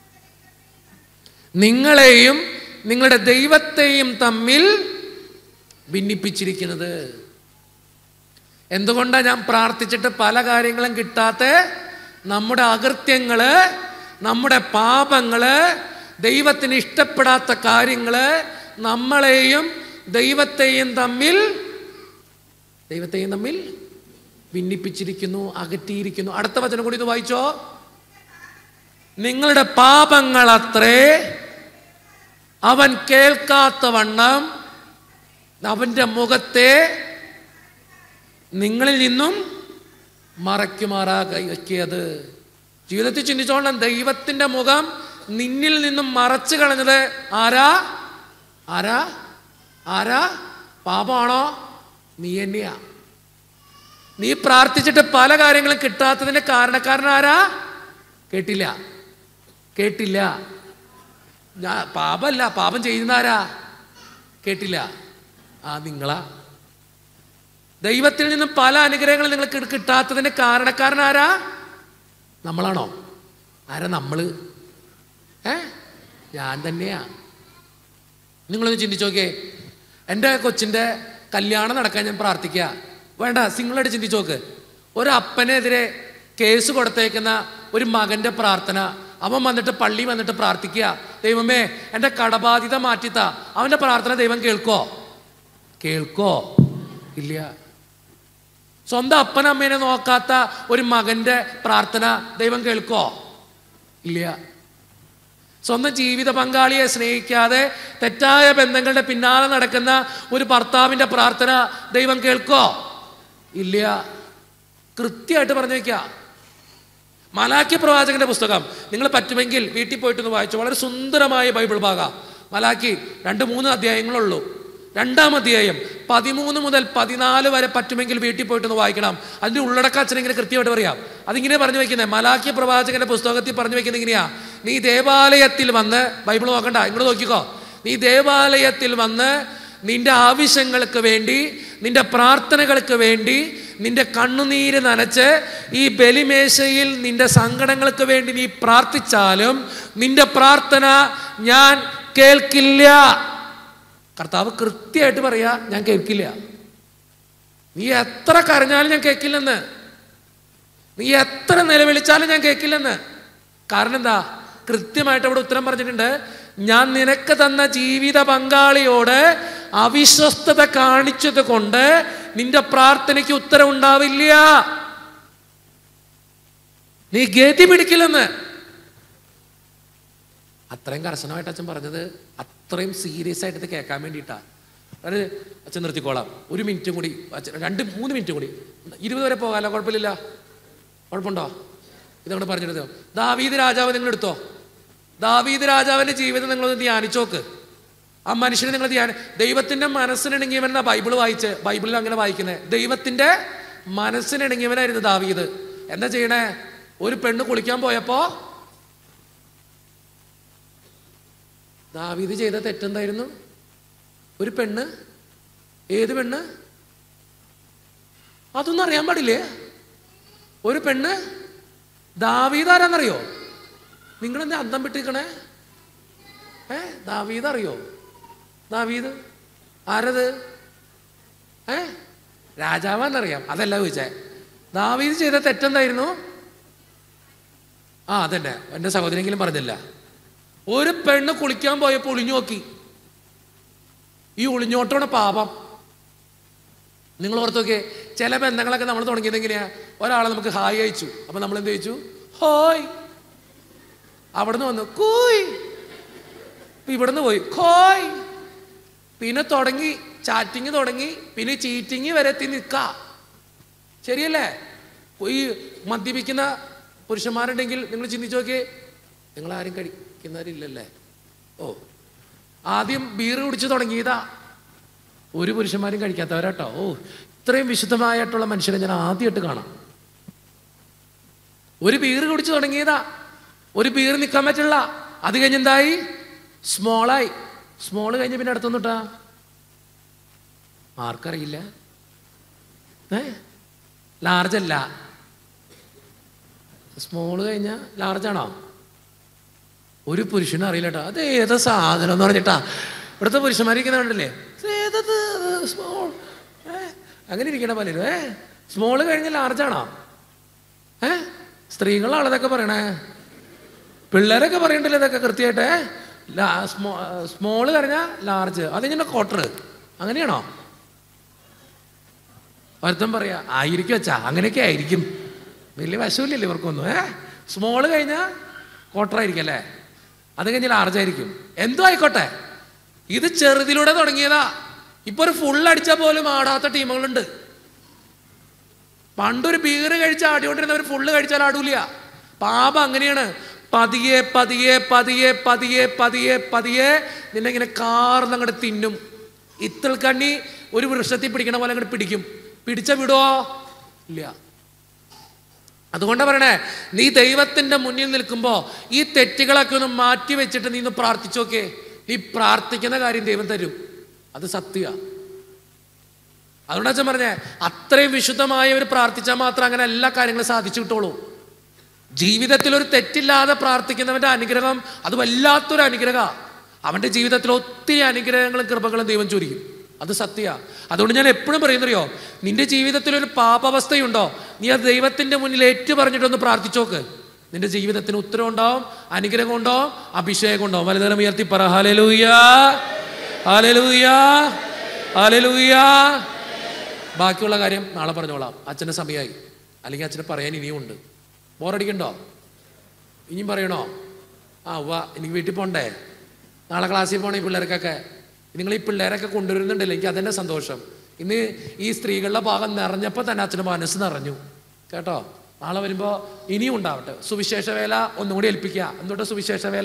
നിങ്ങളെയും നിങ്ങളുടെ ദൈവത്തെയും തമ്മിൽ ഭിന്നിപ്പിച്ചിരിക്കുന്നത് എന്തുകൊണ്ടാണ് ഞാൻ പ്രാർത്ഥിച്ചിട്ട് പല കാര്യങ്ങളും കിട്ടാത്ത നമ്മുടെ അകൃത്യങ്ങള് നമ്മുടെ പാപങ്ങള് ദൈവത്തിന് ഇഷ്ടപ്പെടാത്ത കാര്യങ്ങള് നമ്മളെയും ദൈവത്തെയും തമ്മിൽ ദൈവത്തെയും തമ്മിൽ ഭിന്നിപ്പിച്ചിരിക്കുന്നു അകറ്റിയിരിക്കുന്നു അടുത്ത വചനം കൂടി ഇത് വായിച്ചോ നിങ്ങളുടെ പാപങ്ങളത്രേ അവൻ കേൾക്കാത്ത വണ്ണം അവന്റെ മുഖത്തെ നിങ്ങളിൽ നിന്നും മറയ്ക്കുമാറാക്കിയത് ജീവിതത്തിൽ ചിന്തിച്ചോളാം ദൈവത്തിന്റെ മുഖം നിന്നിൽ നിന്നും മറച്ചു കളഞ്ഞത് ആരാ ആരാ ആരാ പാപമാണോ നീ തന്നെയാ നീ പ്രാർത്ഥിച്ചിട്ട് പല കാര്യങ്ങളും കിട്ടാത്തതിന്റെ കാരണക്കാരൻ ആരാ കേട്ടില്ല കേട്ടില്ല ഞാൻ പാപമല്ല പാപം ചെയ്യുന്ന ആരാ കേട്ടില്ല ആ നിങ്ങളാ ദൈവത്തിൽ നിന്നും പല അനുഗ്രഹങ്ങളും നിങ്ങൾക്ക് കിട്ടാത്തതിന് കാരണക്കാരൻ ആരാ നമ്മളാണോ ആരാ നമ്മള് ഏ ഞാൻ തന്നെയാ നിങ്ങളൊന്ന് ചിന്തിച്ചു നോക്കേ എൻ്റെ കൊച്ചിൻ്റെ കല്യാണം നടക്കാൻ ഞാൻ പ്രാർത്ഥിക്കുക വേണ്ട സിംഗിളായിട്ട് ചിന്തിച്ചു നോക്ക് ഒരപ്പനെതിരെ കേസ് കൊടുത്തേക്കുന്ന ഒരു മകൻ്റെ പ്രാർത്ഥന അവൻ വന്നിട്ട് പള്ളി വന്നിട്ട് പ്രാർത്ഥിക്കുക ദൈവമേ എൻ്റെ കടബാധ്യത മാറ്റിത്താ അവൻ്റെ പ്രാർത്ഥന ദൈവം കേൾക്കോ കേൾക്കോ ഇല്ല സ്വന്തം അപ്പനമ്മേനെ നോക്കാത്ത ഒരു മകന്റെ പ്രാർത്ഥന ദൈവം കേൾക്കോ ഇല്ല സ്വന്തം ജീവിത പങ്കാളിയെ സ്നേഹിക്കാതെ തെറ്റായ ബന്ധങ്ങളുടെ പിന്നാലെ നടക്കുന്ന ഒരു ഭർത്താവിന്റെ പ്രാർത്ഥന ദൈവം കേൾക്കോ ഇല്ല കൃത്യമായിട്ട് പറഞ്ഞു വയ്ക്കുക മലാക്കി പ്രവാചകന്റെ പുസ്തകം നിങ്ങൾ പറ്റുമെങ്കിൽ വീട്ടിൽ പോയിട്ടൊന്ന് വായിച്ചു വളരെ സുന്ദരമായ ബൈബിൾ ഭാഗ മലാക്കി രണ്ട് മൂന്ന് അധ്യായങ്ങളുള്ളൂ രണ്ടാം അധ്യായം പതിമൂന്ന് മുതൽ പതിനാല് വരെ പറ്റുമെങ്കിൽ വീട്ടിൽ പോയിട്ടൊന്ന് വായിക്കണം അതിന്റെ ഉള്ളടക്കം അച്ഛൻ ഇങ്ങനെ കൃത്യമായിട്ട് പറയാം അതിങ്ങനെ പറഞ്ഞു വെക്കുന്നത് മലാക്കിയ പ്രവാചകന്റെ പുസ്തകത്തിൽ പറഞ്ഞു വെക്കുന്നത് ഇങ്ങനെയാ നീ ദേവാലയത്തിൽ വന്ന് ബൈബിൾ നോക്കണ്ട ഇങ്ങോട്ട് നോക്കിക്കോ നീ ദേവാലയത്തിൽ വന്ന് നിന്റെ ആവശ്യങ്ങൾക്ക് വേണ്ടി നിന്റെ പ്രാർത്ഥനകൾക്ക് വേണ്ടി നിന്റെ കണ്ണുനീര് നനച്ച് ഈ ബലിമേശയിൽ നിന്റെ സങ്കടങ്ങൾക്ക് വേണ്ടി നീ പ്രാർത്ഥിച്ചാലും നിന്റെ പ്രാർത്ഥന ഞാൻ കേൾക്കില്ല കർത്താവ് കൃത്യമായിട്ട് പറയാ ഞാൻ കേൾക്കില്ല നീ എത്ര കരഞ്ഞാലും ഞാൻ കേൾക്കില്ലെന്ന് നീ എത്ര നിലവിളിച്ചാലും ഞാൻ കേൾക്കില്ലെന്ന് കാരണം എന്താ കൃത്യമായിട്ട് അവിടെ ഉത്തരം പറഞ്ഞിട്ടുണ്ട് ഞാൻ നിനക്ക് തന്ന ജീവിത പങ്കാളിയോട് അവിശ്വസ്തത കാണിച്ചത് കൊണ്ട് നിന്റെ പ്രാർത്ഥനയ്ക്ക് ഉത്തരം ഉണ്ടാവില്ല നീ ഗതി പിടിക്കില്ലെന്ന് അത്രയും കർശനമായിട്ട് അച്ഛൻ പറഞ്ഞത് അത്രയും സീരിയസ് ആയിട്ട് ഇത് കേൾക്കാൻ വേണ്ടിയിട്ടാ അത് അച്ഛൻ നിർത്തിക്കോളാം ഒരു മിനിറ്റും കൂടി അച്ഛൻ രണ്ട് മൂന്ന് മിനിറ്റും കൂടി ഇരുപത് വരെ പോകാമല്ലോ കുഴപ്പമില്ല കുഴപ്പമുണ്ടോ ഇതങ്ങോട്ട് പറഞ്ഞെടുത്തോ ദാവീദ് രാജാവ് നിങ്ങൾ എടുത്തോ ദാവീദ് രാജാവിന്റെ ജീവിതം നിങ്ങളൊന്ന് ധ്യാനിച്ചോക്ക് ആ മനുഷ്യനെ നിങ്ങൾ ധ്യാനം ദൈവത്തിന്റെ മനസ്സിനിണങ്ങിയവൻ എന്നാ ബൈബിൾ വായിച്ച് ബൈബിളിൽ അങ്ങനെ വായിക്കുന്നത് ദൈവത്തിന്റെ മനസ്സിനിണങ്ങിയവനായിരുന്നു ദാവീദ് എന്താ ചെയ്യണേ ഒരു പെണ്ണ് കുളിക്കാൻ പോയപ്പോ ദാവീദ് ചെയ്ത തെറ്റെന്തായിരുന്നു ഒരു പെണ്ണ് ഏത് പെണ്ണ് അതൊന്നും അറിയാൻ പാടില്ലേ ഒരു പെണ്ണ് ദാവീദ് ആരാന്നറിയോ നിങ്ങളെന്താ അന്തം വിട്ടിരിക്കണേ ഏ ദാവീദ് അറിയോ ദാവീദ് ആരത് ഏ രാജാവാന്നറിയാം അതല്ല ചോദിച്ചേ ദാവീദ് ചെയ്ത തെറ്റെന്തായിരുന്നു ആ അതന്നെ എൻ്റെ സഹോദരിയെങ്കിലും പറഞ്ഞില്ല ഒരു പെണ്ണ് കുളിക്കാൻ പോയപ്പോൾ ഒളിഞ്ഞു നോക്കി ഈ ഒളിഞ്ഞോട്ടോടെ പാപം നിങ്ങൾ ഓർത്ത് നോക്കിയേ ചില ബന്ധങ്ങളൊക്കെ നമ്മൾ തുടങ്ങിയത് എങ്ങനെയാ ഒരാളെ നമുക്ക് ഹായ് അയച്ചു അപ്പൊ നമ്മൾ എന്ത് ചോദിച്ചു ഹോയ് അവിടുന്ന് വന്നു കൂയ് ഇവിടുന്ന് പോയി ഖോയ് പിന്നെ തുടങ്ങി ചാറ്റിങ് തുടങ്ങി പിന്നെ ചീറ്റിങ് വരെ എത്തി നിൽക്ക ശരിയല്ലേ ഈ മദ്യപിക്കുന്ന പുരുഷന്മാരുണ്ടെങ്കിൽ നിങ്ങൾ ചിന്തിച്ചു നോക്കിയേ നിങ്ങൾ ആരും കഴിക്കുന്നവരില്ലല്ലേ ഓ ആദ്യം ബീർ കുടിച്ച് തുടങ്ങിയതാ ഒരു പുരുഷന്മാരും കഴിക്കാത്തവരാട്ടോ ഓ ഇത്രയും വിശുദ്ധമായിട്ടുള്ള മനുഷ്യരെ ഞാൻ ആദ്യമായിട്ട് കാണാം ഒരു ബീർ കുടിച്ച് തുടങ്ങിയതാ ഒരു ബീർ നിൽക്കാൻ പറ്റില്ല അത് കഴിഞ്ഞെന്തായി സ്മോളായി സ്മോൾ കഴിഞ്ഞ് പിന്നെ അടുത്തൊന്നിട്ടാ ആർക്കറിയില്ല ഏ ലാർജ് അല്ല സ്മോള് കഴിഞ്ഞ ലാർജ് ആണോ ഒരു പുരുഷനും അറിയില്ല കേട്ടോ അത് ഏതാ സാധനം എന്ന് പറഞ്ഞിട്ടാ ഇവിടുത്തെ പുരുഷന്മാരിക്കുന്ന കണ്ടില്ലേ ഏതത് സ്മോൾ ഏ അങ്ങനെ ഇരിക്കണ പലരും ഏ സ്മോള് കഴിഞ്ഞ ലാർജ് ആണോ ഏ സ്ത്രീകളാണ് ഇതൊക്കെ പറയണേ പിള്ളേരൊക്കെ പറയണ്ടല്ലോ ഇതൊക്കെ കൃത്യമായിട്ട് സ്മോള് കഴിഞ്ഞാൽ ലാർജ് അത് കഴിഞ്ഞാൽ ക്വാർട്ടർ അങ്ങനെയാണോ ഒരുത്തം പറയാ ആയിരിക്കും അച്ഛാ അങ്ങനെയൊക്കെ ആയിരിക്കും വലിയ വശമില്ലല്ലോ ഇവർക്കൊന്നും ഏ സ്മോള് കഴിഞ്ഞാൽ ക്വാർട്ടർ ആയിരിക്കും അല്ലേ അത് കഴിഞ്ഞാൽ ലാർജ് ആയിരിക്കും എന്തോ ആയിക്കോട്ടെ ഇത് ചെറുതിലൂടെ തുടങ്ങിയതാ ഇപ്പൊ ഒരു ഫുൾ അടിച്ചാൽ പോലും ആടാത്ത ടീമുകളുണ്ട് പണ്ടൊരു ബീറ് കഴിച്ച് ആടിക്കൊണ്ടിരുന്നവർ ഫുള്ള് കഴിച്ചാൽ ആടൂല പാപം അങ്ങനെയാണ് പതിയെ പതിയെ പതിയെ പതിയെ പതിയെ പതിയെ നിന്നെ ഇങ്ങനെ കാർന്നങ്ങോട്ട് തിന്നും ഇത്തൾ കണ്ണി ഒരു വൃക്ഷത്തിൽ പിടിക്കണ പോലെ അങ്ങോട്ട് പിടിക്കും പിടിച്ച വിടുവോ ഇല്ല അതുകൊണ്ടാ പറയണേ നീ ദൈവത്തിന്റെ മുന്നിൽ നിൽക്കുമ്പോ ഈ തെറ്റുകളൊക്കെ ഒന്ന് മാറ്റി വെച്ചിട്ട് നീ ഒന്ന് പ്രാർത്ഥിച്ചോക്കെ നീ പ്രാർത്ഥിക്കുന്ന കാര്യം ദൈവം തരും അത് സത്യ അതുകൊണ്ട് അച്ഛൻ പറഞ്ഞേ അത്രയും വിശുദ്ധമായവർ പ്രാർത്ഥിച്ചാൽ മാത്രം അങ്ങനെ എല്ലാ കാര്യങ്ങളും സാധിച്ചു കിട്ടുള്ളൂ ജീവിതത്തിൽ ഒരു തെറ്റില്ലാതെ പ്രാർത്ഥിക്കുന്നവന്റെ അനുഗ്രഹം അത് വല്ലാത്തൊരു അനുഗ്രഹ അവന്റെ ജീവിതത്തിൽ ഒത്തിരി അനുഗ്രഹങ്ങളും കൃപകളും ദൈവം ചൊരിക്കും അത് സത്യ അതുകൊണ്ട് ഞാൻ എപ്പോഴും പറയുന്നറിയോ നിന്റെ ജീവിതത്തിൽ ഒരു പാപാവസ്ഥയുണ്ടോ നീ അത് ദൈവത്തിന്റെ മുന്നിൽ ഏറ്റു പറഞ്ഞിട്ടൊന്ന് പ്രാർത്ഥിച്ചോക്ക് നിന്റെ ജീവിതത്തിന് ഉത്തരം ഉണ്ടാവും അനുഗ്രഹം ഉണ്ടാവും അഭിഷേകം ഉണ്ടാവും വലുതരം ഉയർത്തി പറ ഹാലലൂയാ ഹാലലൂയാ ഹാലലൂയാ ബാക്കിയുള്ള കാര്യം നാളെ പറഞ്ഞോളാം അച്ഛൻ്റെ സമയമായി അല്ലെങ്കിൽ അച്ഛന് പറയാൻ ഇനിയും ഉണ്ട് ബോറടിക്കണ്ടോ ഇനിയും പറയണോ ആ വാ എനിക്ക് വീട്ടിൽ പോണ്ടേ നാളെ ക്ലാസ്സിൽ പോണേ ഈ പിള്ളേർക്കൊക്കെ നിങ്ങൾ ഈ പിള്ളേരൊക്കെ കൊണ്ടുവരുന്നുണ്ടല്ലോ എനിക്ക് അതെന്നെ സന്തോഷം ഇന്ന് ഈ സ്ത്രീകളുടെ ഭാഗം നിറഞ്ഞപ്പോൾ തന്നെ അച്ഛൻ്റെ മനസ്സ് നിറഞ്ഞു കേട്ടോ നാളെ വരുമ്പോൾ ഇനിയും ഉണ്ടാവട്ടെ സുവിശേഷ വേല ഒന്നും കൂടി ഏൽപ്പിക്കുക എന്തുകൊണ്ട് സുവിശേഷ വേല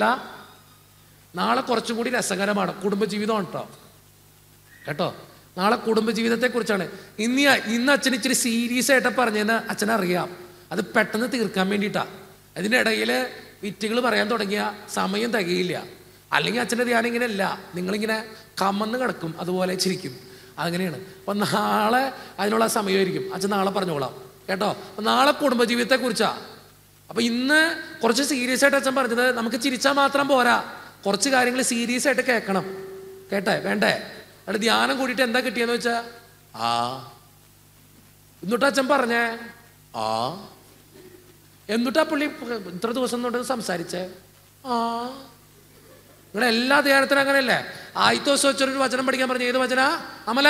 നാളെ കുറച്ചും കൂടി രസകരമാണ് കുടുംബജീവിതമാണ് കേട്ടോ കേട്ടോ നാളെ കുടുംബജീവിതത്തെക്കുറിച്ചാണ് ഇന്ന് ഈ- ഇന്ന് അച്ഛൻ ഇച്ചിരി സീരിയസ് ആയിട്ട് പറഞ്ഞതെന്ന് അച്ഛനറിയാം അത് പെട്ടെന്ന് തീർക്കാൻ വേണ്ടിയിട്ടാ അതിൻ്റെ ഇടയിൽ വിറ്റുകൾ പറയാൻ തുടങ്ങിയ സമയം തികയില്ല അല്ലെങ്കിൽ അച്ഛൻ്റെ ധ്യാനം ഇങ്ങനെ അല്ല നിങ്ങളിങ്ങനെ കമന്ന് കിടക്കും അതുപോലെ ചിരിക്കും അങ്ങനെയാണ് അപ്പം നാളെ അതിനുള്ള സമയമായിരിക്കും അച്ഛൻ നാളെ പറഞ്ഞോളാം കേട്ടോ അപ്പം നാളെ കുടുംബജീവിതത്തെക്കുറിച്ചാ അപ്പം ഇന്ന് കുറച്ച് സീരിയസ് ആയിട്ട് അച്ഛൻ പറഞ്ഞത് നമുക്ക് ചിരിച്ചാൽ മാത്രം പോരാ കുറച്ച് കാര്യങ്ങൾ സീരിയസ് ആയിട്ട് കേൾക്കണം കേട്ടെ വേണ്ടേ അവിടെ ധ്യാനം കൂടിയിട്ട് എന്താ കിട്ടിയെന്ന് വെച്ചാ ആ എന്നിട്ട് അച്ഛൻ പറഞ്ഞേ ആ എന്നിട്ടാ പുള്ളി ഇത്ര ദിവസം തൊട്ട് സംസാരിച്ചേ ആ നിങ്ങളെ എല്ലാ ധ്യാനത്തിനും അങ്ങനെയല്ലേ ആദ്യത്തെ ദിവസം വെച്ചൊരു വചനം പഠിക്കാൻ പറഞ്ഞു ഏത് വചന അമലേ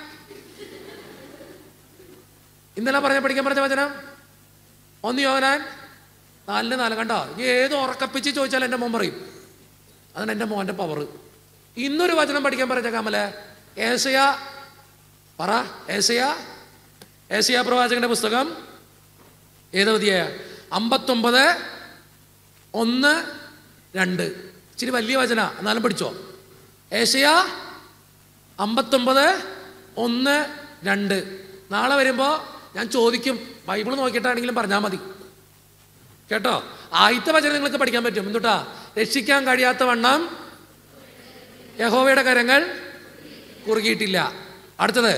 ഇന്നലെ പറഞ്ഞ പഠിക്കാൻ പറഞ്ഞ വചനം ഒന്ന് യോനാൻ നാലിന് നാല് കണ്ടോ ഇനി ഏത് ഉറക്കപ്പിച്ച് ചോദിച്ചാൽ എൻ്റെ മോൻ പറയും അതാണ് എൻ്റെ മോൻ്റെ പവർ ഇന്നൊരു വചനം പഠിക്കാൻ പറഞ്ഞ കമലെ ഏസയ പറ ഏസയ ഏസയ പ്രവാചകന്റെ പുസ്തകം ഏത് മതിയായ അമ്പത്തൊമ്പത് ഒന്ന് രണ്ട് ഇച്ചിരി വലിയ വചന എന്നാലും പഠിച്ചോ ഏഷ്യ അമ്പത്തൊമ്പത് ഒന്ന് രണ്ട് നാളെ വരുമ്പോൾ ഞാൻ ചോദിക്കും ബൈബിൾ നോക്കിയിട്ടാണെങ്കിലും പറഞ്ഞാൽ മതി കേട്ടോ ആദ്യത്തെ വചനം നിങ്ങൾക്ക് പഠിക്കാൻ പറ്റും എന്തുട്ടാ രക്ഷിക്കാൻ കഴിയാത്ത വണ്ണം യഹോവയുടെ കരങ്ങൾ കുറുകിയിട്ടില്ല അടുത്തത്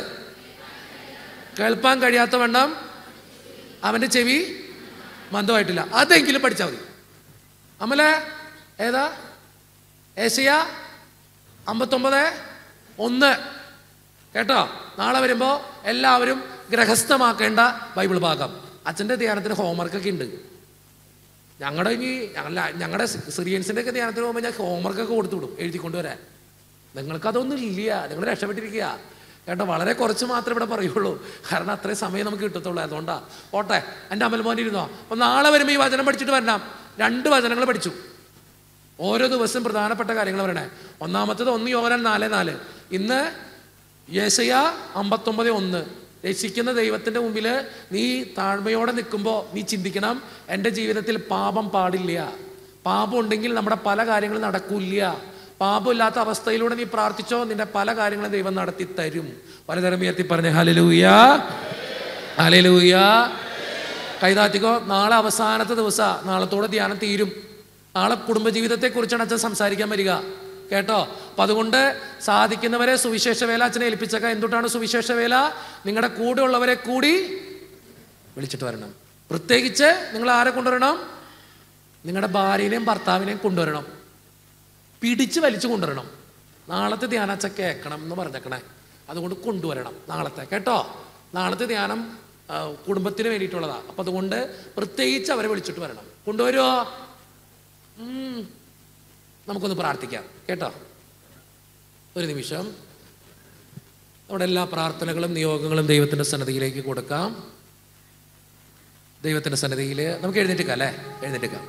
കേൾപ്പാൻ കഴിയാത്ത വണ്ണം അവൻ്റെ ചെവി മന്ദമായിട്ടില്ല അതെങ്കിലും പഠിച്ചാൽ മതി അമലെ ഏതാ ഏഷ്യ അമ്പത്തൊമ്പത് ഒന്ന് കേട്ടോ നാളെ വരുമ്പോൾ എല്ലാവരും ഗ്രഹസ്ഥമാക്കേണ്ട ബൈബിൾ ഭാഗം അച്ഛൻ്റെ ധ്യാനത്തിന് ഹോംവർക്കൊക്കെ ഉണ്ട് ഞങ്ങളുടെ ഇനി ഞങ്ങള ഞങ്ങളുടെ സിറിയൻസിൻ്റെ ഒക്കെ ധ്യാനത്തിന് പോകുമ്പോൾ ഞാൻ ഹോംവർക്കൊക്കെ കൊടുത്തു വിടും എഴുതി കൊണ്ടുവരാൻ നിങ്ങൾക്കതൊന്നും ഇല്ല നിങ്ങൾ രക്ഷപ്പെട്ടിരിക്കുക കേട്ടോ വളരെ കുറച്ച് മാത്രമേ ഇവിടെ പറയുള്ളൂ കാരണം അത്രയും സമയം നമുക്ക് കിട്ടത്തുള്ളൂ അതുകൊണ്ടാ പോട്ടെ എൻ്റെ അമൽമോൻ ഇരുന്നോ അപ്പം നാളെ വരുമ്പോൾ ഈ വചനം പഠിച്ചിട്ട് വരണം രണ്ട് വചനങ്ങൾ പഠിച്ചു ഓരോ ദിവസവും പ്രധാനപ്പെട്ട കാര്യങ്ങൾ പറയണേ ഒന്നാമത്തത് ഒന്ന് യോഹനാൻ നാല് നാല് ഇന്ന് യേശയ അമ്പത്തൊമ്പത് ഒന്ന് രക്ഷിക്കുന്ന ദൈവത്തിൻ്റെ മുമ്പിൽ നീ താഴ്മയോടെ നിൽക്കുമ്പോൾ നീ ചിന്തിക്കണം എൻ്റെ ജീവിതത്തിൽ പാപം പാടില്ല പാപം ഉണ്ടെങ്കിൽ നമ്മുടെ പല കാര്യങ്ങളും നടക്കൂല്ല പാപമില്ലാത്ത അവസ്ഥയിലൂടെ നീ പ്രാർത്ഥിച്ചോ നിന്റെ പല കാര്യങ്ങളും ദൈവം നടത്തി തരും പലതരം ഉയർത്തി പറഞ്ഞ ഹലലൂയ ഹലലൂയ കൈതാത്തിക്കോ നാളെ അവസാനത്തെ ദിവസമാണ് നാളത്തോടെ ധ്യാനം തീരും നാളെ കുടുംബജീവിതത്തെക്കുറിച്ചാണ് അച്ഛൻ സംസാരിക്കാൻ വരിക കേട്ടോ അപ്പം അതുകൊണ്ട് സാധിക്കുന്നവരെ സുവിശേഷ വേല അച്ഛനെ ഏൽപ്പിച്ചേക്കാം എന്തുകൊണ്ടാണ് സുവിശേഷ വേല നിങ്ങളുടെ കൂടെ ഉള്ളവരെ കൂടി വിളിച്ചിട്ട് വരണം പ്രത്യേകിച്ച് നിങ്ങൾ ആരെ കൊണ്ടുവരണം നിങ്ങളുടെ ഭാര്യനെയും ഭർത്താവിനെയും കൊണ്ടുവരണം പിടിച്ച് വലിച്ചു കൊണ്ടുവരണം നാളത്തെ ധ്യാനം അച്ഛൻ കേൾക്കണം എന്ന് പറഞ്ഞേക്കണേ അതുകൊണ്ട് കൊണ്ടുവരണം നാളത്തെ കേട്ടോ നാളത്തെ ധ്യാനം ആ, കുടുംബത്തിന് വേണ്ടിയിട്ടുള്ളതാ അപ്പം അതുകൊണ്ട് പ്രത്യേകിച്ച് അവരെ വിളിച്ചിട്ട് വരണം കൊണ്ടുവരുമോ ഉം. നമുക്കൊന്ന് പ്രാർത്ഥിക്കാം കേട്ടോ ഒരു നിമിഷം നമ്മുടെ എല്ലാ പ്രാർത്ഥനകളും നിയോഗങ്ങളും ദൈവത്തിൻ്റെ സന്നദ്ധിയിലേക്ക് കൊടുക്കാം ദൈവത്തിൻ്റെ സന്നദ്ധിയിൽ നമുക്ക് എഴുന്നേറ്റേക്കാം അല്ലേ എഴുന്നേറ്റേക്കാം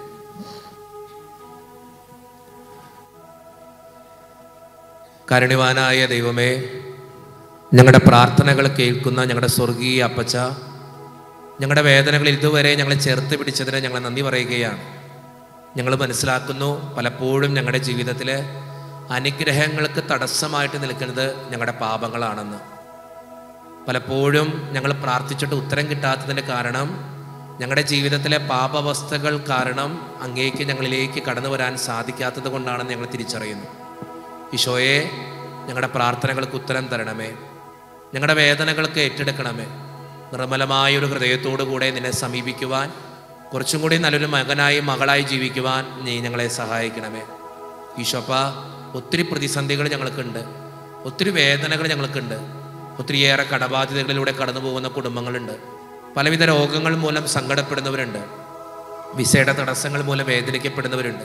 കരുണിവാനായ ദൈവമേ ഞങ്ങളുടെ പ്രാർത്ഥനകൾ കേൾക്കുന്ന ഞങ്ങളുടെ സ്വർഗീയ അപ്പച്ച ഞങ്ങളുടെ വേദനകളിൽ ഇതുവരെ ഞങ്ങളെ ചേർത്ത് പിടിച്ചതിന് ഞങ്ങൾ നന്ദി പറയുകയാണ് ഞങ്ങൾ മനസ്സിലാക്കുന്നു പലപ്പോഴും ഞങ്ങളുടെ ജീവിതത്തിൽ അനുഗ്രഹങ്ങൾക്ക് തടസ്സമായിട്ട് നിൽക്കുന്നത് ഞങ്ങളുടെ പാപങ്ങളാണെന്ന് പലപ്പോഴും ഞങ്ങൾ പ്രാർത്ഥിച്ചിട്ട് ഉത്തരം കിട്ടാത്തതിൻ്റെ കാരണം ഞങ്ങളുടെ ജീവിതത്തിലെ പാപാവസ്ഥകൾ കാരണം അങ്ങേക്ക് ഞങ്ങളിലേക്ക് കടന്നു വരാൻ സാധിക്കാത്തത് കൊണ്ടാണെന്ന് ഞങ്ങൾ തിരിച്ചറിയുന്നു ഈശോയെ ഞങ്ങളുടെ പ്രാർത്ഥനകൾക്ക് ഉത്തരം തരണമേ ഞങ്ങളുടെ വേദനകൾക്ക് ഏറ്റെടുക്കണമേ നിർമ്മലമായ ഒരു ഹൃദയത്തോടു കൂടെ നിന്നെ സമീപിക്കുവാൻ കുറച്ചും കൂടി നല്ലൊരു മകനായി മകളായി ജീവിക്കുവാൻ നീ ഞങ്ങളെ സഹായിക്കണമേ ഈശോപ്പ ഒത്തിരി പ്രതിസന്ധികൾ ഞങ്ങൾക്കുണ്ട് ഒത്തിരി വേദനകൾ ഞങ്ങൾക്കുണ്ട് ഒത്തിരിയേറെ കടബാധ്യതകളിലൂടെ കടന്നു പോകുന്ന കുടുംബങ്ങളുണ്ട് പലവിധ രോഗങ്ങൾ മൂലം സങ്കടപ്പെടുന്നവരുണ്ട് വിസയുടെ തടസ്സങ്ങൾ മൂലം വേദനിക്കപ്പെടുന്നവരുണ്ട്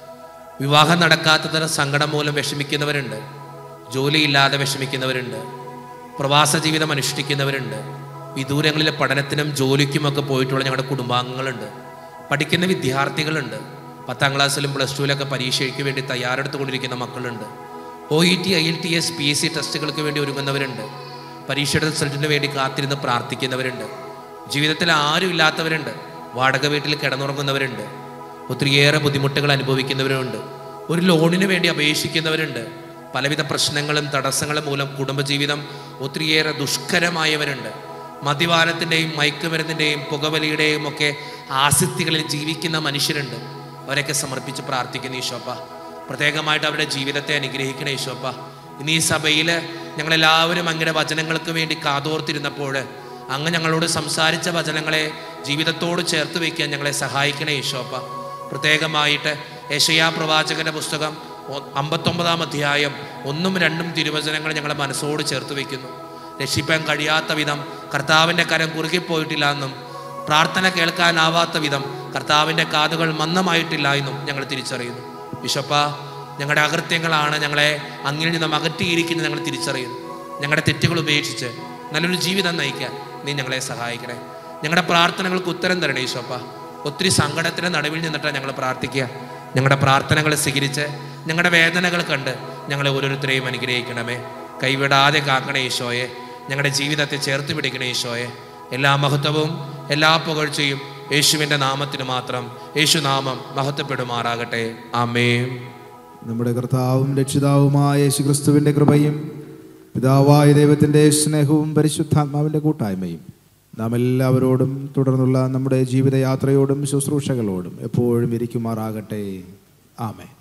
വിവാഹം നടക്കാത്തതിന് സങ്കടം മൂലം വിഷമിക്കുന്നവരുണ്ട് ജോലിയില്ലാതെ വിഷമിക്കുന്നവരുണ്ട് പ്രവാസ ജീവിതം അനുഷ്ഠിക്കുന്നവരുണ്ട് വിദൂരങ്ങളിലെ പഠനത്തിനും ജോലിക്കുമൊക്കെ പോയിട്ടുള്ള ഞങ്ങളുടെ കുടുംബാംഗങ്ങളുണ്ട് പഠിക്കുന്ന വിദ്യാർത്ഥികളുണ്ട് പത്താം ക്ലാസ്സിലും പ്ലസ് ടുവിലൊക്കെ പരീക്ഷയ്ക്ക് വേണ്ടി തയ്യാറെടുത്തുകൊണ്ടിരിക്കുന്ന മക്കളുണ്ട് O E T I L T S P S C ടെസ്റ്റുകൾക്ക് വേണ്ടി ഒരുങ്ങുന്നവരുണ്ട് പരീക്ഷയുടെ റിസൾട്ടിന് വേണ്ടി കാത്തിരുന്ന് പ്രാർത്ഥിക്കുന്നവരുണ്ട് ജീവിതത്തിൽ ആരും ഇല്ലാത്തവരുണ്ട് വാടക വീട്ടിൽ കിടന്നുറങ്ങുന്നവരുണ്ട് ഒത്തിരിയേറെ ബുദ്ധിമുട്ടുകൾ അനുഭവിക്കുന്നവരുണ്ട് ഒരു ലോണിന് വേണ്ടി അപേക്ഷിക്കുന്നവരുണ്ട് പലവിധ പ്രശ്നങ്ങളും തടസ്സങ്ങളും മൂലം കുടുംബജീവിതം ഒത്തിരിയേറെ ദുഷ്കരമായവരുണ്ട് മദ്യപാനത്തിൻ്റെയും മയക്കുമരുന്നിൻ്റെയും പുകവലിയുടെയും ഒക്കെ ആസക്തികളിൽ ജീവിക്കുന്ന മനുഷ്യരുണ്ട് അവരെയൊക്കെ സമർപ്പിച്ച് പ്രാർത്ഥിക്കുന്ന ഈശോപ്പ പ്രത്യേകമായിട്ട് അവരുടെ ജീവിതത്തെ അനുഗ്രഹിക്കണ ഈശോപ്പ ഇന്ന് ഈ സഭയിൽ ഞങ്ങളെല്ലാവരും അങ്ങയുടെ വചനങ്ങൾക്ക് വേണ്ടി കാതോർത്തിരുന്നപ്പോൾ അങ്ങ് ഞങ്ങളോട് സംസാരിച്ച വചനങ്ങളെ ജീവിതത്തോട് ചേർത്ത് വയ്ക്കാൻ ഞങ്ങളെ സഹായിക്കണേ ഈശോപ്പ പ്രത്യേകമായിട്ട് യശയാ പ്രവാചകന്റെ പുസ്തകം ഒ- അമ്പത്തൊമ്പതാം അധ്യായം ഒന്നും രണ്ടും തിരുവചനങ്ങൾ ഞങ്ങളെ മനസ്സോട് ചേർത്ത് വയ്ക്കുന്നു രക്ഷിപ്പാൻ കഴിയാത്ത വിധം കർത്താവിൻ്റെ കരം കുറുകിപ്പോയിട്ടില്ല എന്നും പ്രാർത്ഥന കേൾക്കാനാവാത്ത വിധം കർത്താവിൻ്റെ കാതുകൾ മന്ദമായിട്ടില്ല എന്നും ഞങ്ങൾ തിരിച്ചറിയുന്നു വിശപ്പ ഞങ്ങളുടെ അകൃത്യങ്ങളാണ് ഞങ്ങളെ അങ്ങിൽ നിന്നും അകറ്റിയിരിക്കുന്നത് ഞങ്ങൾ തിരിച്ചറിയുന്നു ഞങ്ങളുടെ തെറ്റുകൾ ഉപേക്ഷിച്ച് നല്ലൊരു ജീവിതം നയിക്കാൻ നീ ഞങ്ങളെ സഹായിക്കണേ ഞങ്ങളുടെ പ്രാർത്ഥനകൾക്ക് ഉത്തരം തരണേ ഈശോപ്പ ഒത്തിരി സങ്കടത്തിന് നടുവിൽ നിന്നിട്ടാണ് ഞങ്ങൾ പ്രാർത്ഥിക്കുക ഞങ്ങളുടെ പ്രാർത്ഥനകൾ സ്വീകരിച്ച് ഞങ്ങളുടെ വേദനകൾ കണ്ട് ഞങ്ങളെ ഓരോരുത്തരെയും അനുഗ്രഹിക്കണമേ കൈവിടാതെ കാക്കണേ ഈശോയെ ഞങ്ങളുടെ ജീവിതത്തെ ചേർത്ത് പിടിക്കണേ ഈശോയെ എല്ലാ മഹത്വവും എല്ലാ പുകഴ്ചയും യേശുവിൻ്റെ നാമത്തിന് മാത്രം യേശുനാമം മഹത്വപ്പെടുമാറാകട്ടെ ആമേ നമ്മുടെ കർത്താവും രക്ഷിതാവുമായ യേശുക്രിസ്തുവിൻ്റെ കൃപയും പിതാവായ ദൈവത്തിൻ്റെ സ്നേഹവും പരിശുദ്ധാത്മാവിൻ്റെ കൂട്ടായ്മയും നാം എല്ലാവരോടും തുടർന്നുള്ള നമ്മുടെ ജീവിതയാത്രയോടും ശുശ്രൂഷകളോടും എപ്പോഴും ഇരിക്കുമാറാകട്ടെ ആമേ